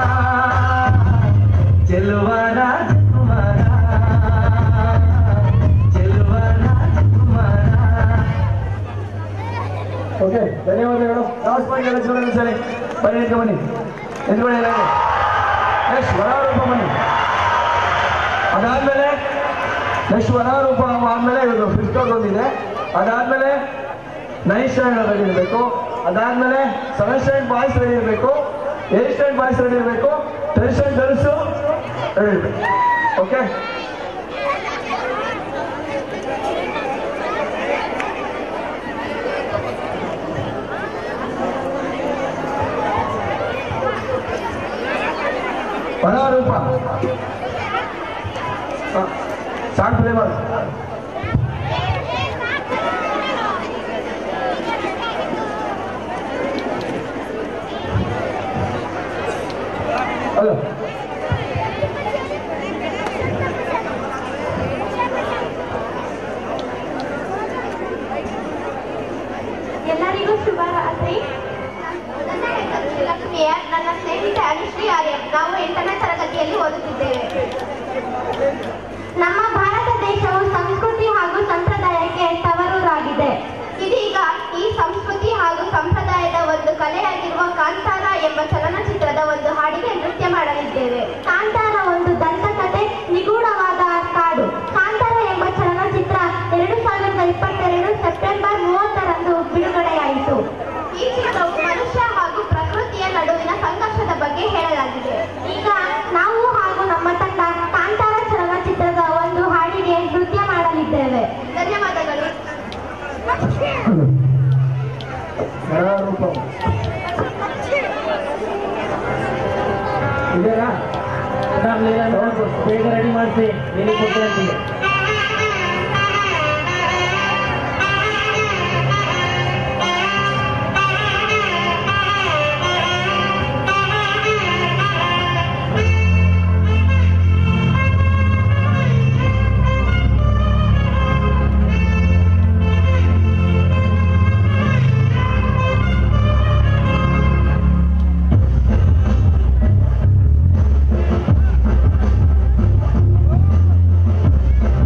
ಚೆಲುವ ರಾಜಕುಮಾರ ಚೆಲುವ ರಾಜಕುಮಾರ ಓಕೆ ಧನ್ಯವಾದಗಳು ಲಾಸ್ಟ್ ಪಾಯಿಂಟ್ ಎಲ್ಲ ಚೂರು ಸರಿ ಬನ್ನಿ ನಿಂತ್ಕೊ ಬನ್ನಿ ನಿಂತ್ಕೊಳ್ಳಿ ಎಲ್ಲ ನೆಕ್ಸ್ಟ್ ವರಾರೂಪ ಬನ್ನಿ ಅದಾದ್ಮೇಲೆ ನೆಕ್ಸ್ಟ್ ವರಾರೂಪ ಆದ್ಮೇಲೆ ಇದು ಫಿಫ್ತ್ ಒಂದಿದೆ ಅದಾದ್ಮೇಲೆ ನೈನ್ ಸ್ಟ್ಯಾಂಡರ್ಡ್ ರೆಡಿ ಇರಬೇಕು ಅದಾದ್ಮೇಲೆ ಸೆವೆನ್ ಸ್ಟ್ಯಾಂಡ್ ಬಾಯ್ಸ್ ರೆಡಿ ಇರಬೇಕು ಏಟ್ ಸ್ಟ್ಯಾಂಡ್ ಬಾಯ್ಸ್ ರೆಡಿ ಇರಬೇಕು ಟೆನ್ ಸ್ಟ್ಯಾಂಡ್ ಗರ್ಲ್ಸು ರೆಡಿ ಇರಬೇಕು ಓಕೆ ವರಾರೂಪ ಸಾಂಗ್ ಪ್ಲೇ ಮಾಡಿ ಹಲೋ ಎಲ್ಲರಿಗೂ ಶುಭರಾತ್ರಿ ನನ್ನ ಹೆಸರು ಲಕ್ಷ್ಮಿಯ ನನ್ನ ಸ್ನೇಹಿತೆ ಅನುಶ್ರೀ ಆರ್ಯ ನಾವು ಎಂಟನೇ ತರಗತಿಯಲ್ಲಿ ಓದುತ್ತಿದ್ದೇವೆ ನಮ್ಮ ಭಾರತ ದೇಶವು ಸಂಸ್ಕೃತಿ ಹಾಗೂ ಸಂಪ್ರದಾಯಕ್ಕೆ ತವರೂರಾಗಿದೆ ಇದೀಗ ಈ ಸಂಸ್ಕೃತಿ ಹಾಗೂ ಸಂಪ್ರದಾಯದ ಒಂದು ಕಲೆಯಾಗಿರುವ ಕಾಂತಾರ ಎಂಬ ಚಲನಚಿತ್ರದ ಒಂದು ಹಾಡಿಗೆ ನೃತ್ಯ ಮಾಡಲಿದ್ದೇವೆ ಕಾಂತಾರ ಒಂದು ದಂತಕಥೆ ನಿಗೂಢವಾದ ಕಾಡು ಕಾಂತಾರ ಎಂಬ ಚಲನಚಿತ್ರ ಎರಡು ಸಾವಿರದ ಇಪ್ಪತ್ತೆರಡು ಸೆಪ್ಟೆಂಬರ್ ಮೂವತ್ತರಂದು ಬಿಡುಗಡೆಯಾಯಿತು ಈ ಚಿತ್ರವು ಮನುಷ್ಯ ಹಾಗೂ ಪ್ರಕೃತಿಯ ನಡುವಿನ ಸಂಘರ್ಷದ ಬಗ್ಗೆ ಹೇಳಲಾಗಿದೆ ಈಗ ನಾವು ಹಾಗೂ ನಮ್ಮ ತಂಡ ಕಾಂತಾರ ಚಲನಚಿತ್ರದ ಒಂದು ಹಾಡಿಗೆ ನೃತ್ಯ ಮಾಡಲಿದ್ದೇವೆ ಧನ್ಯವಾದಗಳು ವರಾರೂಪ ಇದೆಯಾ ಬೇಗ ರೆಡಿ ಮಾಡಿಸಿ ಎಲ್ಲಿ ಕೊಡ್ತೀರಂತೀವಿ ಧನ್ಯವಾದಗಳು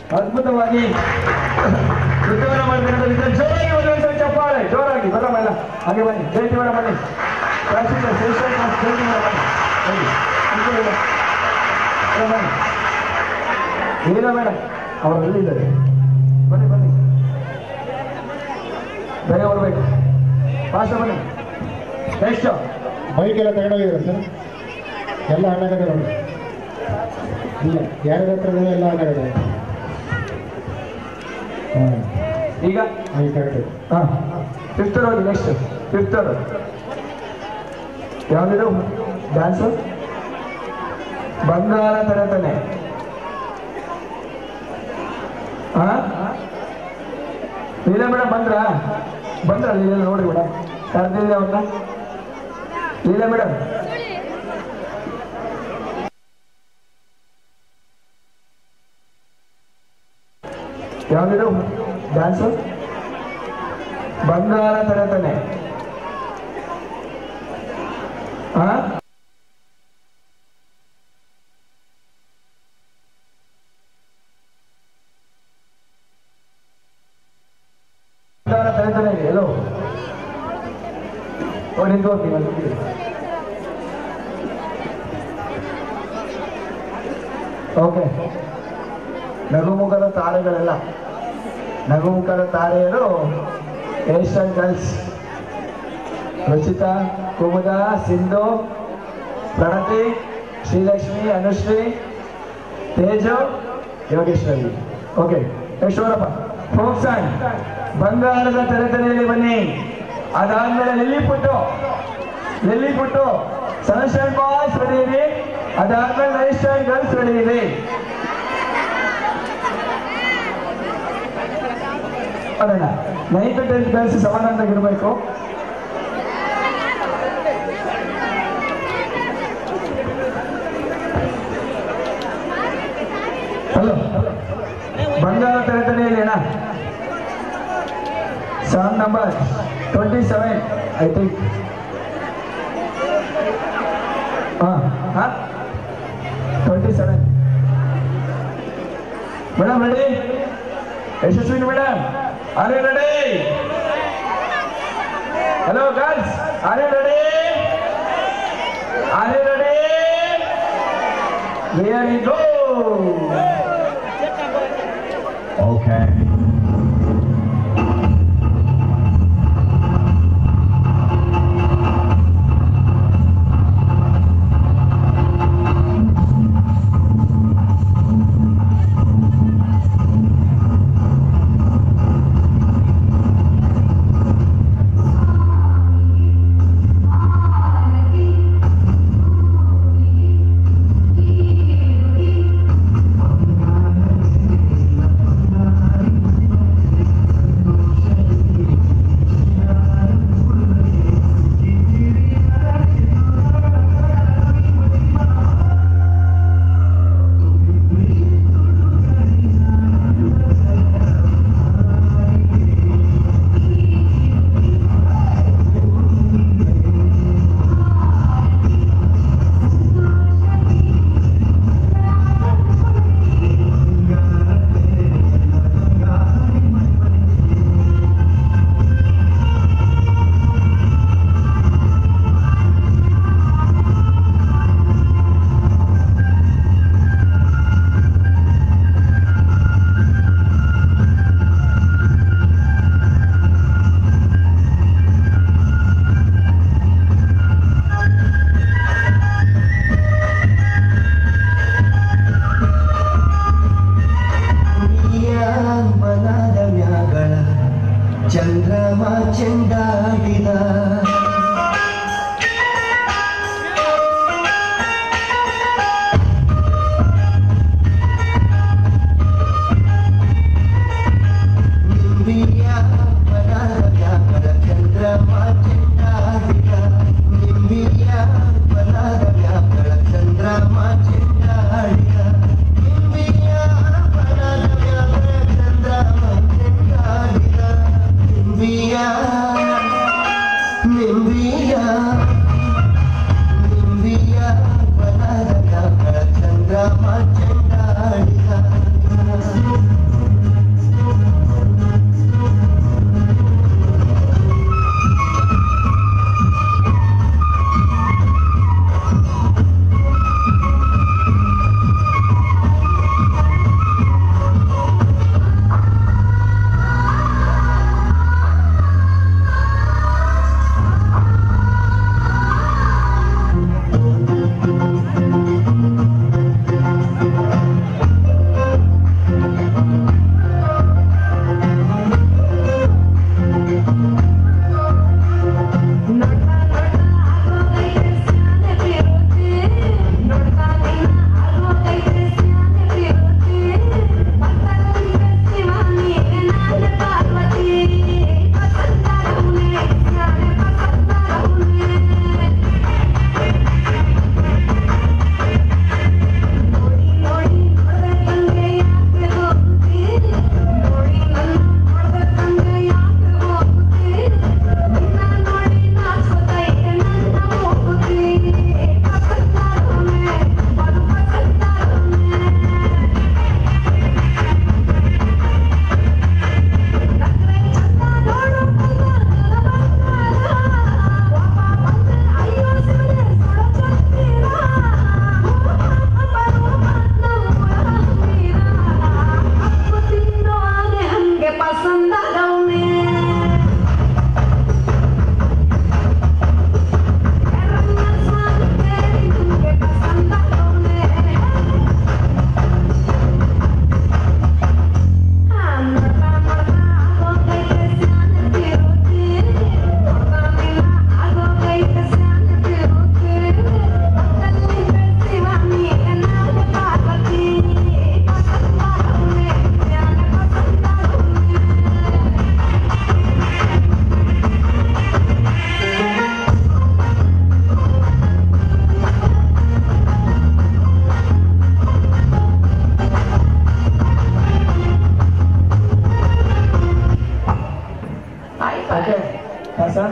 ಅದ್ಭುತವಾಗಿ ನೃತ್ಯವನ್ನು ಮಾಡ್ತಿರೋದ್ರಿಂದ ಜೋರಾಗಿ ಒಂದು ನಿಮಿಷ ಚಪ್ಪಾಳೆ ಜೋರಾಗಿ ಬರಮ್ಮ ಎಲ್ಲ ಹಾಗೆ ಬನ್ನಿ ಜಯಂತಿ ಮೇಡಮ್ ಬನ್ನಿ ಕ್ಲಾಸಿಕಲ್ ಶ್ರೇಷ್ಠ ಕ್ಲಾಸ್ ಜಯಂತಿ ಮೇಡಮ್ ಬನ್ನಿ ಬನ್ನಿ ಇಂಕೋ ಇಲ್ಲ. ಎಲ್ಲ ಬನ್ನಿ ಇಲ್ಲ ಮೇಡಮ್ ಅವರು ಎಲ್ಲಿದ್ದಾರೆ ಬನ್ನಿ ಬನ್ನಿ ಬೇಗ ಬರ್ಬೇಕು ಫಾಸ್ಟ್ ಬನ್ನಿ ನೆಕ್ಸ್ಟ್ ಬೈಕ್ ಎಲ್ಲ ತಗೊಂಡೋಗಿದ್ದಾರೆ ಸರ್ ಎಲ್ಲ ಹಣ್ಣಾಗದೆ ನೋಡಿ ಇಲ್ಲ ಯಾರ ಹತ್ರ ಇದೆ ಎಲ್ಲ ಹಣ್ಣಾಗದೆ ಹಾಂ ಈಗ ಈಗ ಕರೆಕ್ಟ್ ಹಾಂ ಫಿಫ್ತ್ ಹೋಗಿ ನೆಕ್ಸ್ಟ್ ಫಿಫ್ತ್ ಯಾವ್ದಿದು ಡ್ಯಾನ್ಸು ಬಂಗಾರ ತರತನೆ ಹಾ ಲೀಲಾ ಮೇಡಮ್ ಬಂದ್ರ ಬಂದ್ರ ಲೀಲಾ ನೋಡ್ರಿ ಮೇಡಮ್ ಕರೆದಿಲ್ಲ ಅವ್ರನ್ನ ಲೀಲಾ ಮೇಡಮ್ ಯಾವ್ದಿದು ಡ್ಯಾನ್ಸು ಬಂಗಾರ ತರತನೆ ಹಾ ಬಂಗಾರ ತರತನೆ ಇದೆ ಎಲ್ಲೋ ಓ ನಿಂತ್ಕೋತೀನಿ ಅಲ್ಲಿ ಓಕೆ ನಗುಮುಖದ ತಾರೆಗಳೆಲ್ಲ ನಗುಮುಖದ ತಾರೆಯರು Asian girls Ruchita Kumuda Sindhu Pranati Shrilakshmi Anushree Teju Yogeshwari okay ಯಶ್ವರಪ್ಪ ಫೋಕ್ ಸಾಂಗ್ ಬಂಗಾರದ ತೆರೆತನೆಯಲ್ಲಿ ಬನ್ನಿ ಅದಾದ್ಮೇಲೆ ಲಿಲ್ಲಿ ಪುಟ್ಟು ಲಿಲ್ಲಿ ಪುಟ್ಟು ಸನ್ಶೈನ್ ಬಾಯ್ಸ್ ರೆಡಿ ಇರಿ ಅದಾದ್ಮೇಲೆ ನೈಸ್ಟೈನ್ ಗರ್ಲ್ಸ್ ರೆಡಿ ಇರಿ ಅದೇನ ನೈಟ್ ಟೆಂತ್ ಗರ್ಲ್ಸ್ ಸಮಾನವಾಗಿರ್ಬೇಕು ಹಲೋ ಬಂಗಾರ ತೆರೆತನೆಯಲ್ಲಿ ಅಣ್ಣ song number twenty seven I think ಹಾಂ ಹಾಂ twenty seven madam ready Yashaswini madam are you ready hello girls are you ready are you ready Here we go. Okay. Thank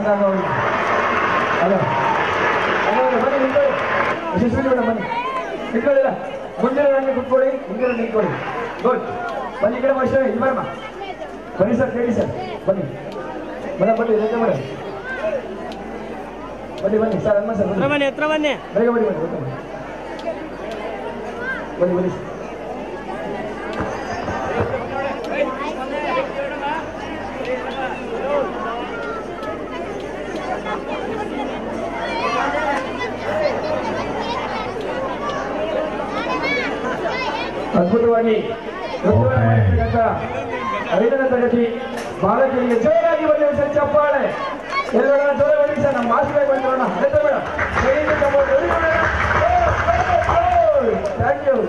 ಹಂಗ ನೋಡಿ ಹಲೋ ಹಲೋ ಬನ್ನಿ ನಿಂತ್ಕೊಳ್ಳಿ ಯಶಸ್ವಿನಿ ಮೇಡಮ್ ಬನ್ನಿ ನಿಂತ್ಕೊಳ್ಳಿಲ್ಲ ಮುಂದೆ ನನಗೆ ಕುತ್ಕೊಳ್ಳಿ ಮುಂದೆ ನಿಂತ್ಕೊಳ್ಳಿ ಗುಡ್ ಬನ್ನಿ ಈ ಕಡೆ ಮಾಸ್ಟರ್ ಇಲ್ಲಿ ಬರಮ್ಮ ಬನ್ನಿ ಸರ್ ಕೇಳಿ ಸರ್ ಬನ್ನಿ ಮೇಡಮ್ ಬನ್ನಿ ರೇಖೆ ಮೇಡಮ್ ಬನ್ನಿ ಬನ್ನಿ ಸರ್ ಹನುಮ ಸರ್ ಬನ್ನಿ ಹತ್ರ ಬನ್ನಿ ಬೇಗ ಬನ್ನಿ ಬನ್ನಿ ಬನ್ನಿ ಬನ್ನಿ ಬನ್ನಿ ಸರ್ ಅದ್ಭುತವಾಗಿ ನೃತ್ಯವನ್ನು ಮಾಡಿರ್ತಕ್ಕಂಥ ಐದನೇ ತರಗತಿ ಬಾಲಕರಿಗೆ ಜೋರಾಗಿ ಬನ್ನಿ ಸರ್ ಚಪ್ಪಾಳೆ ಎಲ್ಲರ ಜೋರ ಬನ್ನಿ ಸರ್ ನಮ್ಮ ಮಾಸ್ಟರ್ ಬಂದಿರೋಣ ಆಯ್ತಾ ಮೇಡಮ್ ಥ್ಯಾಂಕ್ ಯು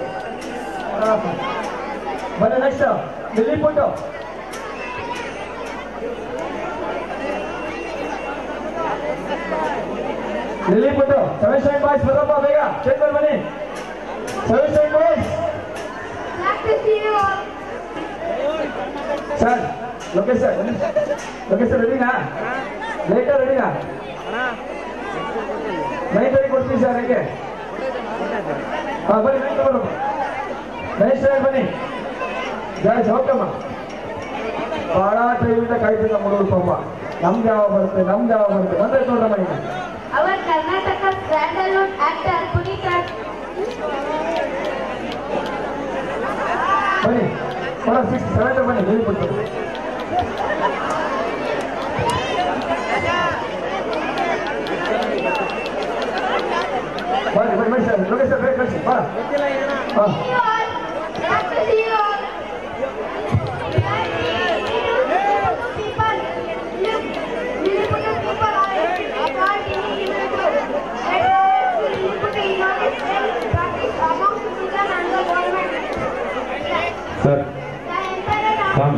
ಬನ್ನಿ ನೆಕ್ಸ್ಟ್ ದಿಲ್ಲಿ ಫೋಟೋ ದಿಲ್ಲಿ ಫೋಟೋ ಸೆವೆನ್ ಸೆವೆನ್ ಬಾಯ್ಸ್ ಬರಪ್ಪ ಬೇಗ ಚೆಕ್ ಮಾಡಿ ಬನ್ನಿ seven seven boys sir Lokesh sir ಬನ್ನಿ. ಲೋಕೇಶ್ ಸರ್ ರೆಡಿನಾ ಲೇಟರ್ ರೆಡಿನಾ ನೈಟ್ ರೆಡಿ ಕೊಡ್ತೀನಿ ಸರ್ ಹೇಗೆ ಹಾಂ ಬನ್ನಿ ನೈಟ್ ತಗೊಂಡು ನೈಟ್ ಸರ್ ಬನ್ನಿ ಜಯ ಸೌಕಮ್ಮ ಭಾಳ ಟೈಮಿಂದ ಕಾಯ್ತಿದ್ದ ಹುಡುಗರು ಪಾಪ ನಮ್ದು ಯಾವ ಬರುತ್ತೆ ನಮ್ದು ಯಾವ ಬರುತ್ತೆ ಬಂದ್ರೆ ನೋಡ್ರಮ್ಮ ಈಗ Our Karnataka Sandalwood actor Puneet Raj ಬನ್ನಿ ಕೊಡ ಸಿಕ್ಸ್ ಸೆವೆನ್ ಬನ್ನಿ ಹೇಳಿ ಕೊಡ್ತೀನಿ ಬನ್ನಿ ಬನ್ನಿ ಬನ್ನಿ ಸರ್ ಲೋಕೇಶ್ ಸರ್ ಬೇಗ ಕಳಿಸಿ ಬಾ ಹಾಂ Sir. Come.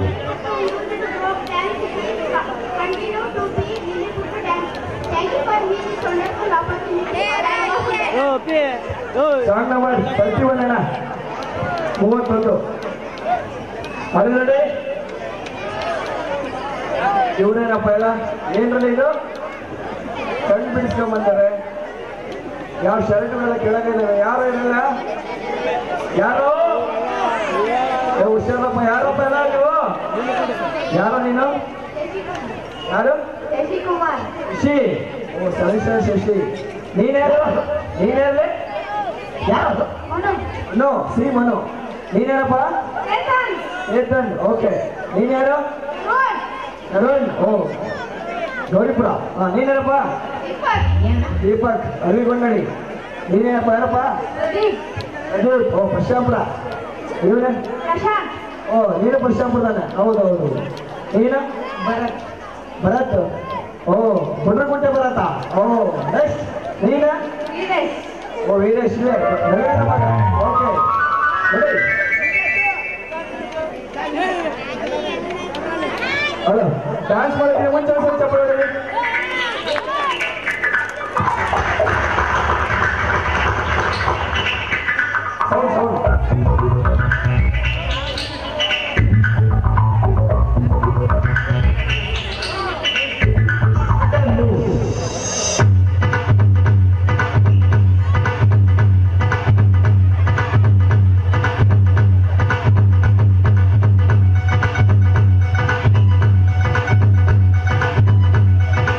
Continue to be Lilliput dance. Thank you for giving this wonderful opportunity. O P O song number thirty one ಅಣ್ಣ ಮೂವತ್ತೊಂದು ಅದರಲ್ಲಿ ಇವರೇನಪ್ಪ ಎಲ್ಲ ಏನ್ರಲ್ಲಿ ಇದು ಕಣ್ಣು ಬಿಡಿಸ್ಕೊಂಬಂತಾರೆ ಯಾವ ಶರ್ಟ್ಗಳೆಲ್ಲ ಕೆಳಗಿದ್ದಾವೆ ಯಾರು ಇರಲ್ಲ ಯಾರು ಏ, ಹುಷಾರಪ್ಪ ಯಾರಪ್ಪ ಎಲ್ಲ ನೀವು ಯಾರು ನೀನು ಯಾರು ಶಶಿ ಕುಮಾರ್ ಶಶಿ ಓ ಸರಿ ಸರಿ ಶಶಿ ನೀನ್ಯಾರು ನೀನ್ಯಾರೇ ಯಾರು ಮನು ನೋ ಸಿ ಮನು ನೀನೇನಪ್ಪ ಚೇತನ್ ಏತನ್ ಓಕೆ ನೀನ್ಯಾರು ರೋಡ್ ಅರುಣ್ ಓ ಗೌರಿಪುರ ಹಾ ನೀನೇನಪ್ಪ ದೀಪಕ್ ದೀಪಕ್ ಅರಿಗೊಂಡಳಿ ನೀನೇನಪ್ಪ ಯಾರಪ್ಪ ಪ್ರದೀಪ್ ಅದು ಓ ಪಶ್ಚಾಪುರ ಇವನೇ ಪ್ರಶಾಂತ್ ಓ ನೀನು ಪಶ್ಚಾಪುರದಾನೆ ಹೌದು ಹೌದು ನೀನು ಭರತ್ ಭರತ್ ಓ ಬುಡ್ರಗುಂಟೆ ಭರತ ಓ ನೆಕ್ಸ್ಟ್ ನೀನ ವೀರೇಶ್ ಓ ವೀರೇಶ್ ಇಲ್ಲೇ ಬೆಳಗಾವಿ ಮಗ ಓಕೆ ರೆಡಿ ಹಲೋ ಡ್ಯಾನ್ಸ್ ಮಾಡಿದ್ರೆ ಮುಂಚೆ ಒಂದ್ಸಲ ಚಪ್ಪಾಳೆ ಹೊಡೀರಿ. ಸೌಂಡ್ ಸೌಂಡ್ Thank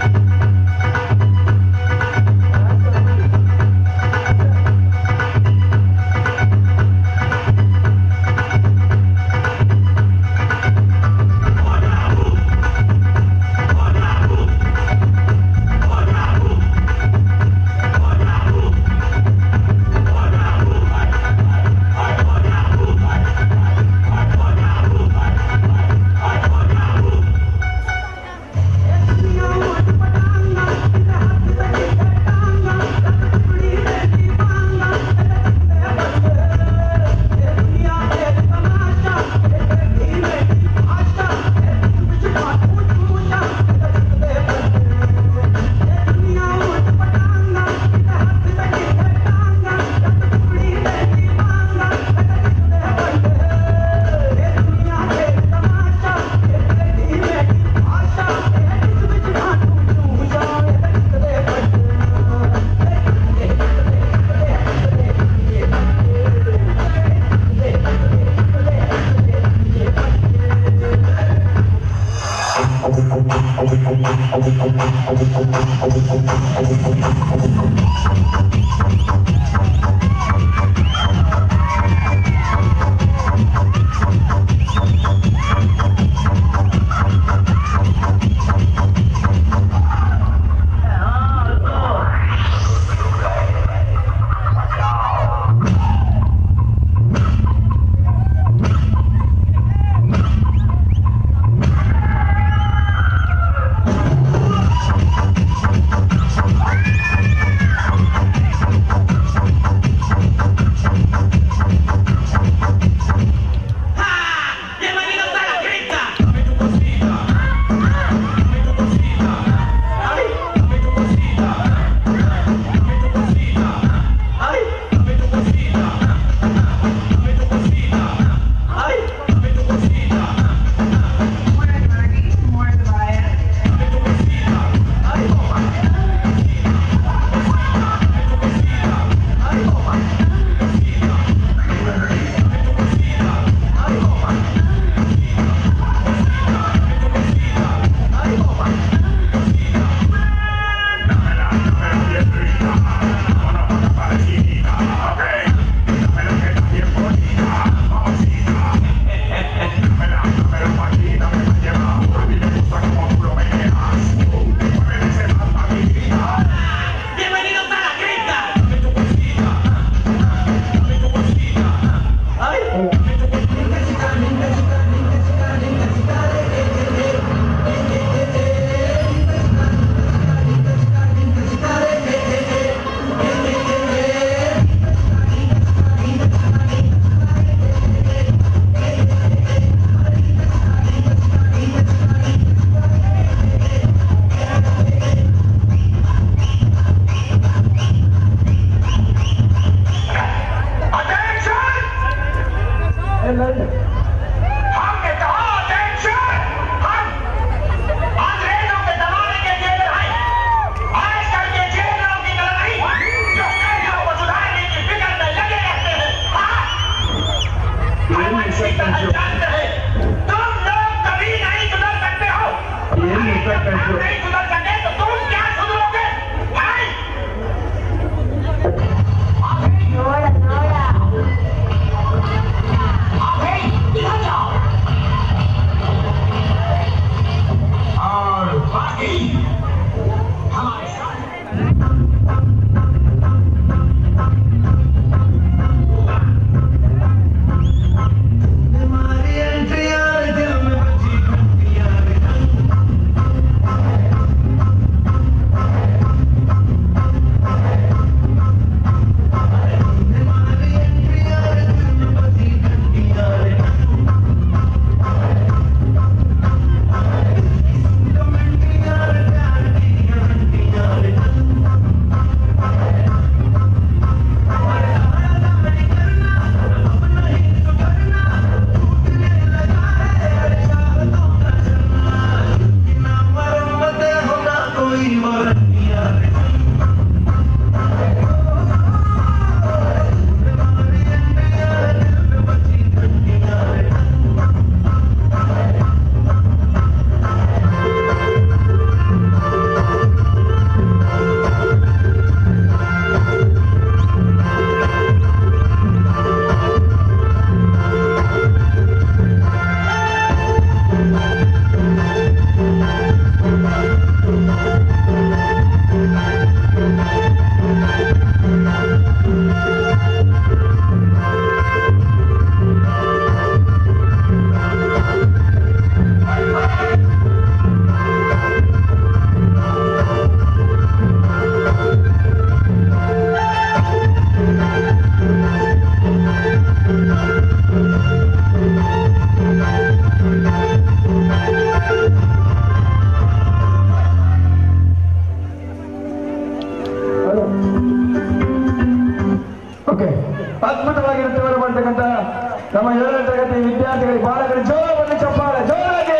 ಓಕೆ ಅದ್ಭುತವಾಗಿ ನೃತ್ಯವನ್ನು ಮಾಡ್ತಕ್ಕಂಥ ನಮ್ಮ ಏಳನೇ ತರಗತಿ ವಿದ್ಯಾರ್ಥಿಗಳಿಗೆ ಬಾಲಕರು ಜೋರವಾಗಿ ಚಪ್ಪಾಳೆ ಜೋರಾಗಿ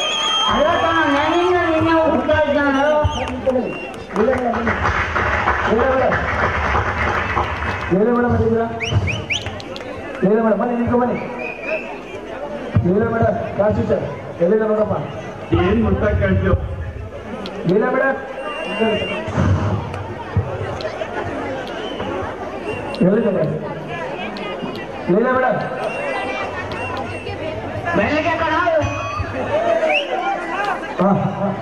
ಏನೇ ಮೇಡಮ್ ಬಂದಿದ್ದೀರಾ ಏನೇ ಮೇಡಮ್ ಬನ್ನಿ ನಿಂತ್ಕೊ ಬನ್ನಿ ಏನೇ ಮೇಡಮ್ ಕ್ಲಾಸ್ ಟೀಚರ್ ಎಲ್ಲಿದೆ ನೋಡಪ್ಪ ಏನ್ ಮುಟ್ಟ ಕೇಳ್ತೀವಿ ಲೀಲಾ ಮೇಡಮ್ ಎಲ್ಲಿದ್ದಾರೆ ಲೀಲಾ ಮೇಡಮ್ ಬೆಳಗ್ಗೆ ಕಣ ಹಾ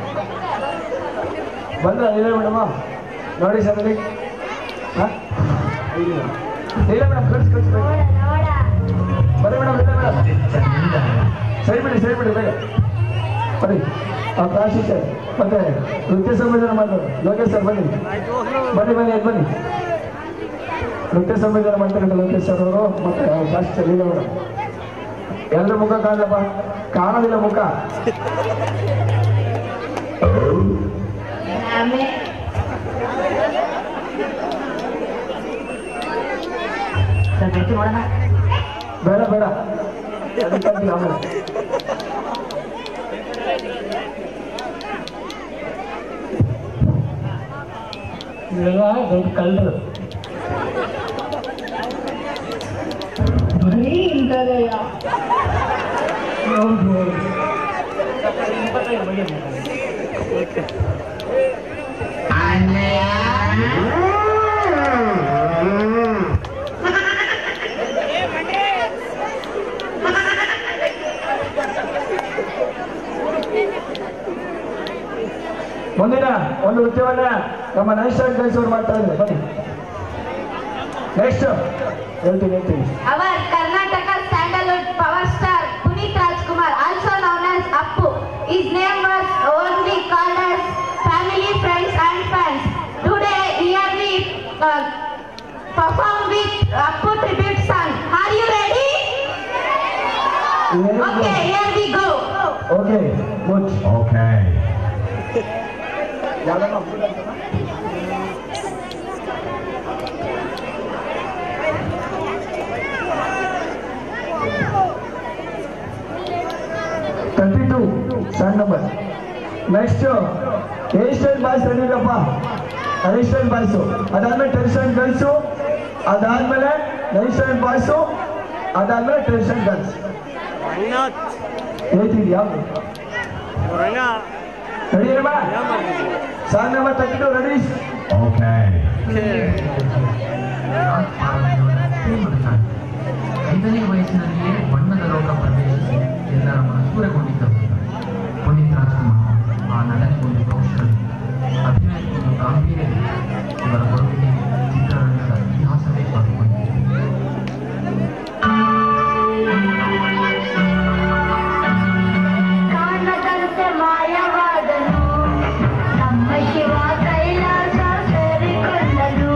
ಬಂದ್ರ ಲೀಲಾ ಮೇಡಮ್ ನೋಡಿ ಸರ್ ಅಲ್ಲಿ ಹಾಂ ಲೀಲಾ ಮೇಡಮ್ ಕಳ್ಸಿ ಕಳ್ಸಿ ಬೇಗ. ಬರ್ರಿ ಮೇಡಮ್ ಲೀಲಾ ಮೇಡಮ್ ಸರಿ ಬಿಡಿ ಸರಿ ಬಿಡಿ ಬೇಗ ಬರ್ರಿ ಆ ಕ್ಲಾಸ್ ಟೀಚರ್ ಮತ್ತೆ ನೃತ್ಯ ಸಂವೇದನೆ ಮಾಡೋದು ಲೋಕೇಶ್ ಸರ್ ಬನ್ನಿ ಬನ್ನಿ ಬನ್ನಿ ಎದ್ದು ಬನ್ನಿ ನೃತ್ಯ ಸಂವೇದನೆ ಮಾಡ್ತಾರೆ ಲೋಕೇಶ್ ಸರ್ ಅವರು ಮತ್ತೆ ಕ್ಲಾಸ್ ಟೀಚರ್ ಲೀಲಾ ಮೇಡಮ್ ಎಲ್ಲರ ಮುಖ ಕಾಣಲಪ್ಪ ಕಾಣೋದಿಲ್ಲ ಮುಖ ಸ್ವಲ್ಪ ಎತ್ತಿ ನೋಡೋಣ ಬೇಡ ಬೇಡ ಅದಕ್ಕಾಗಿ ಆಮೇಲೆ ಇವೆಲ್ಲ ದೊಡ್ಡ ಕಳ್ಳರು ಬರೀ ಇಂಥದೆಯ ಹೌದು ಹೌದು ಮುಂದಿನ ಒಂದು ನೃತ್ಯವನ್ನ ನಮ್ಮ ನ್ಯಾಷನಲ್ ಗೈಸ್ ಅವ್ರು ಮಾಡ್ತಾ ಇದ್ದಾರೆ ಬನ್ನಿ ನೆಕ್ಸ್ಟ್ ಹೇಳ್ತೀನಿ ಹೇಳ್ತೀನಿ Our Karnataka sandalwood power star Puneet Rajkumar, also known as Appu, his name was only called as family, friends and fans. Today here we uh, perform with Appu tribute song. Are you ready? Okay, here we go. Okay good okay thirty two ಸಣ್ಣ number next air style boys ರೆಡಿರಪ್ಪ air style boys ಅದಾದ್ಮೇಲೆ tension girls ಅದಾದ್ಮೇಲೆ nine style boys ಅದಾದ್ಮೇಲೆ tension girls ಹೇಳ್ತಿದ್ಯಾ ಯಾವುದು ready ಅಮ್ಮ song number thirty two ready okay ಐದನೇ ವಯಸ್ಸಿನಲ್ಲಿಯೇ ಬಣ್ಣದ ಲೋಕ ಪ್ರವೇಶಿಸಿ ಎಲ್ಲರ ಮನಸೂರೆಗೊಂಡಿದ್ದರು ಪುನೀತ್ ರಾಜ್ಕುಮಾರ್ ಆ ನಟನೆಗೊಂದು ಕೌಶಲ್ಯ ಅಭಿನಯಕ್ಕೊಂದು ಗಾಂಭೀರ್ಯ ಇವರ ಬರುವಿಗೆ ಚಿತ್ರರಂಗದ ಇತಿಹಾಸವೇ ಬರುವಂತೆ ಕಾಣದಂತೆ ಮಾಯವಾದನು ನಮ್ಮ ಶಿವ ಕೈಲಾಸ ಸೇರಿಕೊಂಡನು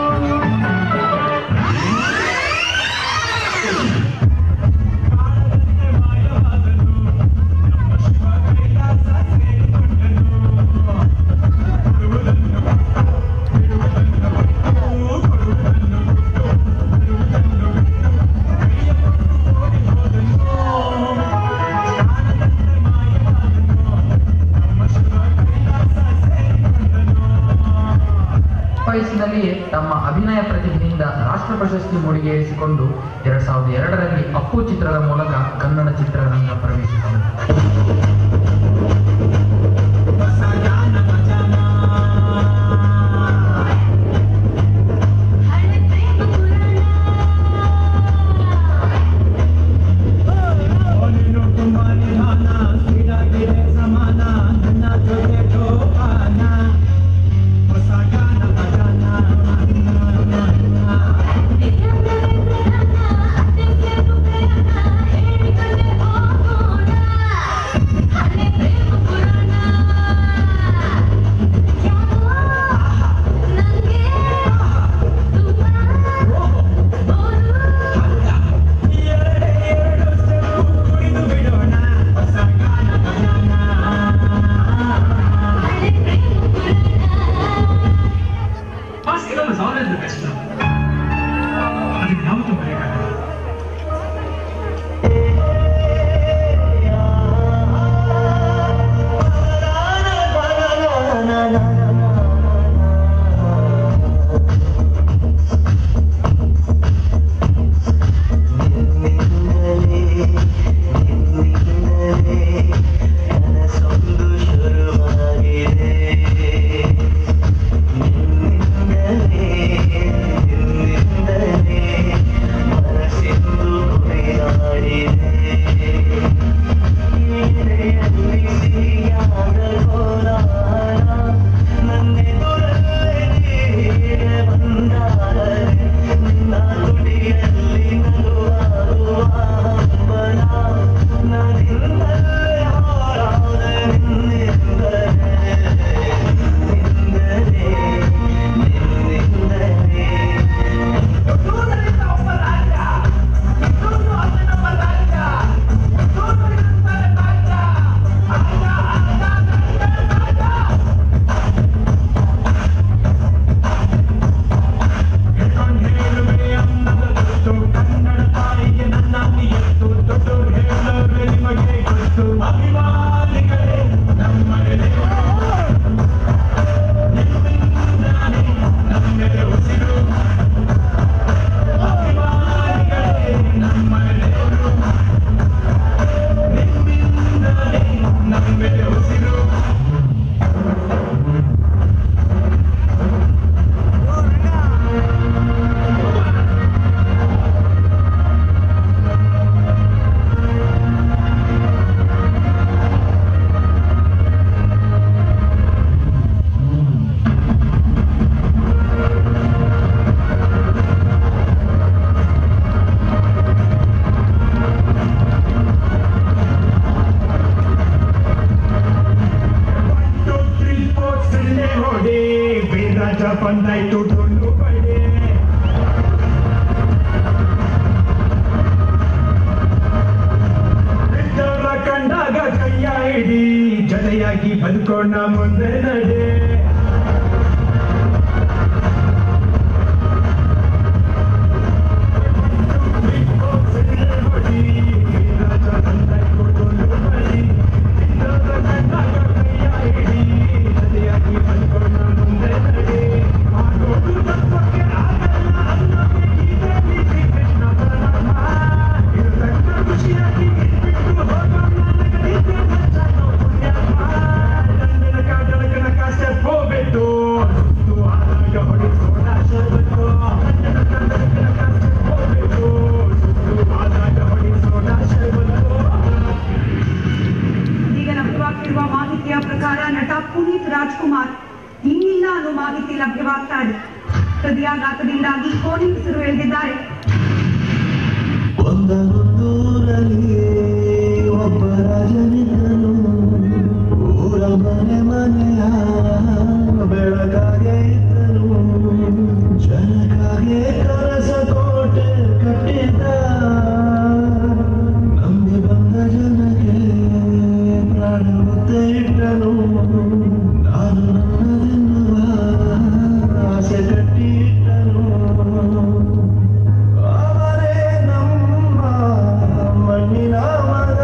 ವಯಸ್ಸಿನಲ್ಲಿಯೇ ತಮ್ಮ ಅಭಿನಯ ಪ್ರತಿಭೆಯಿಂದ ರಾಷ್ಟ್ರ ಪ್ರಶಸ್ತಿ ಮುಡಿಗೇರಿಸಿಕೊಂಡು ಎರಡ್ ಸಾವಿರದ ಎರಡರಲ್ಲಿ ಅಪ್ಪು ಚಿತ್ರದ ಮೂಲಕ ಕನ್ನಡ ಚಿತ್ರರಂಗ ಪ್ರವೇಶಿಸಿದರು ಹೇಳಿಕೊಂಡೆ ಜೊತೆಯಾಗಿ ಬದುಕೋಣ ಮುಂದೆ ನಡೆ ಇದೀಗ ಲಭ್ಯವಾಗ್ತಿರುವ ಮಾಹಿತಿಯ ಪ್ರಕಾರ ನಟ ಪುನೀತ್ ರಾಜ್ಕುಮಾರ್ ಇನ್ನಿಲ್ಲ ಅನ್ನೋ ಮಾಹಿತಿ ಲಭ್ಯವಾಗ್ತಾ ಇದೆ ಹೃದಯಾಘಾತದಿಂದಾಗಿ ಕೋಣಿ ಹೆಸರು ಎಳೆದಿದ್ದಾರೆ ಒಂದರೊಂದೂರಲ್ಲಿ ಒಬ್ಬ ರಾಜನಿದ್ದನು ಊರ ಮನೆ ಮನೆಯ ಬೆಳಕಾಗೆ ಇದ್ದನು ಜನಕಾಗೆ ಕನಸ ಕೋಟೆ ಕಟ್ಟಿದ ನಂಬಿ ಬಂದ ಜನಕ್ಕೆ ಪ್ರಾಣ ಮುತ್ತೆ ಇಟ್ಟನು ನಾನು ನನ್ನದೆನ್ನುವ ಆಸೆ ಕಟ್ಟಿಟ್ಟನು ಅವರೇ ನಮ್ಮ ಮಣ್ಣಿನ ಮಗ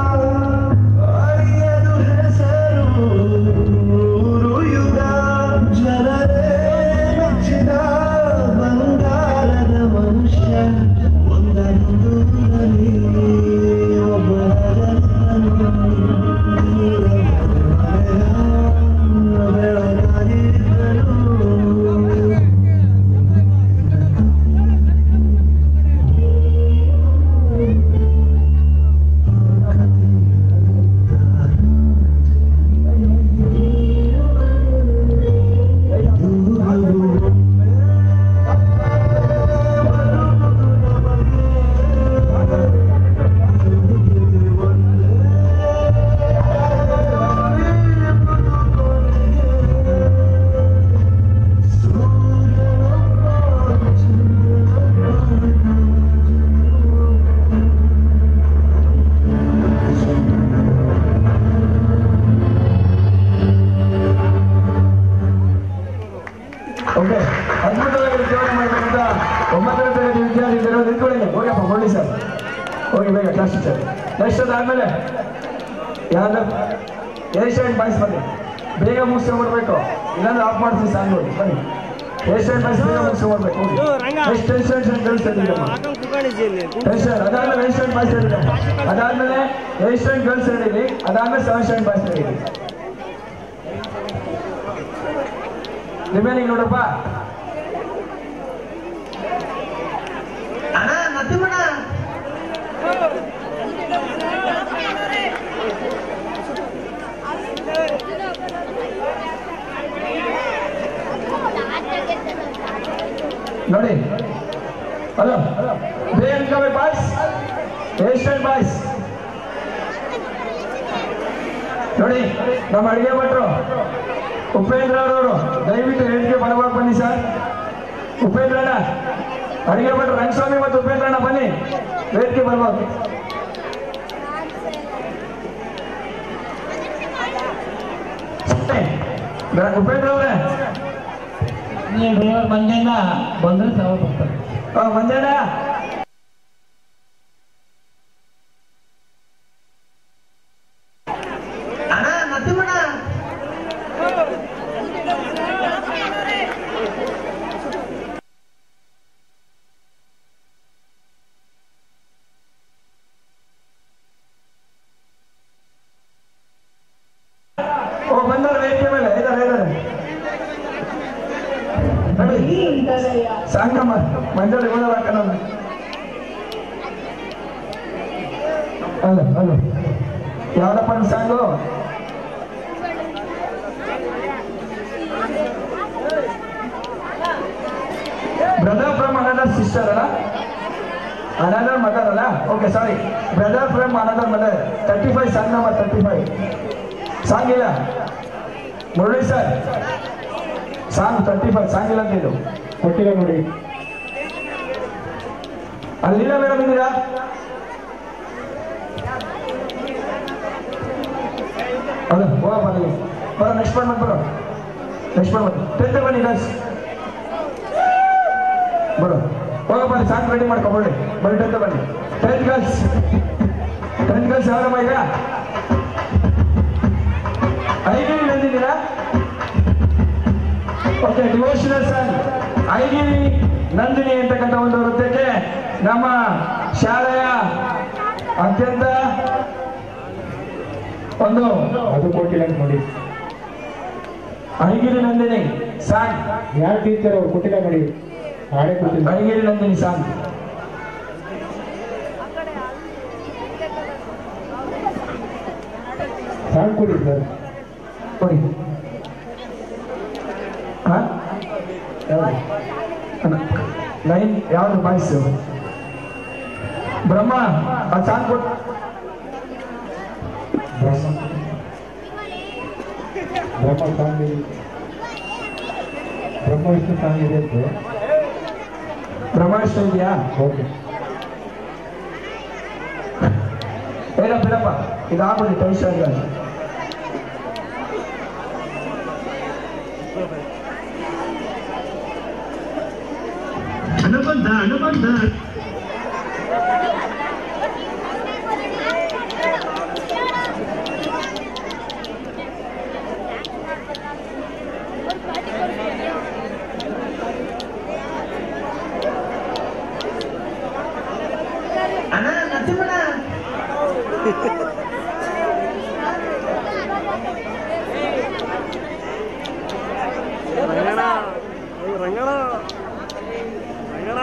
ಅರಿಯದು ಹೆಸರು ಊರು ಯುಗ ಜನರೇ ಮೆಚ್ಚಿದ ಬಂಗಾರದ ಮನುಷ್ಯ ಒಂದೊಂದೂರಲ್ಲಿ ಒಬ್ಬ ಬೆಳಗಾಗಿದ್ದರು ಓಕೆ ಅದ್ಭುತವಾಗಿ ಸೇವನೆ ಮಾಡಬೇಕಂತ ಒಂಬತ್ತನೇ ತರಗತಿ ವಿದ್ಯಾರ್ಥಿಗಳು ನಿಂತ್ಕೊಳ್ಳಿ ಹೋಗಪ್ಪ ಹೊಳ್ಳಿ ಸರ್ ಹೋಗಿ ಬೇಗ ಕ್ಲಾಸ್ ಟೀಚರ್ ನೆಕ್ಸ್ಟ್ ಅದಾದ್ಮೇಲೆ ಯಾರು ಏಷ್ಯನ್ ಬಾಯ್ಸ್ ಬನ್ನಿ ಬೇಗ ಮುಗಿಸ್ಕೊಂಡ್ಬಿಡ್ಬೇಕು ಇಲ್ಲಾಂದ್ರೆ ಆಫ್ ಮಾಡ್ತೀನಿ ಸಾಂಗ್ ನೋಡಿ ಬನ್ನಿ ಏಷ್ಯನ್ ಬಾಯ್ಸ್ ಬೇಗ ಮುಗಿಸ್ಕೊಂಡ್ಬಿಡ್ಬೇಕು ಹೋಗಿ ಎಷ್ಟು ಟೆನ್ಷನ್ ಕಳಿಸ್ತಿದ್ದೀರಮ್ಮ ಟೆನ್ಷನ್ ಅದಾದ್ಮೇಲೆ ಏಷ್ಯನ್ ಬಾಯ್ಸ್ ಹೇಳಿದೆ ಅದಾದ್ಮೇಲೆ ಏಷ್ಯನ್ ಗರ್ಲ್ಸ್ ಹೇಳಿರಿ ಅದಾದ್ಮೇಲೆ ಸೆವೆನ್ ಬಾಯ್ಸ್ ಹೇಳಿರಿ ರಿಮೇನಿಂಗ್ ನೋಡಪ್ಪ ಅಣ್ಣ ನರಸಿಂಹಣ್ಣ ನೋಡಿ ಹಲೋ ಬೇಗ ನಿಂತ್ಕೋಬೇಕು ಬಾಯ್ಸ್ ಏಷ್ಯನ್ ಬಾಯ್ಸ್ ನೋಡಿ ನಮ್ಮ ಅಡಿಗೆ ಭಟ್ರು ಉಪೇಂದ್ರ ಅವರು ದಯವಿಟ್ಟು ರೇಟ್ಗೆ ಬಲವಾಗಿ ಬನ್ನಿ ಸರ್ ಉಪೇಂದ್ರ ಅಣ್ಣ ಅಡಿಗೆ ಭಟ್ರು ರಂಗಸ್ವಾಮಿ ಮತ್ತು ಉಪೇಂದ್ರ ಅಣ್ಣ ಬನ್ನಿ ರೇಟ್ಗೆ ಬಲವಾಗಿ ಉಪೇಂದ್ರ ಅವರೇ ನೀವು ಡ್ರೈವರ್ ಮಂಜಣ್ಣ ಬಂದ್ರೆ ಸಾವಿರ ಬರ್ತಾರೆ ಆ, ಮಂಜಣ್ಣ ಅಣ್ಣ ನರಸಿಂಹಣ್ಣ ಓ ಬಂದವ್ರು ವೇದಿಕೆ ಮೇಲೆ ಇದಾರೆ ಇದಾರೆ ನೋಡಿ ಸಾಂಗಮ್ಮ ಮಂಜಾಳಿ ಹೋದ ಹಾಕೋಣ ಅಲ್ಲ ಅಲ್ಲ ಯಾವ್ದಪ್ಪ ನಿಮ್ song brother from another sister ಅಲ್ಲ ಅನದರ್ ಮದರ್ ಅಲ್ಲ okay sorry brother from another mother thirty five song number thirty five song ಇಲ್ಲ Murali sir song thirty five song ಇಲ್ಲ ಅಂತ ಇದು ಕೊಟ್ಟಿಲ್ಲ ನೋಡಿ ಅಲ್ಲಿಲ್ಲ ಮೇಡಮ್ ಇದ್ದೀರಾ ಹೌದಾ ಹೋಗ ಬನ್ನಿ ಬರೋ ನೆಕ್ಸ್ಟ್ ಬಂದ್ ಬರೋ ನೆಕ್ಸ್ಟ್ ಬಂದ್ ಟೆಂತ್ ಬನ್ನಿ ಗರ್ಲ್ಸ್ ಬರೋ ಹೋಗ ಬನ್ನಿ ಸಾಂಗ್ ರೆಡಿ ಮಾಡ್ಕೊಬಳ್ಳಿ ಬನ್ನಿ ಟೆಂತ್ ಬನ್ನಿ ಟೆಂತ್ ಗರ್ಲ್ಸ್ ಟೆಂತ್ ಗರ್ಲ್ಸ್ ಯಾರಮ್ಮ ಈಗ ಐಗಿರಿ ನಂದಿದ್ದೀರಾ ಓಕೆ ಡಿವೋಷನಲ್ ಸಾಂಗ್ ಐಗಿರಿ ನಂದಿನಿ ಅಂತಕ್ಕಂಥ ಒಂದು ನೃತ್ಯಕ್ಕೆ ನಮ್ಮ ಶಾಲೆಯ ಅತ್ಯಂತ ಒಂದು ಅದು ಕೊಟ್ಟಿಲ್ಲ ನೋಡಿ ಐಗಿರಿ ನಂದಿನಿ ಸಾಂಗ್ ಯಾರು ಟೀಚರ್ ಅವ್ರು ಕೊಟ್ಟಿಲ್ಲ ನೋಡಿ ಹಾಡೇ ಕೊಟ್ಟಿಲ್ಲ ಐಗಿರಿ ನಂದಿನಿ ಸಾಂಗ್ ಸಾಂಗ್ ಕೊಡಿ ಸರ್ ಕೊಡಿ ಹಾ ಲೈನ್ ಯಾವ್ದು ಬಾಯ್ಸ್ ಬ್ರಹ್ಮ ಆ ಸಾಂಗ್ ಕೊಟ್ಟು ಬ್ರಹ್ಮ ಬ್ರಹ್ಮ ಸಾಂಗ್ ಇದೆ ಬ್ರಹ್ಮ ವಿಷ್ಣು ಸಾಂಗ್ ಇದೆ ಅಂತೆ ಬ್ರಹ್ಮ ಇಷ್ಟ ಇದೆಯಾ ಓಕೆ ಬೇಗ ಬಿಡಪ್ಪ ಇದು ಹಾಕೊಳ್ಳಿ ಟೆನ್ಷನ್ ಇಲ್ಲ ಅನುಬಂಧ ಅನುಬಂಧ ಅಣ್ಣ ನರಸಿಂಹಣ್ಣ ರಂಗಣ ರಂಗಣ ರಂಗಣ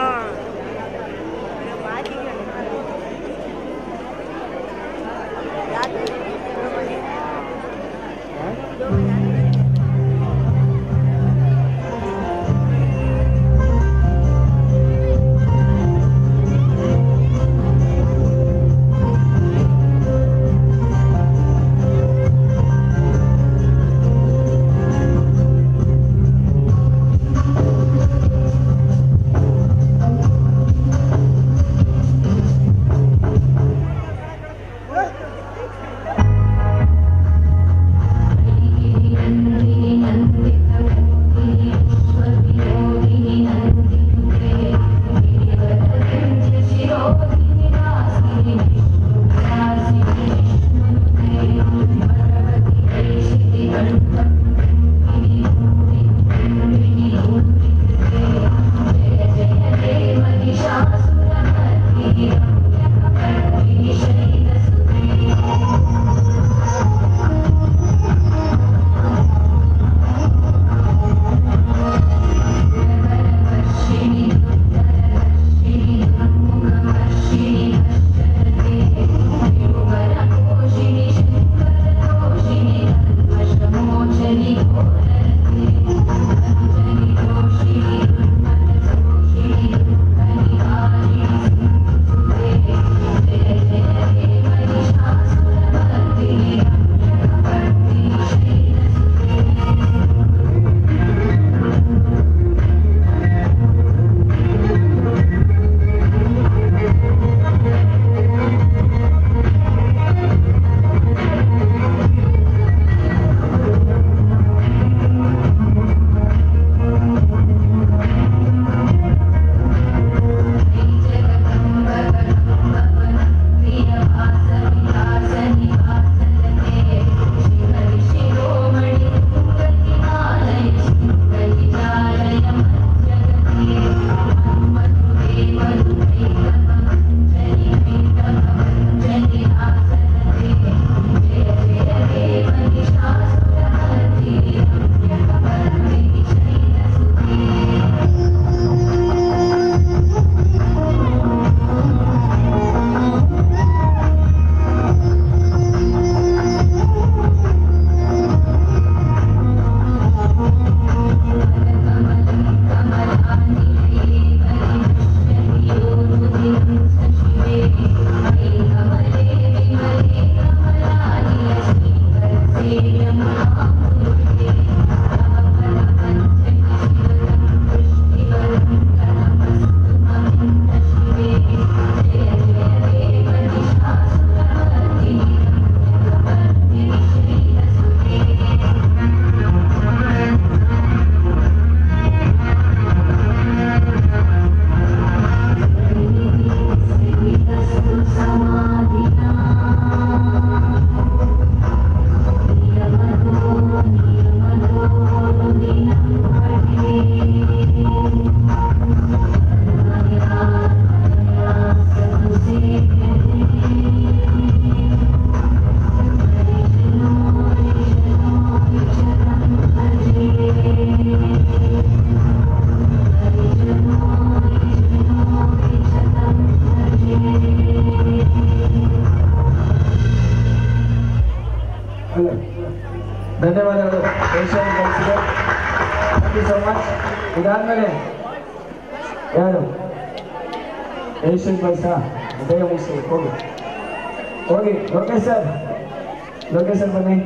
ಧನ್ಯವಾದಗಳು ಏಷ್ಯನ್ ಗರ್ಲ್ಸ್ಗೆ ಥ್ಯಾಂಕ್ ಯು ಸೋ ಮಚ್ ಇದಾದ್ಮೇಲೆ ಯಾರು ಏಷ್ಯನ್ ಗರ್ಲ್ಸಾ ಬೇಗ ಮುಗಿಸಿ ಹೋಗಿ ಹೋಗಿ ಲೋಕೇಶ್ ಸರ್ ಲೋಕೇಶ್ ಸರ್ ಬನ್ನಿ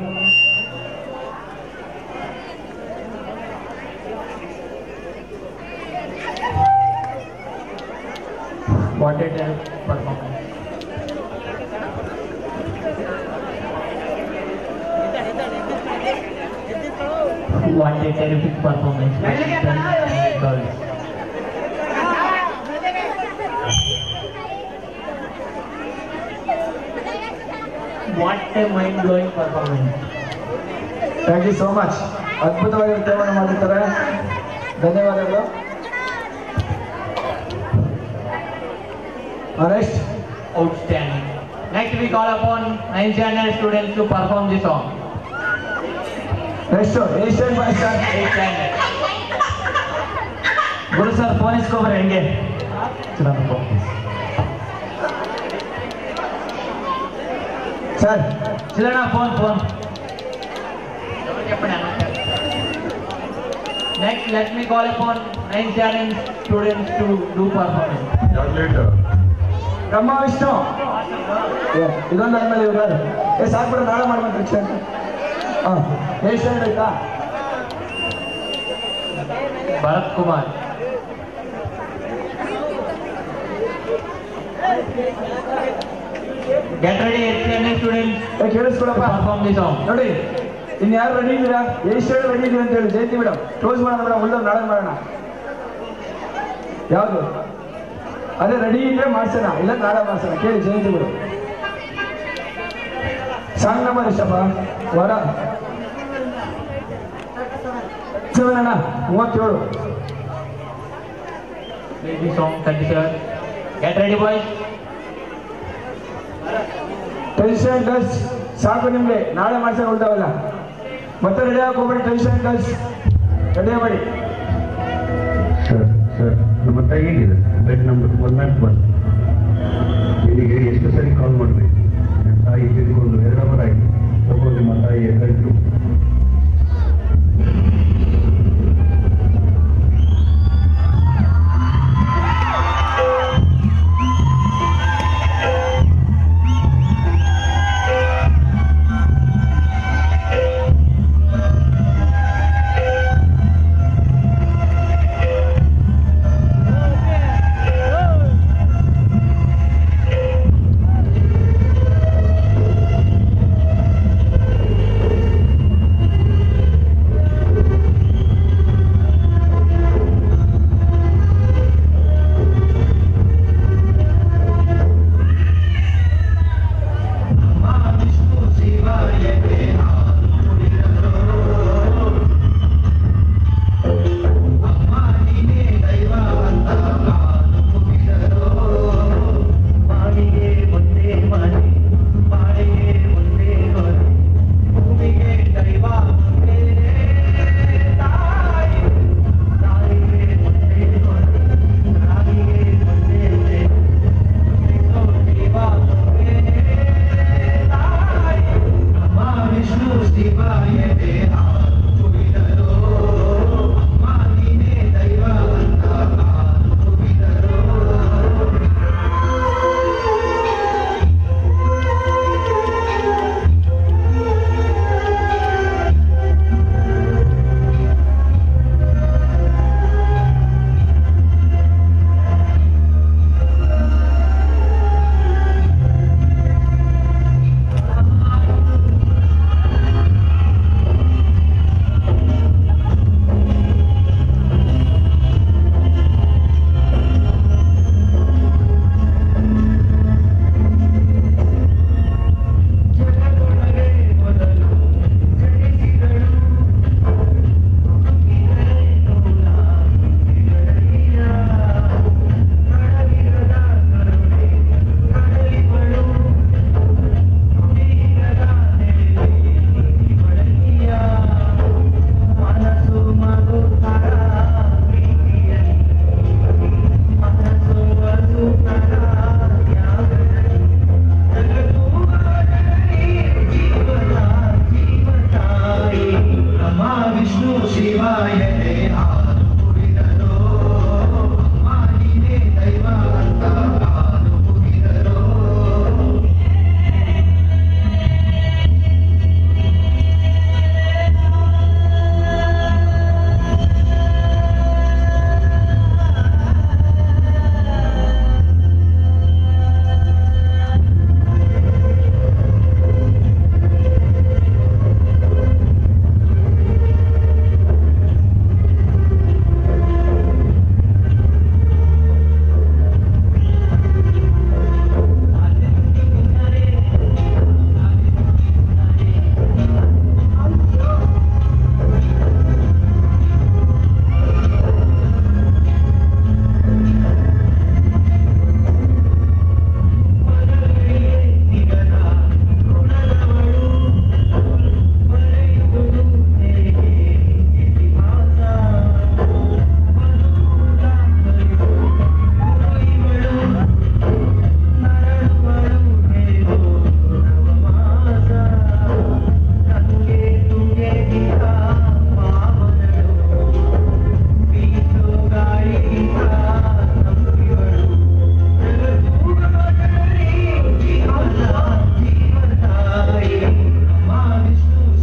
wanted a performance. Wanted terrific performance. by the girls. What a mind blowing performance. Thank you so much ಅದ್ಭುತವಾಗಿ ನೃತ್ಯವನ್ನು ಮಾಡಿರ್ತಾರೆ ಧನ್ಯವಾದಗಳು next Outstanding. Next we call upon 9th standard students to perform the song. Next Asian boys 8th standard. ಗುರು sir phone ಇಸ್ಕೊಬ್ರಿ ಹೆಂಗೆ sir ಚಿಲ್ಲಣ್ಣ phone phone Next, let me call upon 9th standard students to do performance. Brahma Vishnu ಏ, ಇದೊಂದು ಆದ್ಮೇಲೆ ಇವ್ರು ಯಾರು? ಏ ಸಾಕ್ಬಿಡ ನಾಳೆ ಮಾಡ್ಬೇಕು ರಿಕ್ಷಾ ಅಂತ ಹಾಂ ಏಷ್ಯನ್ ಆಯ್ತಾ Bharat Kumar. Get ready, 8th standard students ಏ ಕೇಳಿಸ್ಕೊಡಪ್ಪ to perform the song. ನೋಡಿ ಇನ್ನು ಯಾರು ರೆಡಿ ಇದ್ದೀರಾ ಏಷ್ಯನ್ ರೆಡಿ ಇದ್ದೀರಾ ಅಂತ ಹೇಳಿ ಜಯಂತಿ ಮೇಡಮ್ ಕ್ಲೋಸ್ ಮಾಡೋಣ ಮೇಡಮ್ ಉಳ್ದವ್ರು ನಾಳೆ ಮಾಡೋಣ ಯಾವುದು ಅದೇ ರೆಡಿ ಇದ್ರೆ ಮಾಡ್ಸೋಣ ಇಲ್ಲ ನಾಳೆ ಮಾಡ್ಸೋಣ ಕೇಳಿ ಜಯಂತಿ ಮೇಡಮ್ ಸಾಂಗ್ ನಂಬರ್ ಎಷ್ಟಪ್ಪ ವರ ಸೆವೆನ್ ಅಣ್ಣ ಮೂವತ್ತೇಳು Play the song 37. Get ready, boys. Tension girls ಸಾಕು ನಿಮ್ಗೆ ನಾಳೆ ಮಾಡ್ಸೋಕೆ ಉಳ್ದಾವಲ್ಲ ಮತ್ತೆ ರೆಡಿ ಆಗಕ್ಕೆ ಹೋಗ್ಬೇಡಿ ಟೆನ್ಷನ್ ಗರ್ಲ್ಸ್ ರೆಡಿ ಮಾಡಿ ಸರ್ ಸರ್ ನಮ್ಮ ತಾಯಿ ಏನಿದೆ bed number one not one ನಿನಗೆ ಎಷ್ಟು ಸರಿ ಕಾಲ್ ಮಾಡಬೇಕು ನನ್ನ ತಾಯಿ ತಿಳ್ಕೊಂಡು ಎರಡು ಅವರ್ ಆಯಿತು ತಗೋ ನಿಮ್ಮ ತಾಯಿಯ ಗಂಟು Oh,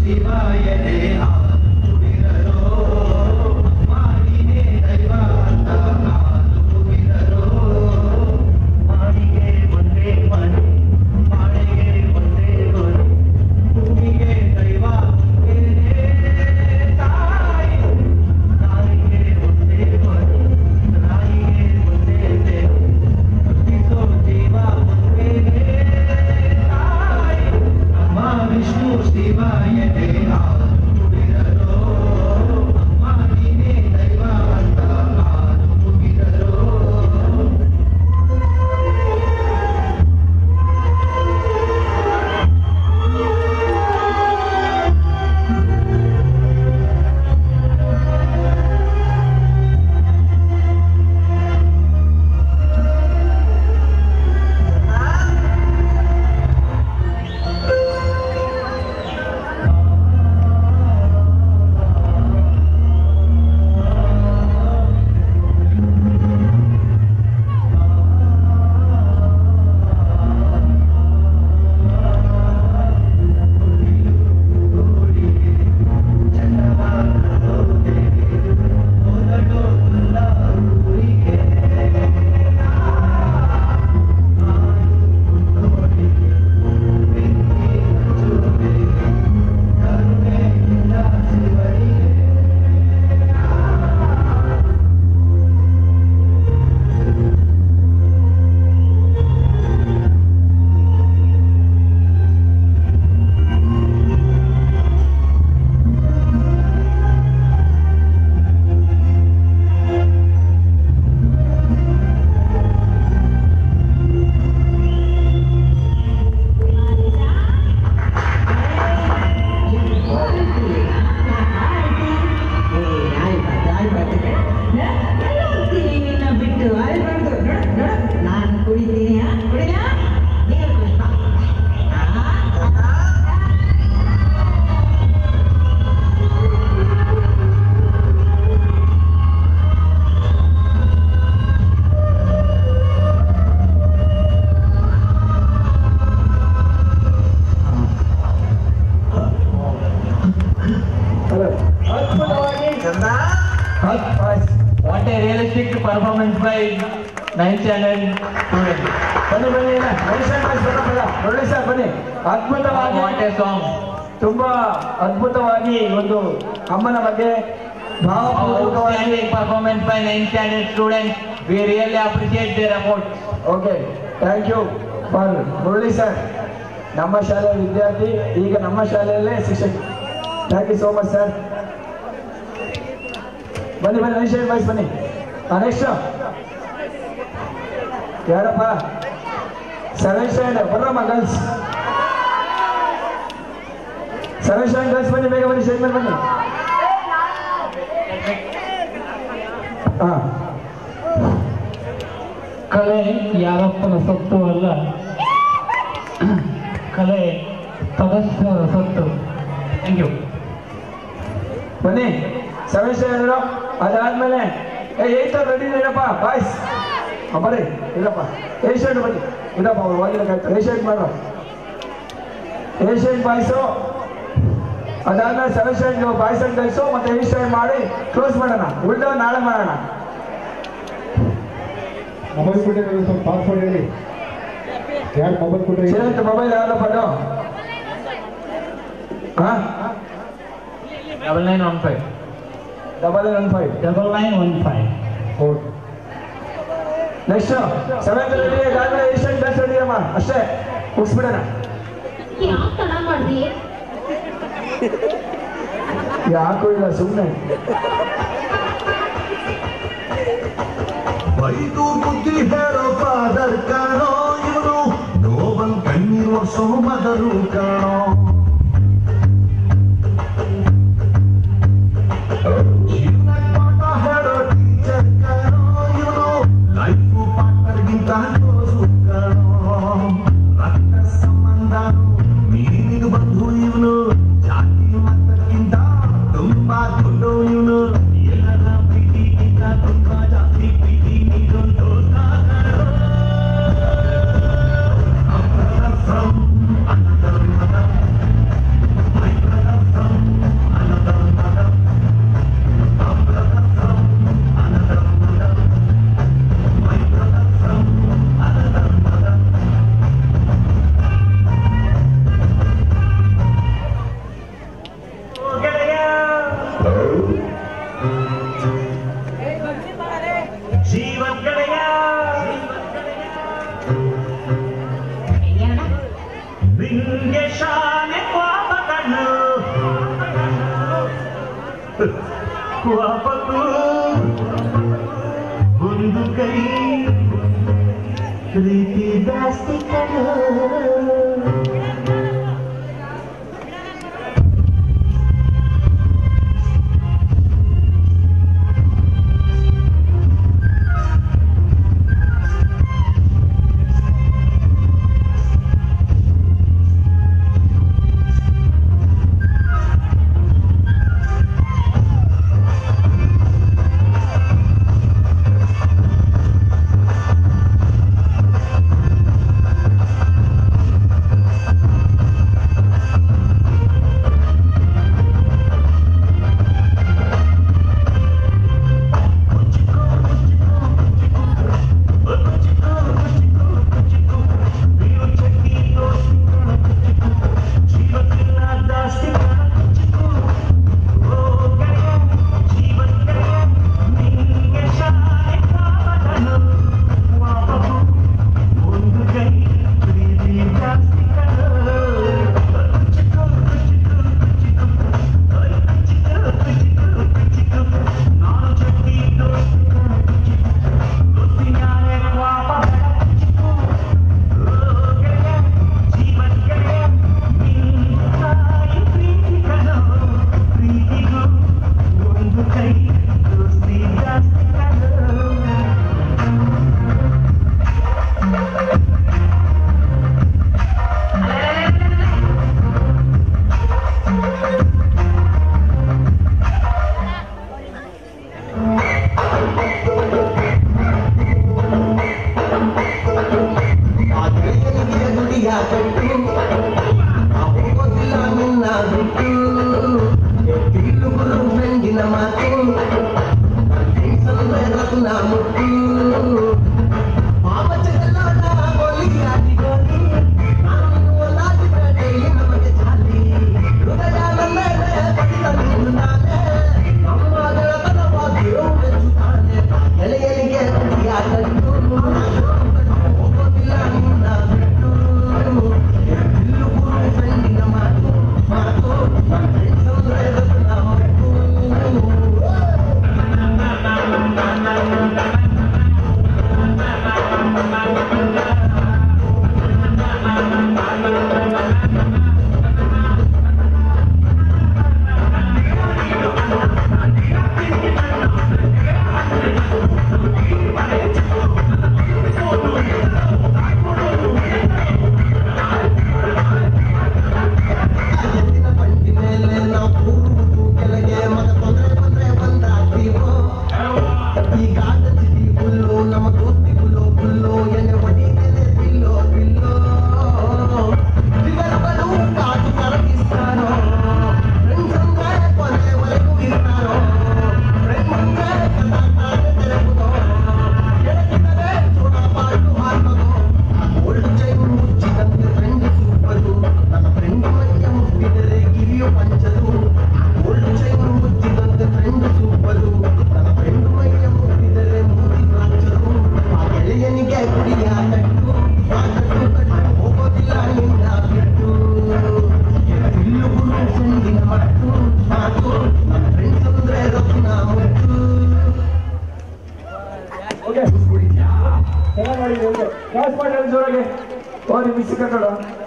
What a realistic performance by 9th standard student. ಬನ್ನಿ ಬನ್ನಿ ಇಲ್ಲ ಮನುಷ್ಯನ್ ಬಾಯ್ಸ್ ಬರಲ್ಲ ಮುರಳಿ ಸರ್ ಬನ್ನಿ ಅದ್ಭುತವಾಗಿ What a song. ತುಂಬಾ ಅದ್ಭುತವಾಗಿ ಒಂದು ಅಮ್ಮನ ಬಗ್ಗೆ ಭಾವಪೂರ್ವಕವಾಗಿ Outstanding performance by 9th standard students. We really appreciate their effort. Okay thank you for Murali sir ನಮ್ಮ ಶಾಲೆಯ ವಿದ್ಯಾರ್ಥಿ ಈಗ ನಮ್ಮ ಶಾಲೆಯಲ್ಲೇ ಶಿಕ್ಷಕ thank you so much sir ಬನ್ನಿ ಬನ್ನಿ ಮನುಷ್ಯ ಬಾಯ್ಸ್ ಬನ್ನಿ ನೆಕ್ಸ್ಟ್ ಯಾರಪ್ಪ ಸೆವೆನ್ ಸ್ಟ್ಯಾಂಡರ್ಡ್ ಬರ್ರಮ್ಮ ಗರ್ಲ್ಸ್ ಸೆವೆನ್ ಸ್ಟ್ಯಾಂಡರ್ಡ್ ಗರ್ಲ್ಸ್ ಬನ್ನಿ ಬೇಗ ಬನ್ನಿ ಸ್ಟೇಜ್ ಮೇಲೆ ಬನ್ನಿ ಹಾ ಕಲೆ ಯಾರಪ್ಪನ ಸೊತ್ತು ಅಲ್ಲ ಕಲೆ ಸದಸ್ಯರ ಸೊತ್ತು ಥ್ಯಾಂಕ್ ಯು ಬನ್ನಿ ಸೆವೆನ್ ಸ್ಟ್ಯಾಂಡರ್ಡ್ ಅದಾದ್ಮೇಲೆ ಏ ಏಯ್ತ್ ರೆಡಿ ಇರಪ್ಪ ಬಾಯ್ಸ್ ಬರ್ರಿ ಇಲ್ಲಪ್ಪ ಏಷ್ಯನ್ ಬನ್ನಿ ಇಲ್ಲಪ್ಪ ಅವ್ರು ಹೋಗಿಲ್ಲ ಕರೆಕ್ಟ್ ಏಷ್ಯನ್ ಮಾಡ್ರ ಏಷ್ಯನ್ ಬಾಯ್ಸು ಅದಾದ್ಮೇಲೆ seven stand boys and girls ಮತ್ತೆ ಏಷ್ಯನ್ ಮಾಡಿ ಕ್ಲೋಸ್ ಮಾಡೋಣ ಉಳ್ದವ್ ನಾಳೆ ಮಾಡೋಣ ಮೊಬೈಲ್ ಕೊಟ್ಟಿದ್ರೆ ಸ್ವಲ್ಪ ಪಾಸ್ವರ್ಡ್ ಹೇಳಿ ಯಾರು ಮೊಬೈಲ್ ಕೊಟ್ಟರೆ ಚಿರಂತ್ ಮೊಬೈಲ್ ಯಾವ್ದಪ್ಪ ಅದು ಹಾ Double nine one five. Double one five double nine one five okay next seventh ready ಅದಾದ್ಮೇಲೆ ಏಷ್ಯನ್ ಗರ್ಲ್ಸ್ ರೆಡಿ ಅಮ್ಮ ಅಷ್ಟೇ ಮುಗಿಸ್ಬಿಡೋಣ ಯಾವ ತರ ಮಾಡ್ದಿ ಯಾಕೂ ಇಲ್ಲ ಸುಮ್ಮನೆ ಬೈದು ಬುದ್ಧಿ ಹೇಳೋ ಫಾದರ್ ಕಾಣೋ ಇವನು ನೋವನ್ ಕಣ್ಣೀರು ವರ್ಷೋ ಮದರು ಕಾಣೋ ಜೀವನಕ್ ಪಾಠ ಹೇಳೋ ಟೀಚರ್ ಕಾಣೋ ಇವನು ಲೈಫು ಪಾಠರ್ಗಿಂತ ಕ್ಲೋಸು ಕಾಣೋ ರಕ್ತ ಸಂಬಂಧ ನೀನಿಗೆ ಬಂಧು ಇವನು ಜಾತಿ ಮತಕ್ಕಿಂತ ತುಂಬಾ ದೊಡ್ಡ ಇವನು ಎಲ್ಲರ ಪ್ರೀತಿಗಿಂತ ತುಂಬಾ ಜಾಸ್ತಿ ಪ್ರೀತಿ ನೀಡೊಂದು from another mother ವಾಪತ್ತು ಒಂದು ಕೈ ಪ್ರೀತಿ ಜಾಸ್ತಿ ಕಣ ಓಕೆ ಚೆನ್ನಾಗಿ ಮಾಡಿದ್ರಿ ಓಕೆ ಕ್ಲಾಸ್ ಮಾಡಿ ಅಲ್ಲಿ ಜೋರಾಗಿ ಓ ನಿಮ್ಮ ಮಿಸ್ ಕಟ್ಟಡ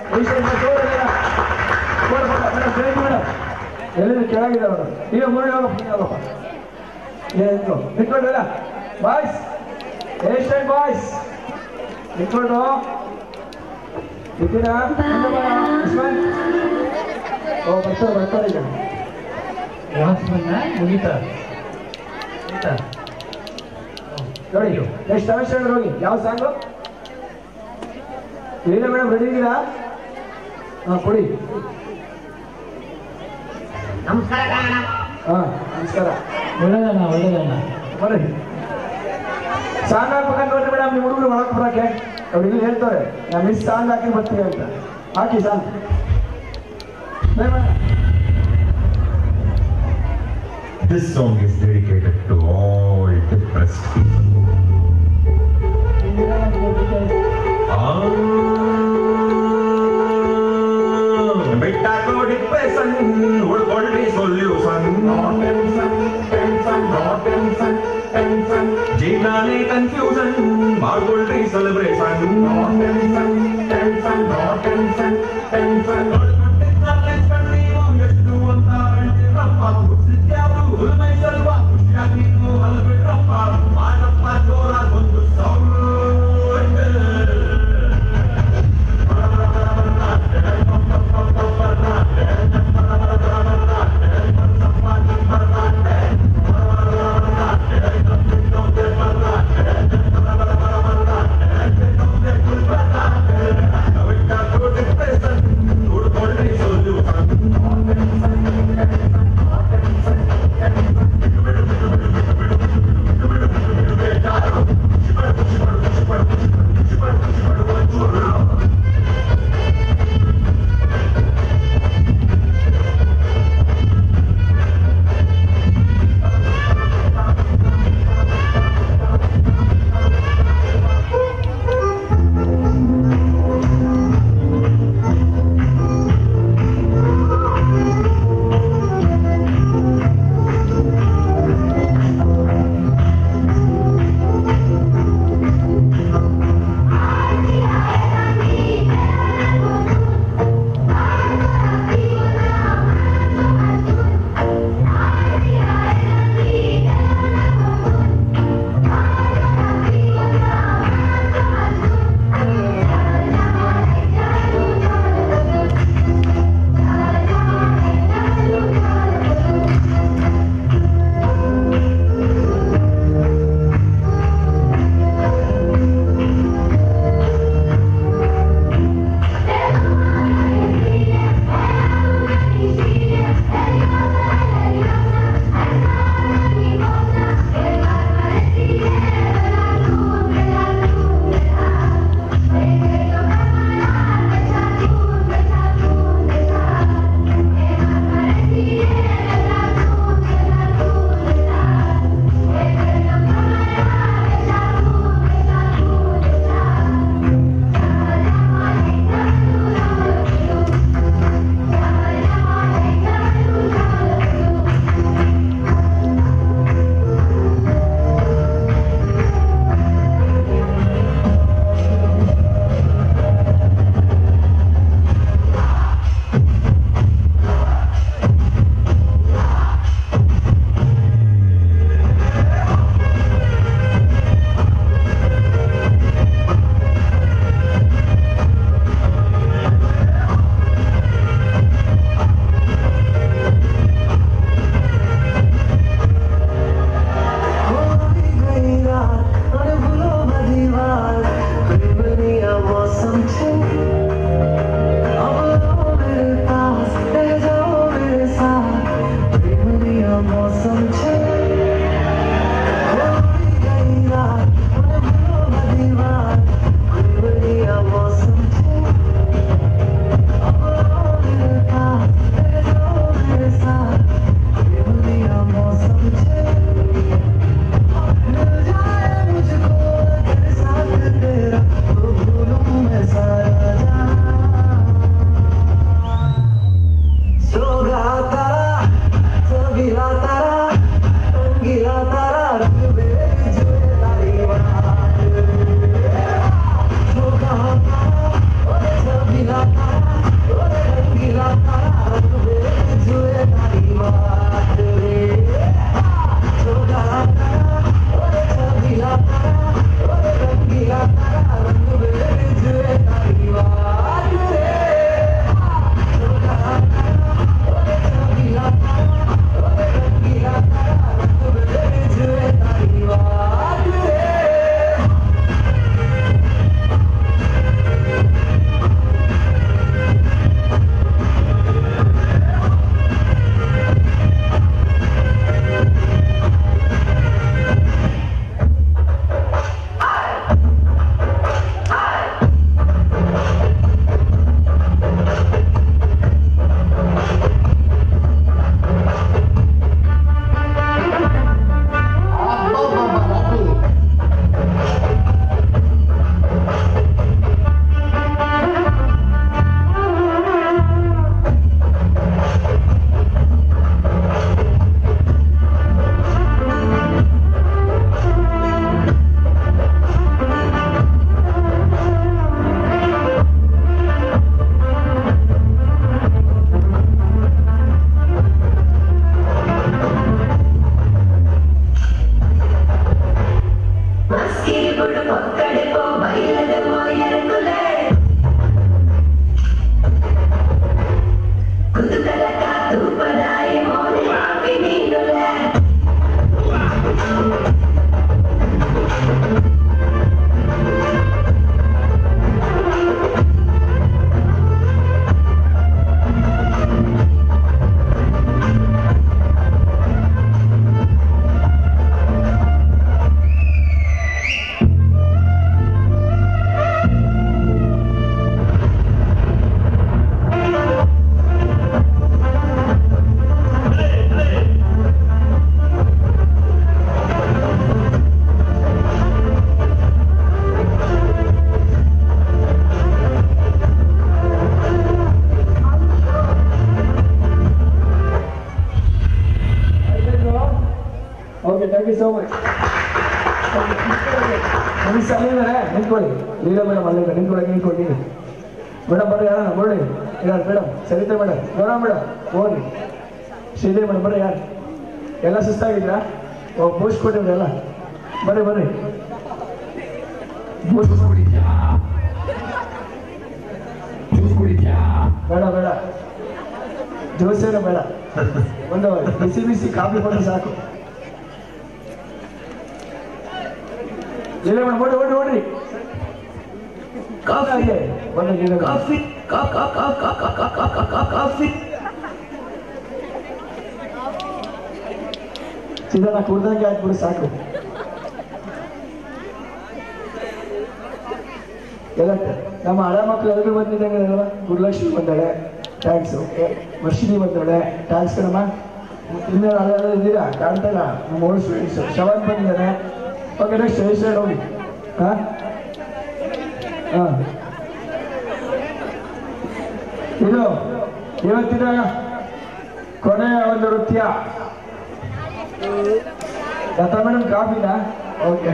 ಎಲ್ಲಿಂದ ಕೆಳಗಿದೆ ಅವರು ಈಗ ಮುರುಳಿ ಹೋಗಪ್ಪ ನೀನು ಹೋಗಪ್ಪ ಏನು ನಿಂತ್ಕೊಂಡಲ್ಲ ಬಾಯ್ಸ್ ಏಷ್ಯನ್ ಬಾಯ್ಸ್ ನಿಂತ್ಕೊಂಡು ನಿಂತೀರಾ ಉಸ್ಮಾನ್ ಓ ಬರ್ತಾರೆ ಬರ್ತಾರೆ ಈಗ ಕ್ಲಾಸ್ ಬಂದ ಮುಗೀತಾ ಮುಗೀತಾ ನೋಡಿ ನೆಕ್ಸ್ಟ್ ಸೆಮಿಸ್ಟರ್ ಹೋಗಿ ಯಾವ ಸಾಂಗು ಇಲ್ಲ ಮೇಡಮ್ ರೆಡಿ ಇದ್ದೀರಾ ಹಾಂ ಕೊಡಿ ನಮಸ್ಕಾರ ಹಾಂ ನಮಸ್ಕಾರ ಒಳ್ಳೆದಣ್ಣ ಒಳ್ಳೆದಣ್ಣ ಬರ್ರಿ ಸಾಂಗ್ ಹಾಕ್ಬೇಕಂತ ನೋಡ್ರಿ ಮೇಡಮ್ ನಿಮ್ಮ ಹುಡುಗರು ಒಳಗೆ ಬರೋಕೆ ಅವ್ರು ಇಲ್ಲಿ ಹೇಳ್ತಾರೆ ನಾ ಮಿಸ್ ಸಾಂಗ್ ಹಾಕಿ ಬರ್ತೀವಿ ಅಂತ ಹಾಕಿ song This song is dedicated to all depressed people. ಬಿಟ್ಟಾಕೋ ಡಿಪ್ರೆಷನ್ ಉಳ್ಕೊಳ್ಳಿ ಸೊಲ್ಯೂಷನ್ ಜೀವನಾನೇ ಕನ್ಫ್ಯೂಷನ್ ಮಾಡ್ಕೊಳ್ರಿ celebration tension tension tension tension ಎಷ್ಟು ಅಂತ ಹೇಳ್ತಿರಪ್ಪ ಖುಷಿದ್ಯಾವ್ರು ಹುಲ್ಮೈ ಸಲ್ವ ಖುಷಿಯಾಗಿ ನೀವು ಹಲ್ಬಿಟ್ರಪ್ಪ ಮಾಡಪ್ಪ ಜೋರಾಗಿ ಒಂದು ಸೌಂಡ್ ಡಿಪ್ರೆಷನ್ ನೋಡ್ಕೊಳ್ಳಿ ಯು ಸೋ ಮಚ್ ನಿಮ್ಗೆ ಸಲ್ಲಿದ್ದಾರೆ ನಿಂತ್ಕೊಳ್ಳಿ ಲೀಲಾ ಮೇಡಮ್ ಅಲ್ಲಿಂದ ನಿಂತ್ಕೊಳ್ಳಿ ನಿಂತ್ಕೊಳ್ಳಿ ಮೇಡಮ್ ಬರ್ರಿ ಯಾರಣ್ಣ ಬರ್ರಿ ಯಾರು madam Saritha madam Gaurava madam ಹೋಗಿ ಶ್ರೀದೇವಿ ಮೇಡಮ್ ಬರ್ರಿ ಯಾರು ಎಲ್ಲ ಸುಸ್ತಾಗಿದ್ದೀರಾ ಓ ಬೂಸ್ಟ್ ಕೊಟ್ಟಿವ್ರಿ ಎಲ್ಲ ಬರ್ರಿ ಬರ್ರಿ ಬೂಸ್ಟ್ ಬೇಡ ಬೇಡ ಜ್ಯೂಸೇನು ಬೇಡ ಒಂದು ಬಿಸಿ ಬಿಸಿ ಕಾಫಿ ಕೊಟ್ಟರೆ ಸಾಕು ಇಲ್ಲ ಮೇಡಮ್ ಓಡಿ ಓಡಿ ಓಡ್ರಿ ಕಾಫಿ ಬಂದ ಕಾಫಿ ಕಾಫಿ ಇದನ್ನ ಕುಡ್ದಂಗೆ ಆಯ್ತು ಸಾಕು ಎಲ್ಲ ನಮ್ಮ ಹಳೆ ಮಕ್ಕಳು ಎಲ್ಲರೂ ಬಂದಿದ್ದಂಗೆ ಅಲ್ವಾ ಗುರುಲಕ್ಷ್ಮಿ ಬಂದಾಳೆ ಥ್ಯಾಂಕ್ಸ್ ವರ್ಷಿನಿ ಬಂದಾಳೆ ಥ್ಯಾಂಕ್ಸ್ ಕಣಮ್ಮ ಇನ್ನೂ ಅಲ್ಲೆಲ್ಲ ಇದ್ದೀರಾ ಕಾಣ್ತಾ ಇಲ್ಲ ನಮ್ಮ ಓಲ್ಡ್ ಸ್ಟೂಡೆಂಟ್ಸ್ ಶವನ್ ಬಂದಿದ್ದಾನೆ ಓಕೆ ನೆಕ್ಸ್ಟ್ ಸೈಡ್ ಹೋಗಿ ಹಾಂ ಹಾಂ ಇದು ಇವತ್ತಿನ ಕೊನೆಯ ಒಂದು ನೃತ್ಯ ಲತಾ ಮೇಡಮ್ ಕಾಫಿನಾ okay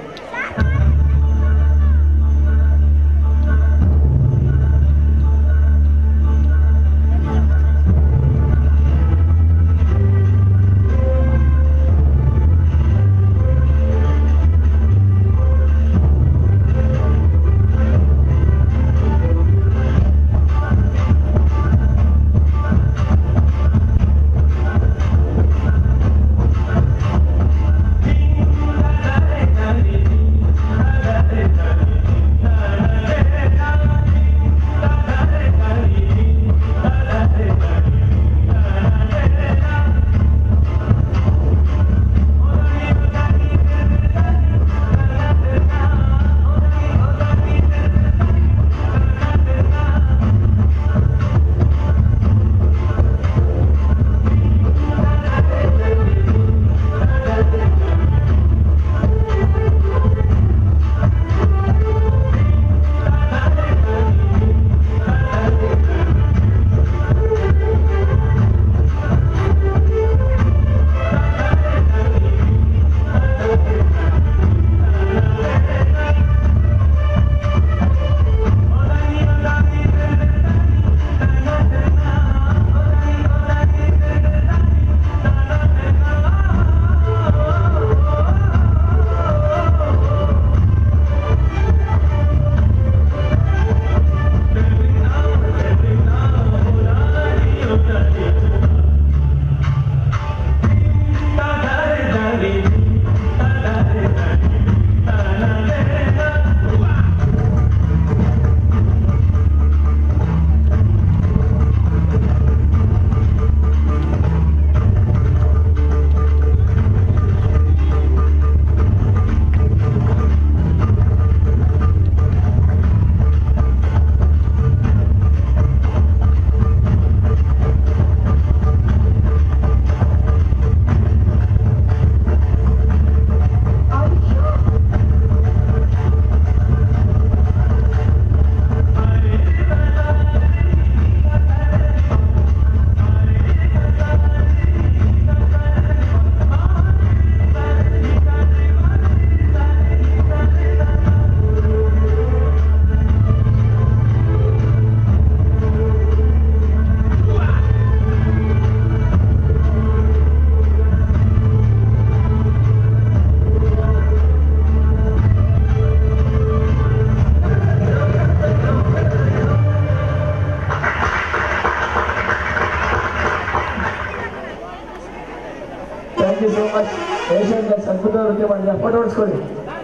thank you so much Asian girls ಅದ್ಭುತ ನೃತ್ಯ ಮಾಡಿದ್ರೆ ಫೋಟೋ ಹೊಡಿಸ್ಕೊಳ್ಳಿ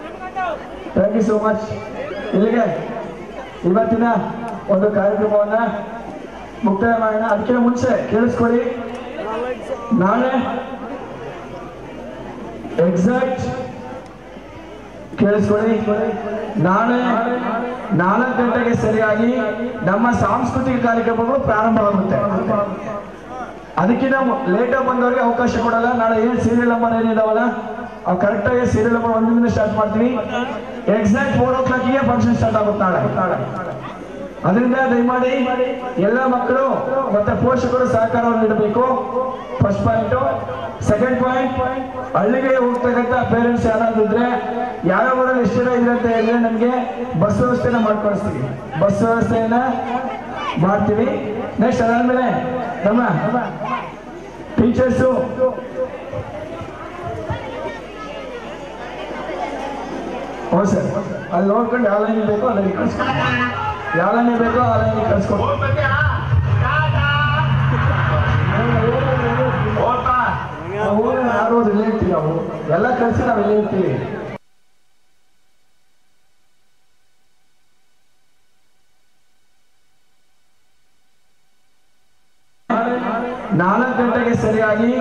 ಥ್ಯಾಂಕ್ ಯು ಸೋ ಮಚ್ ಇಲ್ಲಿಗೆ ಇವತ್ತಿನ ಒಂದು ಕಾರ್ಯಕ್ರಮವನ್ನ ಮುಕ್ತಾಯ ಮಾಡೋಣ ಅದಕ್ಕಿಂತ ಮುಂಚೆ ಕೇಳಿಸ್ಕೊಳ್ಳಿ ನಾಳೆ ಎಕ್ಸಾಕ್ಟ್ ಕೇಳಿಸ್ಕೊಳ್ಳಿ ನಾಳೆ ನಾಲ್ಕು ಗಂಟೆಗೆ ಸರಿಯಾಗಿ ನಮ್ಮ ಸಾಂಸ್ಕೃತಿಕ ಕಾರ್ಯಕ್ರಮಗಳು ಪ್ರಾರಂಭವಾಗುತ್ತೆ ಅದಕ್ಕಿಂತ ಲೇಟ್ ಆಗಿ ಬಂದವರಿಗೆ ಅವಕಾಶ ಕೊಡಲ್ಲ ನಾಳೆ ಏನ್ ಸೀರಿಯಲ್ ನಂಬರ್ ಏನಿದಾವಲ್ಲ ಅವು ಕರೆಕ್ಟ್ ಆಗಿ ಸೀರಿಯಲ್ ನಂಬರ್ ಒಂದರಿಂದ ಸ್ಟಾರ್ಟ್ ಮಾಡ್ತೀವಿ ಎಕ್ಸಾಕ್ಟ್ ಫೋರ್ ಓ ಕ್ಲಾಕಿಗೆ ಫಂಕ್ಷನ್ ಸ್ಟಾರ್ಟ್ ಆಗುತ್ತೆ ನಾಳೆ ನಾಳೆ ಅದರಿಂದ ದಯಮಾಡಿ ಎಲ್ಲ ಮಕ್ಕಳು ಮತ್ತೆ ಪೋಷಕರು ಸಹಕಾರವನ್ನು ನೀಡಬೇಕು ಫಸ್ಟ್ ಪಾಯಿಂಟ್ ಸೆಕೆಂಡ್ ಪಾಯಿಂಟ್ ಹಳ್ಳಿಗೆ ಹೋಗ್ತಕ್ಕಂಥ ಪೇರೆಂಟ್ಸ್ ಯಾರಾದ್ರೂ ಇದ್ರೆ ಯಾವ ಊರಲ್ಲಿ ಎಷ್ಟು ಜನ ಇದೆ ಅಂತ ಹೇಳಿದ್ರೆ ನಮಗೆ ಬಸ್ ವ್ಯವಸ್ಥೆನ ಮಾಡ್ಕೊಳಿಸ್ತೀವಿ ಬಸ್ ವ್ಯವಸ್ಥೆಯನ್ನ ಮಾಡ್ತೀವಿ ನೆಕ್ಸ್ಟ್ ಅದಾದ್ಮೇಲೆ ನಮ್ಮ ಟೀಚರ್ಸು ಹೌದು ಸರ್ ಅಲ್ಲಿ ನೋಡ್ಕೊಂಡು ಯಾವ ಲೈನ್ ಬೇಕೋ ಅಲ್ಲಿ ಕಳ್ಸ್ಕೊಂಡು ಯಾವ ಲೈನ್ ಬೇಕೋ ಆ ಲೈನ್ ಕಳ್ಸ್ಕೊಂಡು ಯಾರು ಇಲ್ಲೇ ಇರ್ತೀವಿ ನಾವು ಎಲ್ಲ ಕಳ್ಸಿ ನಾವು ಇಲ್ಲೇ ಇರ್ತೀವಿ ನಾಲ್ಕು ಗಂಟೆಗೆ ಸರಿಯಾಗಿ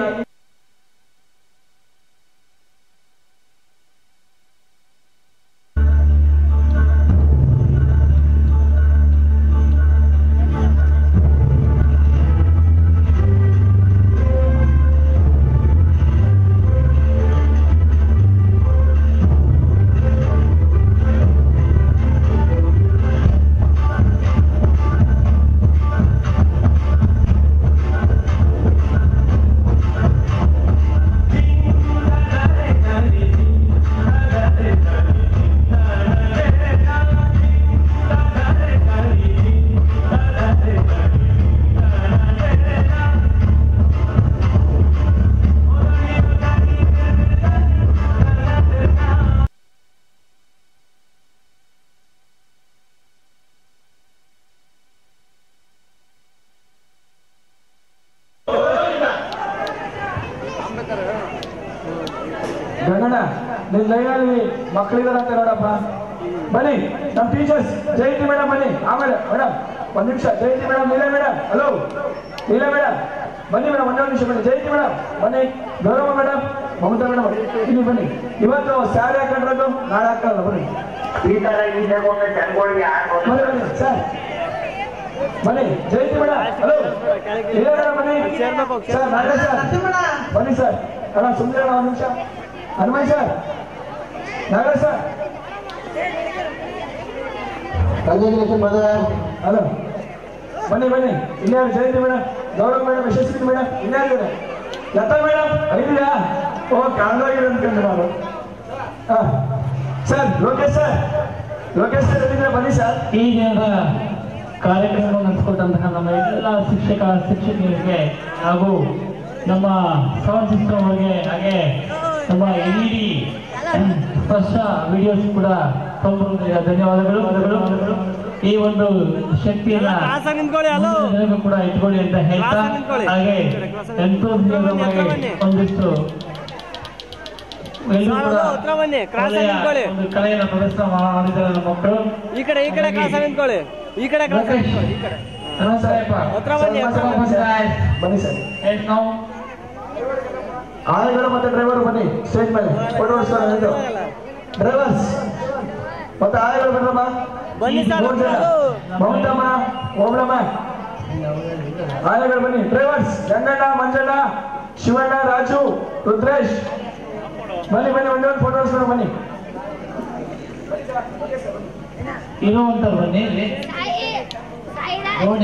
ಗಂಗಣ್ಣ ನಿನ್ ಲೈನಲ್ಲಿ ಮಕ್ಕಳಿದಾರ ಅಂತ ನೋಡಪ್ಪ ಬನ್ನಿ ನಮ್ಮ ಟೀಚರ್ಸ್ ಜಯಂತಿ ಮೇಡಮ್ ಬನ್ನಿ ಆಮೇಲೆ ಮೇಡಮ್ ಒಂದ್ ನಿಮಿಷ ಜಯಂತಿ ಮೇಡಮ್ ನೀಲೇ ಮೇಡಮ್ ಹಲೋ ನೀಲೇ ಮೇಡಮ್ ಬನ್ನಿ ಮೇಡಮ್ ಒಂದೇ ನಿಮಿಷ ಬನ್ನಿ ಜಯಂತಿ ಮೇಡಮ್ ಬನ್ನಿ ಗೌರವ ಮೇಡಮ್ ಮಮತಾ ಮೇಡಮ್ ಇಲ್ಲಿ ಬನ್ನಿ ಇವತ್ತು ಸ್ಯಾರಿ ಹಾಕೊಂಡ್ರದ್ದು ನಾಳೆ ಹಾಕಲ್ಲ ಬನ್ನಿ ಈ ತರ ಇದೆ ಒಂದು ಜನಗಳಿಗೆ ಬನ್ನಿ ಬನ್ನಿ ಸರ್ ಬನ್ನಿ ಜಯಂತಿ ಮೇಡಮ್ ಹಲೋ ಇಲ್ಲ ಮೇಡಮ್ ಬನ್ನಿ ಸರ್ ನಾಳೆ ಸರ್ ಬನ್ನಿ ಸರ್ ಅಣ್ಣ ಸುಮ್ಮನೆ ಒಂದು ನಿಮಿಷ Hanuman sir Nagaraj sir congratulation mother hello ಬನ್ನಿ ಬನ್ನಿ ಇನ್ಯಾರು Jayanthi madam Gaurav madam Yashasvi madam ಇನ್ಯಾರು ಇದ್ದಾರೆ ಲತಾ ಮೇಡಮ್ ಐದಿರಾ ಓ ಕಾಣದಾಗಿರೋ ಅನ್ಕೊಂಡೆ ನಾನು ಹಾ sir Lokesh sir Lokesh sir ಎಲ್ಲಿದ್ದೀರಾ ಬನ್ನಿ ಸರ್ ಈ ದಿನದ ಕಾರ್ಯಕ್ರಮವನ್ನು ನಡೆಸಿಕೊಟ್ಟಂತಹ ನಮ್ಮ ಎಲ್ಲ ಶಿಕ್ಷಕ ಶಿಕ್ಷಕಿಯರಿಗೆ ಹಾಗೂ ನಮ್ಮ ಸೌಂಡ್ ಸಿಸ್ಟಮ್ ಅವರಿಗೆ ಹಾಗೆ ನಮ್ಮ ಎಲ್ ಇ ಡಿ ಸ್ಪರ್ಶ ವಿಡಿಯೋಸ್ ಕೂಡ ತುಂಬ ಧನ್ಯವಾದಗಳು ಈ ಒಂದು ಶಕ್ತಿಯನ್ನ ಜನರು ಕೂಡ ಇಟ್ಕೊಳ್ಳಿ ಅಂತ ಹೇಳ್ತಾ ಹಾಗೆ enthusiasm ಆಗಿ ಒಂದಿಷ್ಟು ಎಲ್ಲರೂ ಕೂಡ ಹತ್ರ ಬನ್ನಿ ಕ್ರಾಸ್ ಒಳ್ಳೆಯ ನಿಂತ್ಕೊಳ್ಳಿ ಒಂದು ಕಲೆಯನ್ನು ಪ್ರದರ್ಶನ ಮಾಡಿದ್ದಾರೆ ನಮ್ಮ ಮಕ್ಕಳು ಈ ಕಡೆ ಈ ಕಡೆ ಕ್ರಾಸ್ ನಿಂತ್ಕೊಳ್ಳಿ ಈ ಕಡೆ ಕ್ರಾಸ್ ನಿಂತ್ಕೊಳ್ಳಿ ಈ ಕಡೆ ಹತ್ರ ಬನ್ನಿ ಹತ್ರ ಬನ್ನಿ ಬನ್ನಿ ಸರ್ And now, ಆಳುಗಳು ಮತ್ತೆ ಡ್ರೈವರ್ ಬನ್ನಿ ಸ್ಟೇಜ್ ಮೇಲೆ ಫೋಟೋ ಹೊಡ್ಸ್ತಾರೆ ಇದು ಡ್ರೈವರ್ಸ್ ಮತ್ತೆ ಆಳುಗಳು ಬನ್ರಮ್ಮ ಬನ್ನಿ ಸರ್, ಮೂರು ಜನ ಹೌದು. ಮಮತಮ್ಮ ಓಮಳಮ್ಮ ಆಳುಗಳು ಬನ್ನಿ ಡ್ರೈವರ್ಸ್ ಗಂಗಣ್ಣ ಮಂಜಣ್ಣ ಶಿವಣ್ಣ ರಾಜು ರುದ್ರೇಶ್ ಬನ್ನಿ ಬನ್ನಿ ಒಂದೇ ಒಂದು ಫೋಟೋ ಹೊಡ್ಸ್ತಾರೆ ಬನ್ನಿ ಇರುವಂತ ಬನ್ನಿ ಇಲ್ಲಿ ನೋಡಿ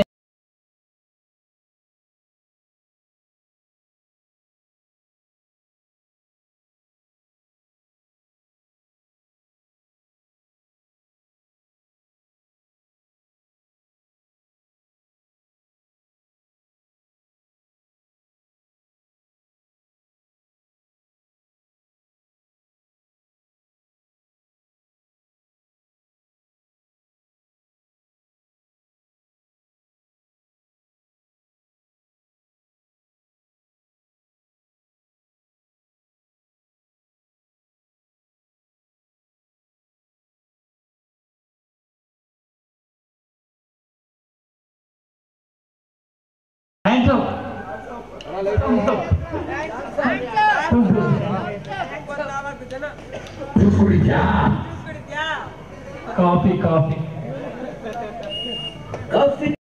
Hands up. Coffee coffee